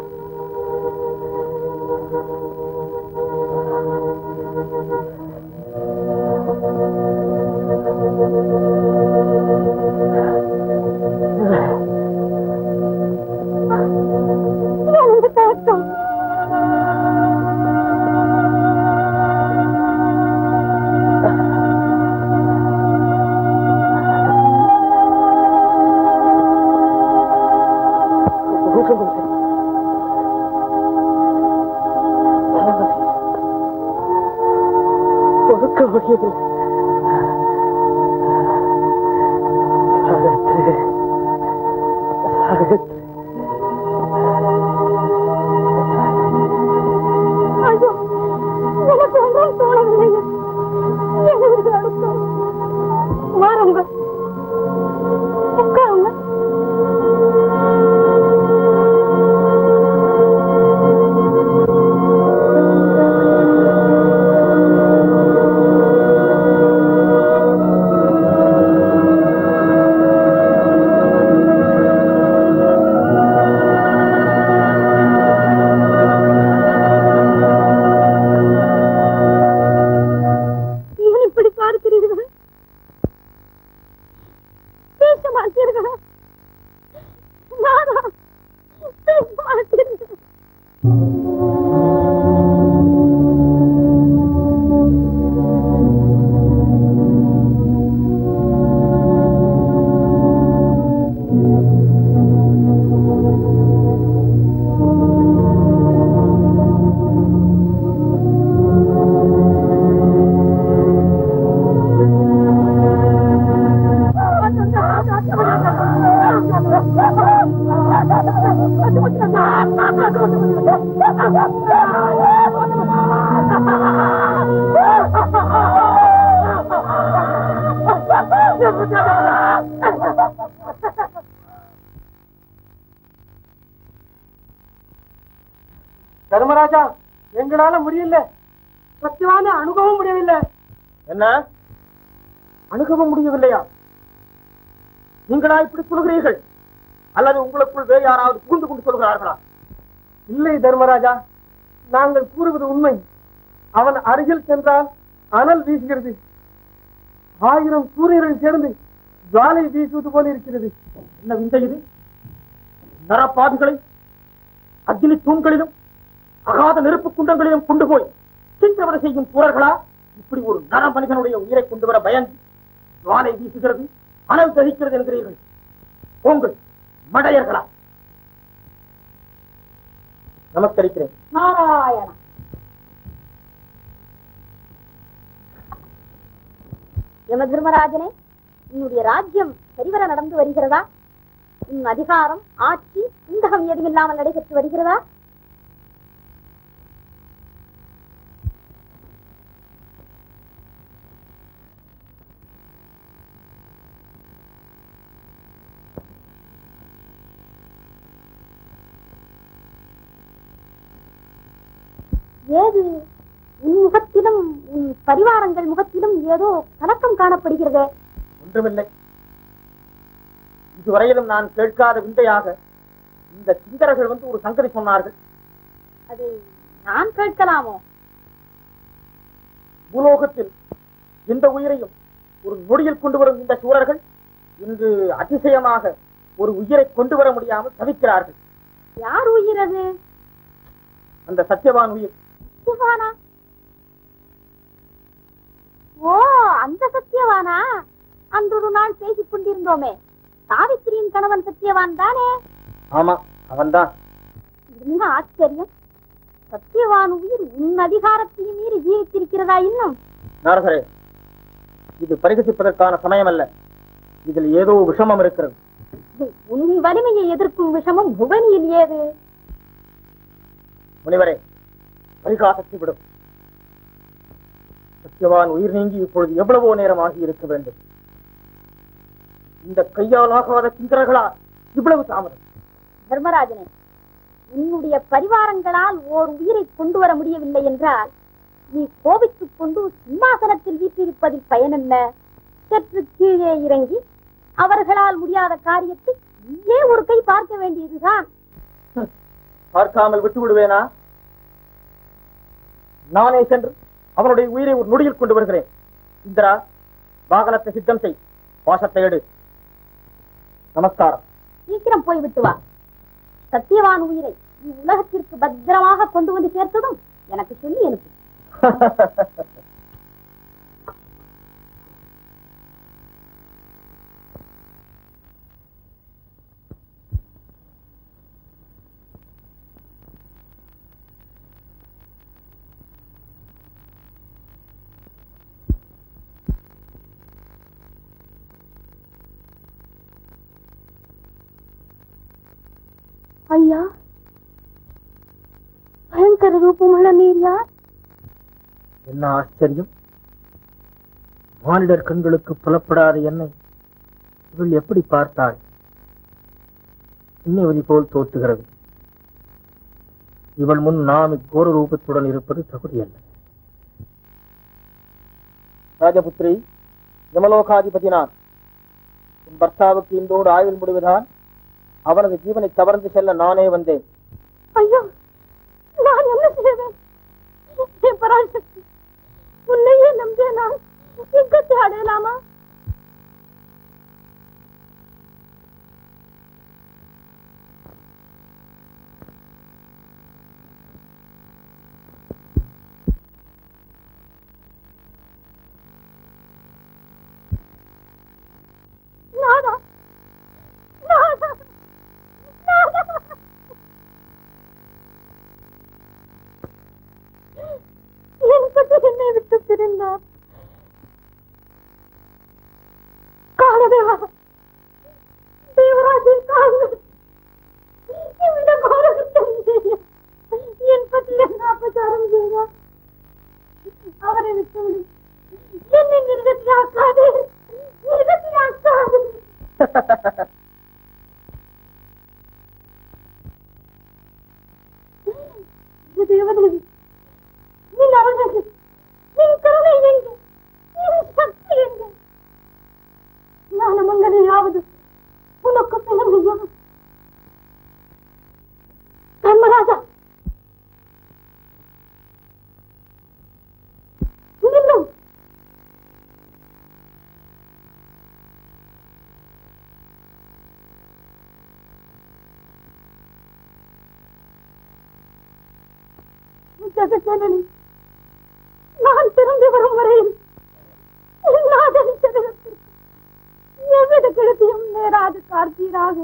எனக்கு தயக்கம்
பொறுக்க முடியவில்லை சாவித்திரி சாவித்திரி
ஐயோ எனக்கு ஒன்றும் தோணவில்லையா எனக்கு அடுத்தோம் வாருங்க உட்காருங்க ஏன் இப்படி பார்க்கிறீர்கள் பேச மாட்டீர்களா நானா பேச மாட்டீர்கள்
தர்மராஜா எங்களால முடியல சத்தியமான அணுகவும் முடியவில்லை என்ன அணுகவும் முடியவில்லையா நீங்களா இப்படி சொல்கிறீர்கள் அல்லது உங்களுக்குள் வேறு யாராவது புகுந்து கொண்டு சொல்கிறார்களா இல்லை தர்மராஜா நாங்கள் கூறுவது உண்மை அவன் அருகில் சென்றால் அனல் வீசுகிறது ஆயிரம் சூரியர்கள் சேர்ந்து ஜுவாலை வீசுவது போல இருக்கிறது என்ன விந்தை இது நரப்பாதுகளை அக்னி தூண்களிலும் அகாத நெருப்பு குண்டங்களிலும் கொண்டு போய் சித்திரவதை செய்யும் சூரர்களா இப்படி ஒரு நர மனிதனுடைய உயிரை கொண்டு வர பயந்து ஜுவாலை வீசுகிறது அனல் தகிக்கிறது என்கிறீர்கள் போங்கள் மடையர்களா நமஸ்கரிக்கிறேன்
நாராயணா யம தர்மராஜனே உன்னுடைய ராஜ்யம் சரிவர நடந்து வருகிறதா உன் அதிகாரம் ஆட்சி இந்தகம் ஏதுமில்லாமல் நடைபெற்று வருகிறதா ஏது உன் முகத்திலும் உன் பரிவாரங்கள் முகத்திலும் ஏதோ கலக்கம் காணப்படுகிறதே
ஒன்றுமில்லை இதுவரையிலும் நான் கேட்காத விந்தையாக இந்த கிங்கரர்கள் வந்து ஒரு சங்கதி சொன்னார்கள்
அதை நான் கேட்கலாமோ
பூலோகத்தில் எந்த உயிரையும் ஒரு நொடியில் கொண்டு வரும் இந்த சூரர்கள் இன்று அதிசயமாக ஒரு உயிரை கொண்டு வர முடியாமல் தவிக்கிறார்கள்
யார் உயிரது
அந்த சத்தியவான் உயிர்
சத்தியவானா ஓ அந்த சத்தியவானா அன்றொரு நாள் பேசிக் கொண்டிருந்தோமே சாவித்திரியின் கணவன் சத்தியவான் தானே
ஆமா அவன்தான்
இது மிக ஆச்சரியம்
சத்தியவான் உயிர் உன் அதிகாரத்தையும் மீறி ஜீவித்திருக்கிறதா இன்னும்
நாரதரே இது பரிகசிப்பதற்கான சமயம் அல்ல இதில் ஏதோ விஷமம் இருக்கிறது
உன் வலிமையை எதிர்க்கும் விஷமம் புவனியில் ஏது
முனிவரே பரிகாசத்தை விடும் சத்தியவான் உயிர் நீங்கி இப்பொழுது எவ்வளவோ நேரம் ஆகி இருக்க வேண்டும் இந்த கையால் ஆகாத கிங்கரர்களா இவ்வளவு தாமதம்
தர்மராஜனே உன்னுடைய பரிவாரங்களால் ஓர் உயிரை கொண்டு வர முடியவில்லை என்றால் நீ கோபித்துக் கொண்டு சிம்மாசனத்தில் வீற்றிருப்பதில் பயனென்ன சற்று கீழே இறங்கி அவர்களால் முடியாத காரியத்தை நீயே ஒரு கை பார்க்க வேண்டியதுதான்
பார்க்காமல் விட்டு விடுவேனா நானே சென்று அவனுடைய உயிரை ஒரு நொடியில் கொண்டு வருகிறேன் இந்திரா வாகனத்தை சித்தம் செய் பாசத்தை எடு நமஸ்காரம்
சீக்கிரம் போய் விட்டு வா சத்தியவான் உயிரை நீ உலகத்திற்கு பத்திரமாக கொண்டு வந்து சேர்த்ததும் எனக்கு சொல்லி அனுப்பு ஐயா பயங்கர ரூபமுள்ள நீர் யார்
என்ன ஆச்சரியம் மானிடர் கண்களுக்கு புலப்படாத என்னை இவள் எப்படி பார்த்தாள் இன்னொரு போல் தோற்றுகிறது இவள் முன் நாம் இக்கோர ரூபத்துடன் இருப்பது தகுதியல்ல ராஜபுத்திரி யமலோகாதிபதி நான் உன் பர்த்தாவுக்கு இந்தோடு ஆயுள் முடிவுதான் அவனது ஜீவனை கவர்ந்து செல்ல நானே வந்தேன்
ஐயோ நான் என்ன செய்வேன் என் பராசக்தி உன்னையே நம்பிய நான் இக்கத்தை அடையலாமா நானா நானா நானா என் பற்றி என்னை விட்டு பிரிந்தார் காலதேவா தேவராஜை காங்கள் இந்த கோலகுத்தம் செய்ய என் பற்றி என்ன அபச்சாரம் செய்தார் அவரை விட்டுவிடு என்னை நிர்கத்தியாக்காதே நிர்கத்தியாக்காதே இது தேவதேவி நீ அருள்வது நீ கருணை எங்க நீ சக்தி எங்க ஞானமங்களையாவது உனக்கு பிறமையா தர்மராஜா நில்லும் ஜெகஜனனி நான் திரும்பி வரும் வரையில் என் நாதன் சரீரத்திற்கு எவ்வித கிழத்தியும் நேராது கார்த்தீராக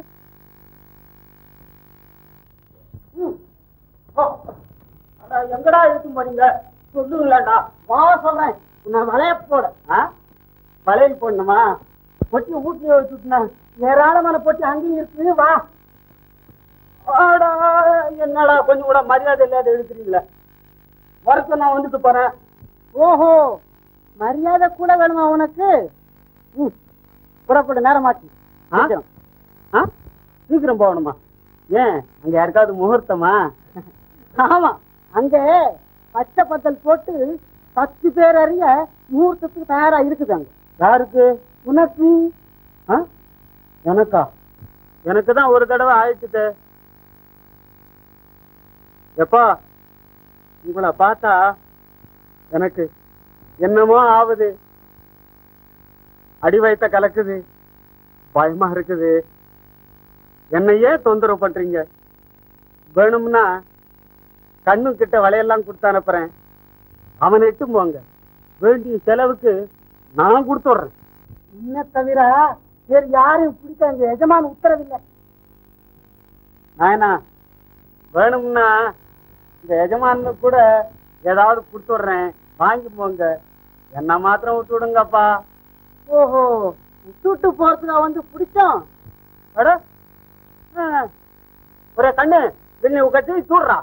எங்கடா இழுத்து போறீங்க சொல்லுங்களேடா வா சொல்றேன் உன்னை வளைய போட ஆ? வளையல் போடணுமா பொட்டி வீட்டுல வச்சுட்டுனா ஏராளமான பொட்டி அங்கேயும் இருக்கு வா ஆடா, என்னடா கொஞ்சம் கூட மரியாதை இல்லாத எழுத்துறீங்களே வரத்து நான் வந்துட்டு போறேன் ஓஹோ மரியாதை கூட வேணுமா உனக்கு ம், புறப்படு நேரமாச்சு சீக்கிரம் ஆ? சீக்கிரம் போகணுமா ஏன் அங்க யாருக்காவது முகூர்த்தமா ஆமா அங்க பச்சை பத்தல் போட்டு பத்து பேர் அறிய முகூர்த்தத்துக்கு தயாரா இருக்குது அங்க யாருக்கு உனக்கு ஆ? எனக்கா எனக்கு தான் ஒரு தடவை ஆயிடுச்சு எப்பா உங்களை பார்த்தா எனக்கு என்னமோ ஆகுது அடி வயித்த கலக்குது பயமா இருக்குது என்னையே தொந்தரவு பண்றீங்க வேணும்னா கண்ணு கிட்ட வலையெல்லாம் கொடுத்து அனுப்புறேன் அவனை இட்டு போங்க வேண்டிய செலவுக்கு நான் கொடுத்துட்றேன் என்ன தவிர வேறு யாரையும் பிடிக்க எங்க எஜமான உத்தரவில்லை நாயனா வேணும்னா இந்த எஜமானு கூட ஏதாவது கொடுத்துடுறேன் வாங்கி போங்க என்ன மாத்திரம் விட்டு விடுங்கப்பா
ஓஹோ விட்டு போறதுக்கு வந்து பிடிச்சோம்
அட ஆ, ஒரே கண்ணு பின்ன கட்டி தூடுறா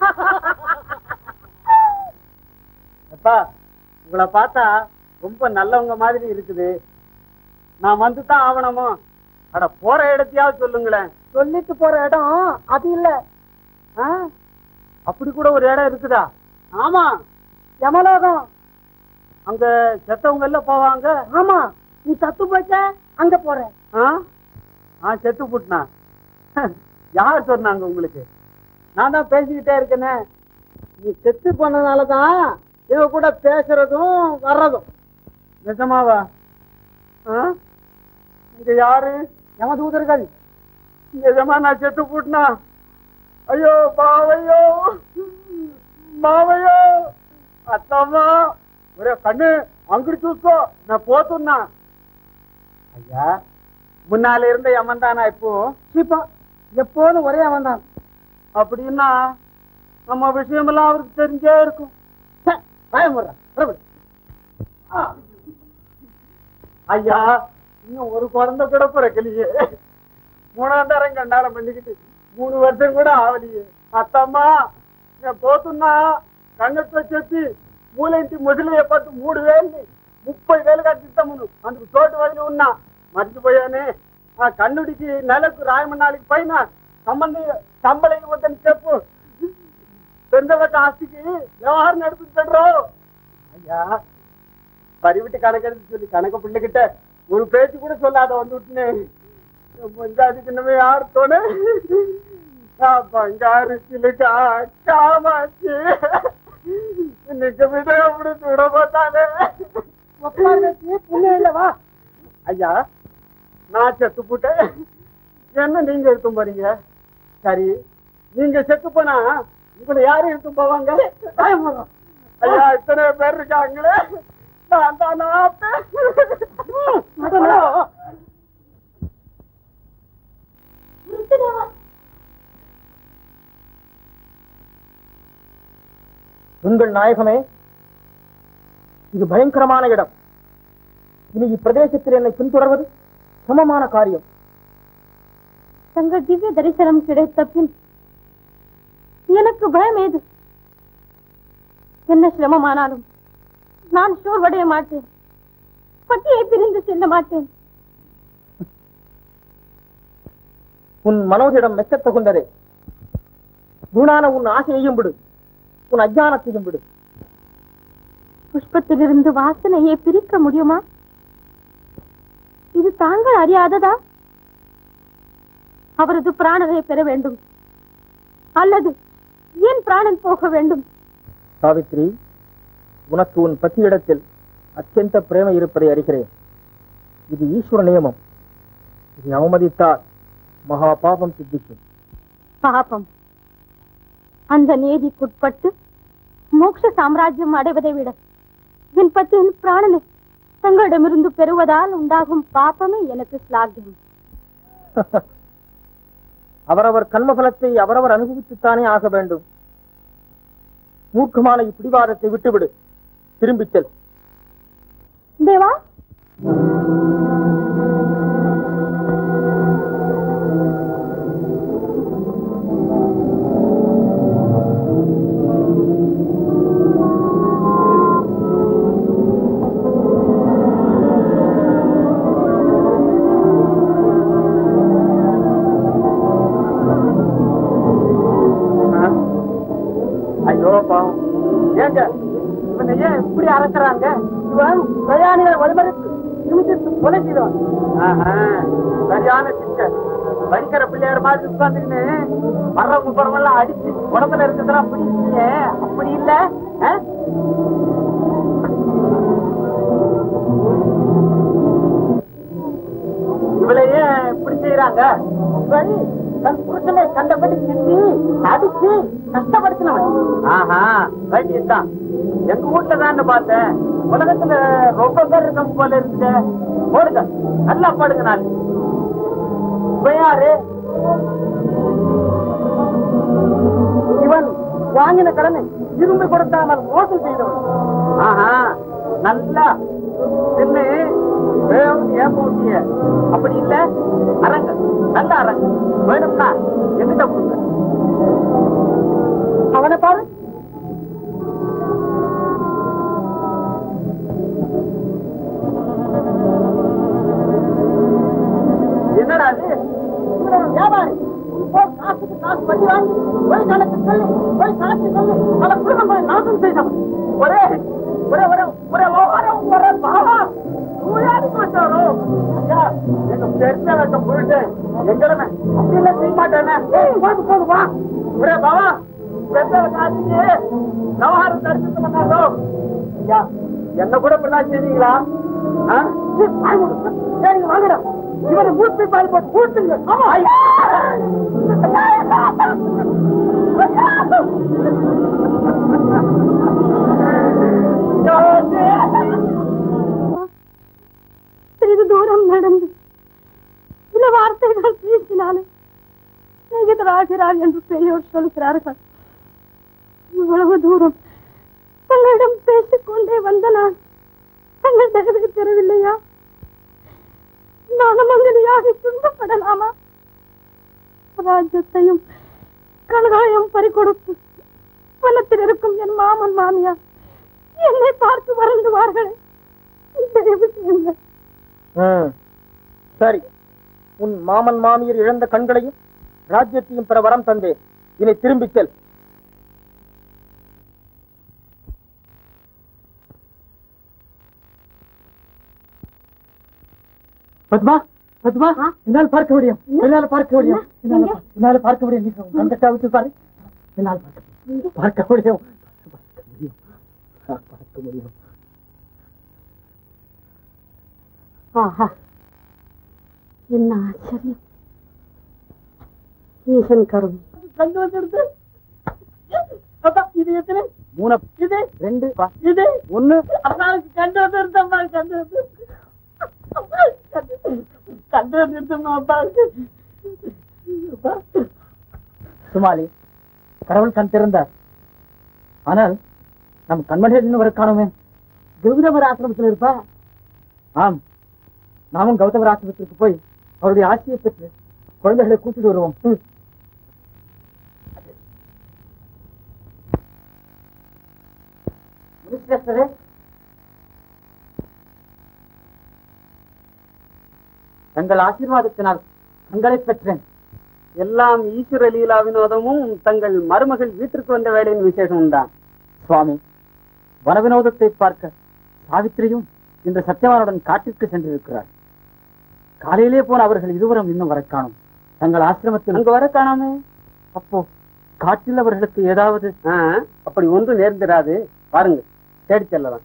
அப்பா உங்களை பார்த்தா ரொம்ப நல்லவங்க மாதிரி இருக்குது நான் வந்து தான் ஆகணுமோ அட போற இடத்தையாவது சொல்லுங்களேன்
சொல்லிட்டு போற இடம் அது இல்ல
ஆ? அப்படி கூட ஒரு இடம் இருக்குதா
ஆமா யமலோகம்
அங்க செத்தவங்க எல்லாம் போவாங்க
ஆமா நீ தத்து போச்ச அங்க போற
ஆ? ஆ செத்து புட்டினா யார் சொன்னாங்க உங்களுக்கு நான் தான் பேசிக்கிட்டே இருக்கேனே
நீ செத்து போனதுனாலதான் இவ கூட பேசுறதும் வர்றதும்
நிஜமாவா ஆ? இங்க யாரு
யமதூதர்கள்
நிஜமா நான் செத்து போட்டுனா ஐயோ பாவையோ మావయ్య అత్తమ్మా ఒరే కన్ను అంకుడు చూసుకో నా పోతున్నా ஐயா முன்னால இருந்த யமன் தானா இப்போ
இப்போ எப்போதும் ஒரே அவன் தான்
அப்படின்னா நம்ம விஷயமெல்லாம் அவருக்கு தெரிஞ்சே இருக்கும்
பயமுடுறான்
ஐயா இன்னும் ஒரு குழந்தை கூட பிறக்கலையே மூணாம் தரம் கண்டாரம் பண்ணிக்கிட்டு మూడు వర్షం కూడా ఆవలియే అత్తమ్మా నేను పోతున్నా కన్నెతో చెప్పి మూలేంటి ముసలి పట్టు మూడు వేలు ముప్పై వేలు కట్టిస్తాము అందుకు చోటు వదిలి ఉన్నా మర్చిపోయానే ఆ కన్నుడికి నెలకు రాయమన్నాళ్ళకి పైన సంబంధం సంబళం ఇవ్వద్దని చెప్పు పెందగట్ట ఆస్తికి వ్యవహారం నడిపిస్తాడు ஐயா பரிவிட்டு கணக்கெடுத்து சொல்லி கணக்கு பிள்ளைகிட்ட ஒரு பேச்சு கூட சொல்லாத வந்து விட்டுனேன் பஞ்சாதி சின்னமே யார் தோணு பங்காரு சிலுக்கா காமாச்சு இன்னைக்கு விட அப்படி சுட பார்த்தானே
உட்கார்றதுக்கு புண்ணியம் இல்லவா
ஐயா நான் செத்து போட்டேன் என்ன நீங்க எடுத்து போறீங்க சரி நீங்க செத்து போனா உங்களை யாரும் எடுத்து போவாங்க
பயமுடுறான்
ஐயா இத்தனை பேர் இருக்காங்களே நான் தானா
உங்கள் நாயகமே இது பயங்கரமான இடம் இனி இப்பிரதேசத்தில் என்னை பின்தொடர்வது சமமான காரியம்
தங்கள் திவ்ய தரிசனம் கிடைத்த பின் எனக்கு பயம் ஏது என்ன சிரமமானாலும் நான் சோர்வடைய மாட்டேன் பட்டியை பிரிந்து செல்ல மாட்டேன்
உன் மனோதிடம் மெச்சத் தகுந்ததே குணான உன் ஆசையையும் விடு உன் அஜானத்தையும் விடு
புஷ்பத்திலிருந்து வாசனையை பிரிக்க முடியுமா இது தாங்கள் அறியாததா அவரது பிராணனை பெற வேண்டும் அல்லது ஏன் பிராணன் போக வேண்டும்
சாவித்ரி உனக்கு உன் பத்தியிடத்தில் அத்தியந்த பிரேமை இருப்பதை அறிகிறேன் இது ஈஸ்வர நியமம் இதை அவமதித்தால் மகா பாபம் சித்திக்கும்
பாபம் அந்த நீதிக்குட்பட்டு மோட்ச சாம்ராஜ்யம் அடைவதை விட என் பத்தியின் பிராணனை தங்களிடமிருந்து பெறுவதால் உண்டாகும் பாபமே எனக்கு ஸ்லாகியம்
அவரவர் கர்மபலத்தை அவரவர் அனுபவித்துத்தானே ஆக வேண்டும் மூர்க்கமான இப்பிடிவாதத்தை விட்டுவிடு திரும்பிச் செல்
தேவா
ஐயோ பாவம் ஏங்க இவனை ஏன் இப்படி அறக்குறாங்க
இவன் பிரயாணிகளை வழிமறித்து நிமிஷத்து கொலை செய்தவன்
ஆஹா, சரியான சிக்க படிக்கிற பிள்ளையார் மாதிரி உட்காந்துக்கின்னு வர்றவங்க போறவெல்லாம் அடிச்சு உடம்புல இருக்கிறதெல்லாம் பிடிச்சியே அப்படி இல்ல ஆ? இவளை ஏன் இப்படி செய்யறாங்க
இவன் தன் புருஷனை கண்டபடி திட்டி அடிச்சு கஷ்டப்படுத்தினவன்
ஆஹா வேண்டியதுதான் எங்க வீட்டுல தான் பார்த்தேன் உலகத்துல ரொம்ப பேர் இருக்க போல இருக்குது போடுங்க நல்லா பாடுங்க நான் இப்ப யாரு
இவன் வாங்கின கடனை திரும்ப கொடுக்காமல் மோசம் செய்தவன்
ஆஹா நல்லா என்ன ஏன் போட்டிய அப்படி இல்ல அரங்க நல்ல அரங்க வேணும்னா எங்கிட்ட கொடுங்க
அவனை பாரு
என்னடா அது
இவன் ஒரு வியாபாரி இப்போ காசுக்கு காசு வட்டி வாங்கி போய் கணக்கு சொல்லி போய் கணக்கு சொல்லி பல குடும்பங்களை நாசம் செய்தவன்
ஒரே ஒரே ஒரே ஒரே ஓரம் ஒரே பாவா நூறாடி போச்சாரோ ஐயா எங்க பெருச வைக்க போயிட்டு எங்கடமே அப்படியெல்லாம் செய்ய மாட்டேனே ஏய் வாங்க போது வா ஒரே பாவா பெருச வைக்காதீங்க நவஹாரம் தரிசனம் பண்ணாரோ ஐயா என்ன கூட இப்படிலாம் செய்வீங்களா ஆ? சீ, வாய் மூடு.
சரிங்க வாங்கடா இவனை மூச்சு பால் போட்டு கூட்டுங்க ஆமா
ஐயா!
சிறிது தூரம் நடந்து சில வார்த்தைகள் பேசினாலும் சிநேகிதராகிறார் என்று பெரியோர் சொல்கிறார்கள் இவ்வளவு தூரம் தங்களிடம் பேசிக்கொண்டே வந்த நான் தங்கள் தகவலை பெறவில்லையா நானமங்கலியாக துன்பப்படலாமா ராஜ்யத்தையும் கனகாயம் பறிகொடுத்து வனத்தில் இருக்கும் என் மாமன் மாமியார் என்னை பார்த்து வருந்துவார்களே தயவு செய்யுங்கள்
ம். சரி உன் மாமன் மாமியர் இழந்த கண்களையும் ராஜ்யத்தையும் பெற வரம் தந்தேன் இனி திரும்பிச் செல் பத்மா பத்மா என்னால் பார்க்க முடியும் என்னால் பார்க்க முடியும் என்னால் பா- என்னால் பார்க்க முடியும் நீ அந்த விட்டு பாரு என்னால் பார்க்க முடியும். பார்க்க முடியும் பார்க்க முடியும் பார்க்க முடியும்
ஆஹா என்ன ஆச்சரியம் ஈசன் கருணை
கண்டு வந்துருது அப்பா இது எத்தனை
மூணு
இது
ரெண்டு
இது
ஒண்ணு
அப்பாவுக்கு கண்டு வந்துருந்தம்மா கண்டு வந்து கண்டு வந்துருந்தம்மா அப்பாவுக்கு அப்பா.
சுமாலி கடவுள் கண் திறந்தார் ஆனால் நம் கண்மணியில் இன்னும் வர காணுமே
கௌதமர் ஆசிரமத்தில் இருப்பா
ஆம் நாமும் கௌதமர் ஆசிரமத்திற்கு போய் அவருடைய ஆட்சியை பெற்று குழந்தைகளை கூட்டிட்டு வருவோம் ம்.
முனிஸ்ரேஷ்டரே,
தங்கள் ஆசீர்வாதத்தினால் கண்களை பெற்றேன்
எல்லாம் ஈஸ்வர லீலா வினோதமும் தங்கள் மருமகள் வீட்டிற்கு வந்த வேலையின் விசேஷம் தான்
சுவாமி வனவினோதத்தை பார்க்க சாவித்திரியும் இந்த சத்தியவானுடன் காட்டிற்கு சென்றிருக்கிறார் காலையிலே போன அவர்கள் இருவரும் இன்னும் வர காணும் தங்கள் ஆசிரமத்தில்
அங்க வர காணாமே
அப்போ காட்டில் அவர்களுக்கு ஏதாவது
ஆ, அப்படி ஒன்று நேர்ந்திராது பாருங்க தேடி செல்லலாம்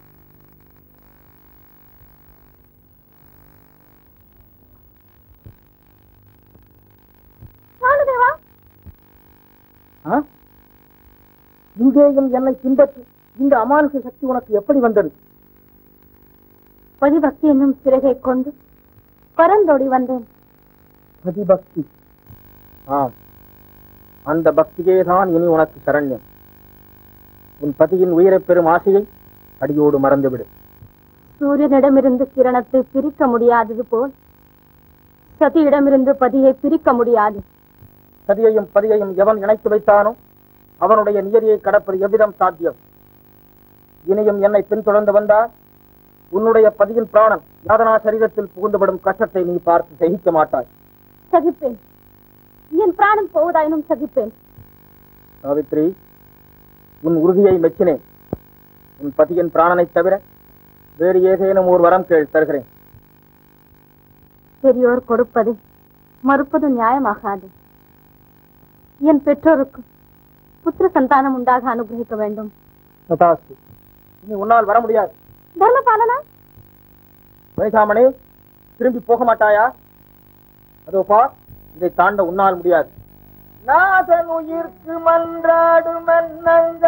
வாழுதேவா
ஆ? இங்கேயும் என்னை பின்பற்றி இந்த அமானுஷ சக்தி உனக்கு எப்படி வந்தது
பதிபக்தி என்னும் சிறகை கொண்டு பரந்தோடி வந்தேன்
பதிபக்தி ஆம் அந்த பக்தியே தான் இனி உனக்கு சரண்யம் உன் பதியின் உயிரைப் பெறும் ஆசையை அடியோடு மறந்துவிடு
சூரியனிடமிருந்து கிரணத்தை பிரிக்க முடியாதது போல் சதியிடமிருந்து பதியை பிரிக்க முடியாது
சதியையும் பதியையும் எவன் இணைத்து வைத்தானோ அவனுடைய நியதியை கடப்பது எவ்விதம் சாத்தியம் இனியும் என்னை பின்தொடர்ந்து வந்தால் உன்னுடைய பதியின் பிராணன் யாதனா சரீரத்தில் புகுந்துவிடும் கஷ்டத்தை நீ பார்த்து சகிக்க மாட்டாய்
சகிப்பேன் என் பிராணம் போவதாயினும் சகிப்பேன்
சாவித்ரி உன் உறுதியை மெச்சினேன் உன் பதியின் பிராணனைத் தவிர வேறு ஏதேனும் ஒரு வரம் கேள் தருகிறேன்
பெரியோர் கொடுப்பதை மறுப்பது நியாயமாகாது என் பெற்றோருக்கு புத்திர சந்தானம் உண்டாக அனுகிரகிக்க வேண்டும்
ததாஸ்து இனி உன்னால் வர முடியாது
தர்மபாலனா
வைகாமணி திரும்பி போக மாட்டாயா அதோ பார் இதை தாண்ட உன்னால் முடியாது நாதன் உயிர்க்கு மன்றாடு மன்னங்க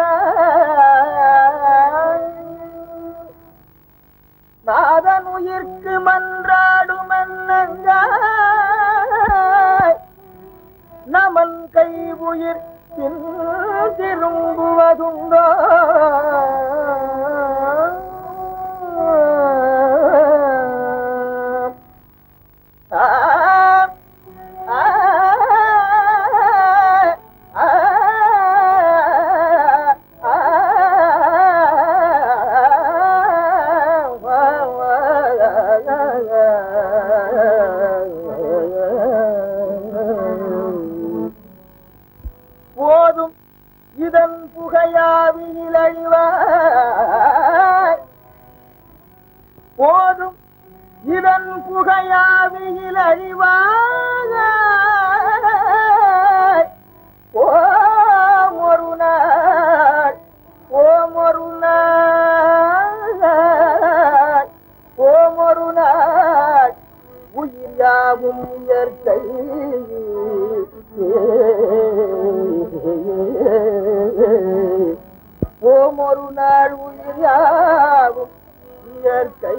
நாதன் உயிர்க்கு மன்றாடு மன்னங்க நமன் கை உயிர்
பின் திரும்புவதுண்டோ ஆ ஆ ஆ போதும் இதன் புகையாவியில் அழிவாய் போதும் இதன் புகையாவியில் அழிவாய் ஓம் ஒரு நாள் ஓம் ஒரு நாள் ஓம் ஒரு நாள் உயிர் யாவும் இயற்கை ஓம் ஒரு நாள் உயிர் யாவும் இயற்கை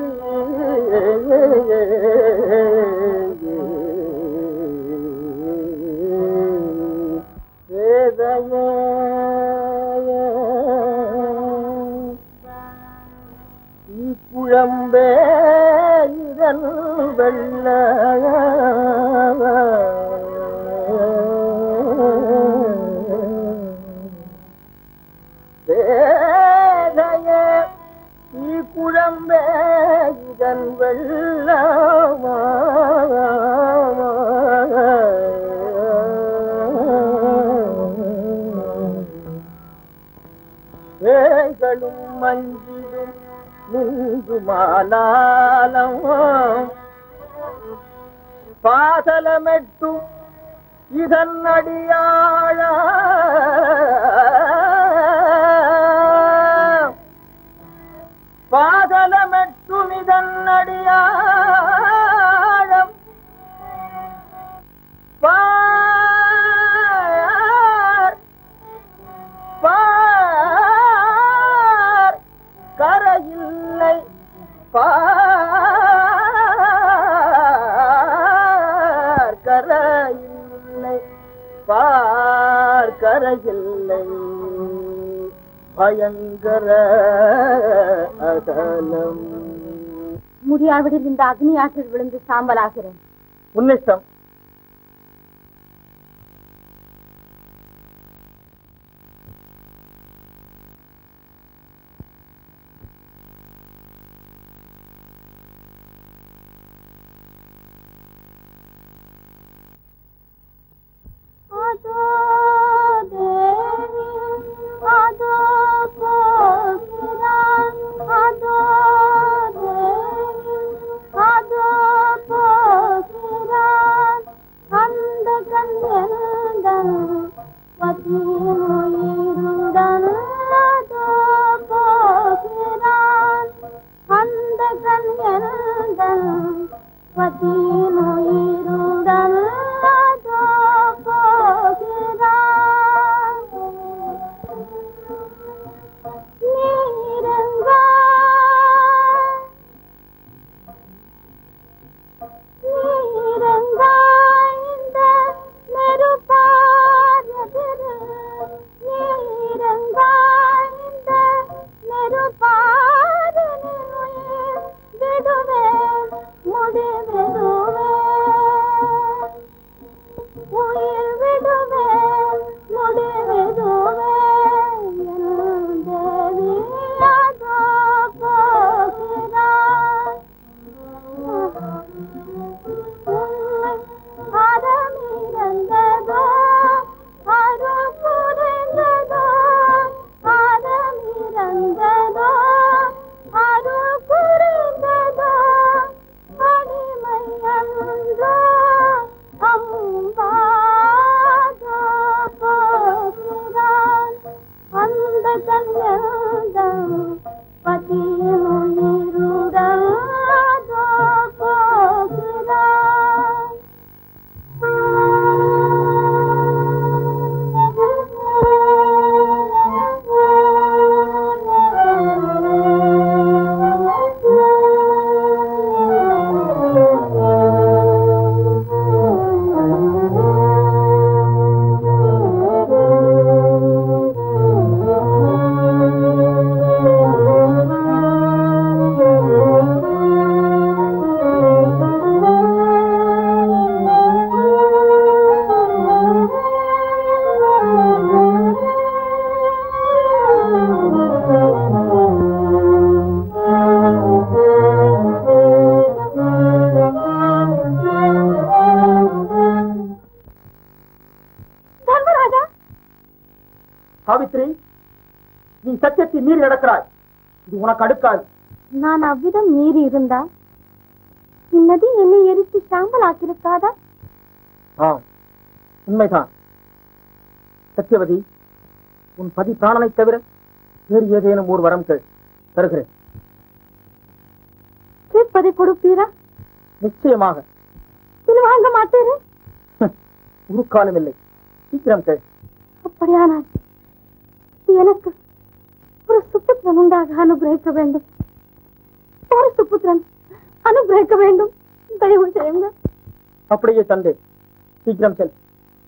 குழம்பே இதன் வெள்ள வேதையே ஈ குழம்பே இதன் வெள்ளமா வேகளும் மஞ்சிடும் நின்று மாலாலம் பாதலமெட்டும் இதன் அடியாழ பாதலமெட்டும் இதன் அடியாழம் பார் பார் கரையில்லை பார் கரையில்லை பார் கரையில்லை பயங்கர அகலம்
முடியாவிடில் இந்த அக்னி ஆற்றில் விழுந்து சாம்பலாகிறேன்
உன்னிஷ்டம்
அதோ தேவி அதோ போகிறான் அதோ தேவி அதோ போகிறான் அந்த கண்யந்தன் பத்தியுயிருடன் அதோ போகிறான் அந்த கண்யந்தன் பத்தியுயிருடன் அதோ போகிறான் நீரங்கா நீரங்கா இந்த நெருப்பாரதிரு நீரங்கா இந்த நெருப்பாரனில் விடுவேன் முடிவிடுவேன் உயிர் விடுவேன் முடிவிடுவேன் என் தேவி அதோ போகிறான் உன்னை அறமிருந்ததோ அருள் புரிந்ததோ அறமிருந்ததோ அருள் புரிந்ததோ அடிமை அன்றோ அம்பாதோ போகிறான் அந்த கல்யாணம் பதியுயிருடன் அதோ போகிறான்
சக்தி மீறி நடக்கிறாய் இது உனக்கு அடுக்காது
நான் அவ்விதம் மீறி இருந்தால் இந்நதி என்னை எரித்து சாம்பலாக்கியிருக்காதா
ஆம் உண்மைதான் சத்தியவதி உன் பதி பிராணனை தவிர வேறு ஏதேனும் ஒரு வரம் கேள் தருகிறேன்
கேட்பதை கொடுப்பீரா
நிச்சயமாக
இது வாங்க மாட்டேரு
ஒரு காலம் இல்லை சீக்கிரம் கேள்
அப்படியானால் எனக்கு ஒரு சுப்புத்திரன் உண்டாக அனுகிரகிக்க வேண்டும் ஒரு சுப்புத்திரன் அனுகிரகிக்க வேண்டும் தயவு செய்யுங்க
அப்படியே தந்தே சீக்கிரம் செல்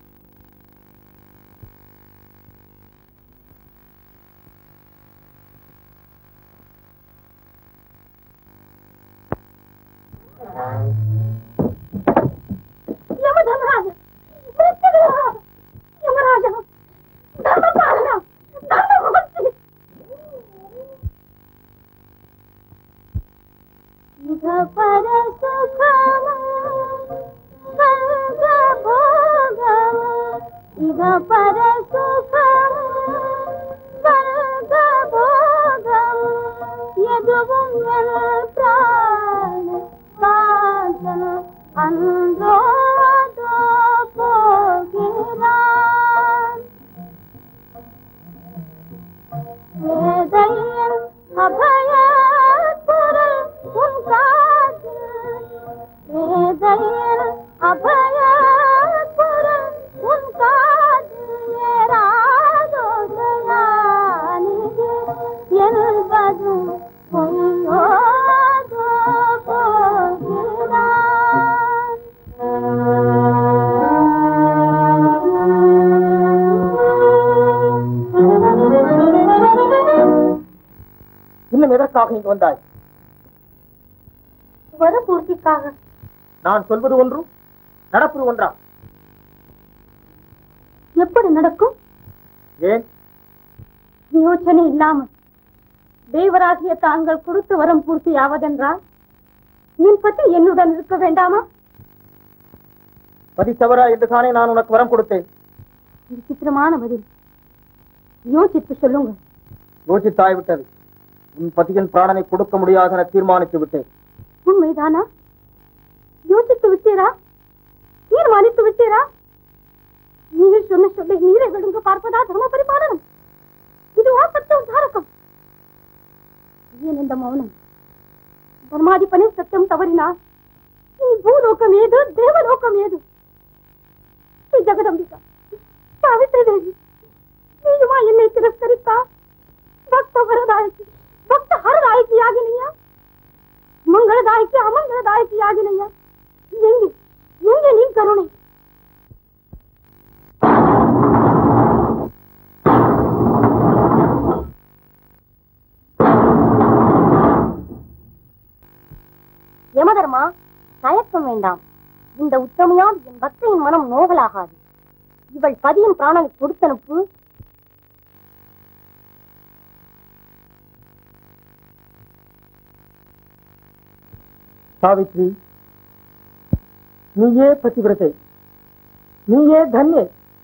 யமதமராஜ மிருத்யுஞ்சய யமராஜ தர்மபாலன தர்மமூர்த்தி இக பர சுகம ஸ்வர்க போகம இக பர சுகம ஸ்வர்க போகம எதுவும் என் பிராண சாதன அன்றோதோ போகிறான் வேதையின் அபய குரல் உன் காதில் வேதையின் அபய குரல் உன் காதில் ஏறாதோ தயாநிதி என்பதும் பொய்யோதோ போகிறான்
இன்னும் எதற்காக இங்கு வந்தாய்
வரபூர்த்திக்காக
நான் சொல்வது ஒன்றும் நடப்பது ஒன்றா
எப்படி நடக்கும்
ஏன்
யோசனை இல்லாமல் தேவராகிய தாங்கள் கொடுத்து வரம் பூர்த்தி ஆவதென்றால் என் பத்தி என்னுடன் இருக்க வேண்டாமா
பதி தவறா என்று தானே நான் உனக்கு வரம் கொடுத்தேன்
விசித்திரமான பதில் யோசித்து சொல்லுங்கள்
யோசித்தாய் விட்டது உன் பதியின் பிராணனை கொடுக்க முடியாது என தீர்மானித்து விட்டேன்
உண்மைதானா யோசித்து விட்டீரா தீர்மானித்து விட்டீரா நீர் சொன்ன சொல்லை நீரை விழுங்க பார்ப்பதா தர்ம பரிபாலனம் இது சத்தியம் தாரகம் ஏன் இந்த மௌனம் தர்மாதிபனே சத்தியம் தவறினார் நீ பூலோகம் ஏது தேவலோகம் ஏது ஸ்ரீ ஜெகதம்பிகா சாவித்ரி தேவி நீயுமா என்னை திரஸ்கரித்தா பக்த வரதாயகி பக்த ஹரதாயகி ஆகினியா ಮಂಗಳದಾಯಕಿ ಅಮಂಗಳದಾಯಕಿ ಆಗಿನಯ್ಯ எங்கே எங்கே நீ கருணை யமதர்மா தயக்கம் வேண்டாம் இந்த உத்தமையால் என் பக்தையின் மனம் நோகலாகாது இவள் பதியின் பிராணனை கொடுத்தனுப்பு
சாவித்ரி நீயே பதிவிரதை நீயே தன்யே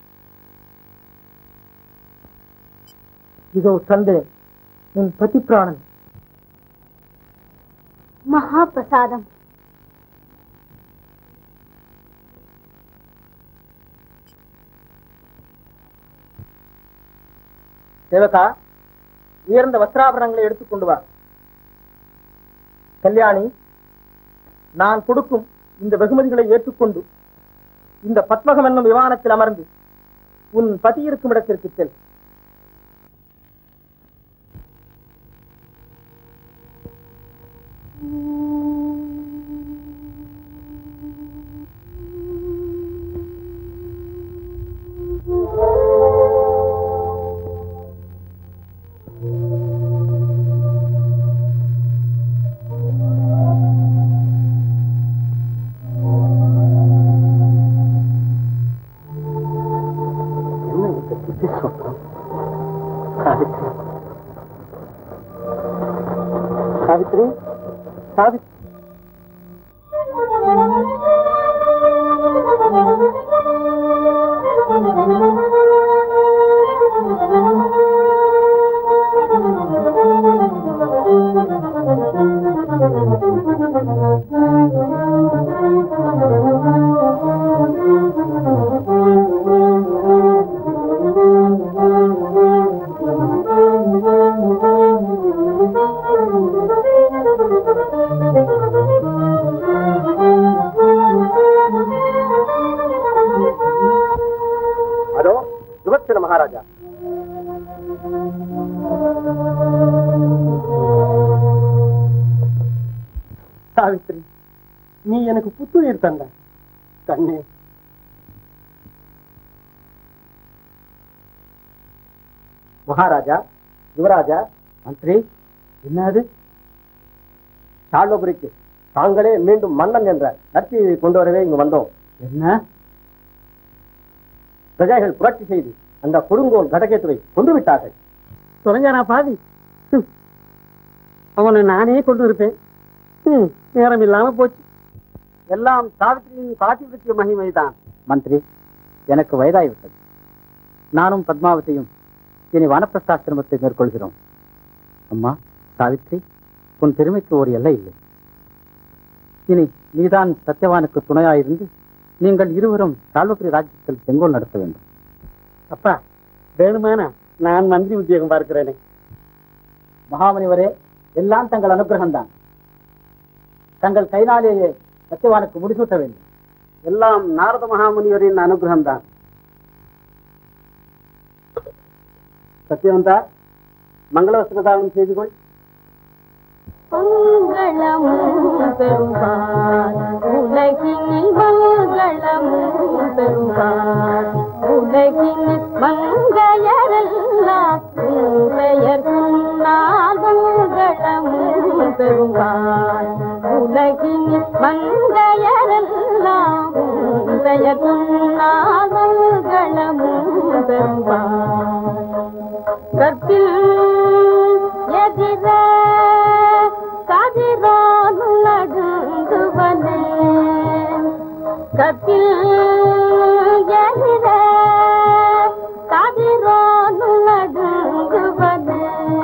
இதோ தந்தேன் என் பதி பிராணன்
மகாபிரசாதம்
சேவகா உயர்ந்த வஸ்திராபரணங்களை எடுத்துக் கொண்டு வா கல்யாணி நான் கொடுக்கும் இந்த வெகுமதிகளை ஏற்றுக்கொண்டு இந்த பத்மகம் என்னும் விமானத்தில் அமர்ந்து உன் பதி இருக்கும் இடத்திற்கு செல் என்ன இந்த புத்தி சொப்பனம் சாவித்ரி சாவித்ரி சாவித்ரி
Thank you.
சாவித்திரி நீ எனக்கு புத்துயிர் தந்த கண்ணே மகாராஜா யுவராஜா மந்திரி என்னது சாலோபுரிக்கு தாங்களே மீண்டும் மன்னன் என்ற நற்செய்தியை கொண்டு வரவே இங்கு வந்தோம் என்ன பிரஜைகள் புரட்சி செய்து அந்த கொடுங்கோல் கடகேத்துவை கொண்டு விட்டார்கள்
தொலைஞ்சானா பாதி ஹம். அவனை நானே கொண்டு இருப்பேன் ஹம், நேரம் இல்லாம போச்சு எல்லாம் சாவித்திரியின் பாதிபத்திய மகிமைதான்
மந்திரி எனக்கு வயதாகிவிட்டது நானும் பத்மாவதியும் இனி வானப்பிரஸ்தாசிரமத்தை மேற்கொள்கிறோம் அம்மா சாவித்ரி உன் பெருமைக்கு ஒரு எல்லை இல்லை இனி நீதான் சத்யவானுக்கு துணையாயிருந்து நீங்கள் இருவரும் சால்வபுரி ராஜ்யத்தில் செங்கோல் நடத்த வேண்டும்
அப்பா வேணுமானா நான் மந்திரி உத்தியோகம் பார்க்கிறேனே
மகாமுனிவரே எல்லாம் தங்கள் அனுகிரகம்தான் தங்கள் கைனாலேயே சத்யவானுக்கு முடிசூட்ட வேண்டும்
எல்லாம் நாரத மகாமுனிவரின் அனுகிரகம் தான் சத்தியவந்தா மங்களவஸ்திரதானம் செய்து கொள்
மங்களம் பெருமாள் உலகினில் மங்களம் பெருமாள் உலகினில் மங்கையரெல்லாம் உன் பெயர் சொன்னால் மங்களம் பெருமாள் உலகினில் மங்கையரெல்லாம் உன் பெயர் சொன்னால் மங்களம் பெருமாள் கற்பில் எதிர கதிரானு நடுங்குவனே கற்பில் எதிர கதிரானு நடுங்குவனே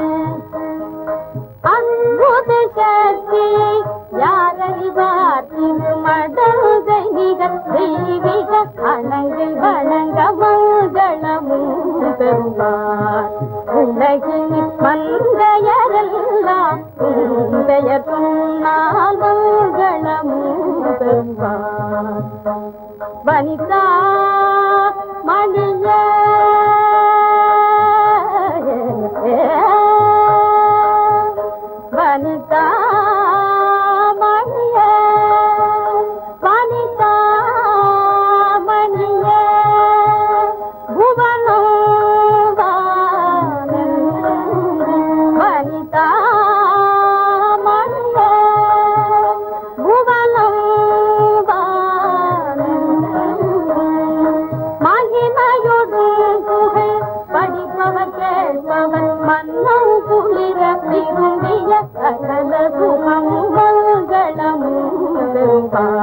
அற்புத சக்தி யாரறிவார் திருமடல்கை நிகழ் தெய்வீக அணங்கை வணங்க மங்களமும் பெறுவார் உலகில் மந்தையரெல்லாம் உன் பெயர் சொன்னால் மங்களமும் பெறுவார் வனிதா மணிய வனிதா மணிய வனிதா மணிய புவனோ வனிதா மணிய புவனோ மகிமையொடு புகழ் படிப்பவர் கேட்பவர் மன்னம் குளிர விரும்பிய சகல சுகம் மங்களமும் பெறுவார்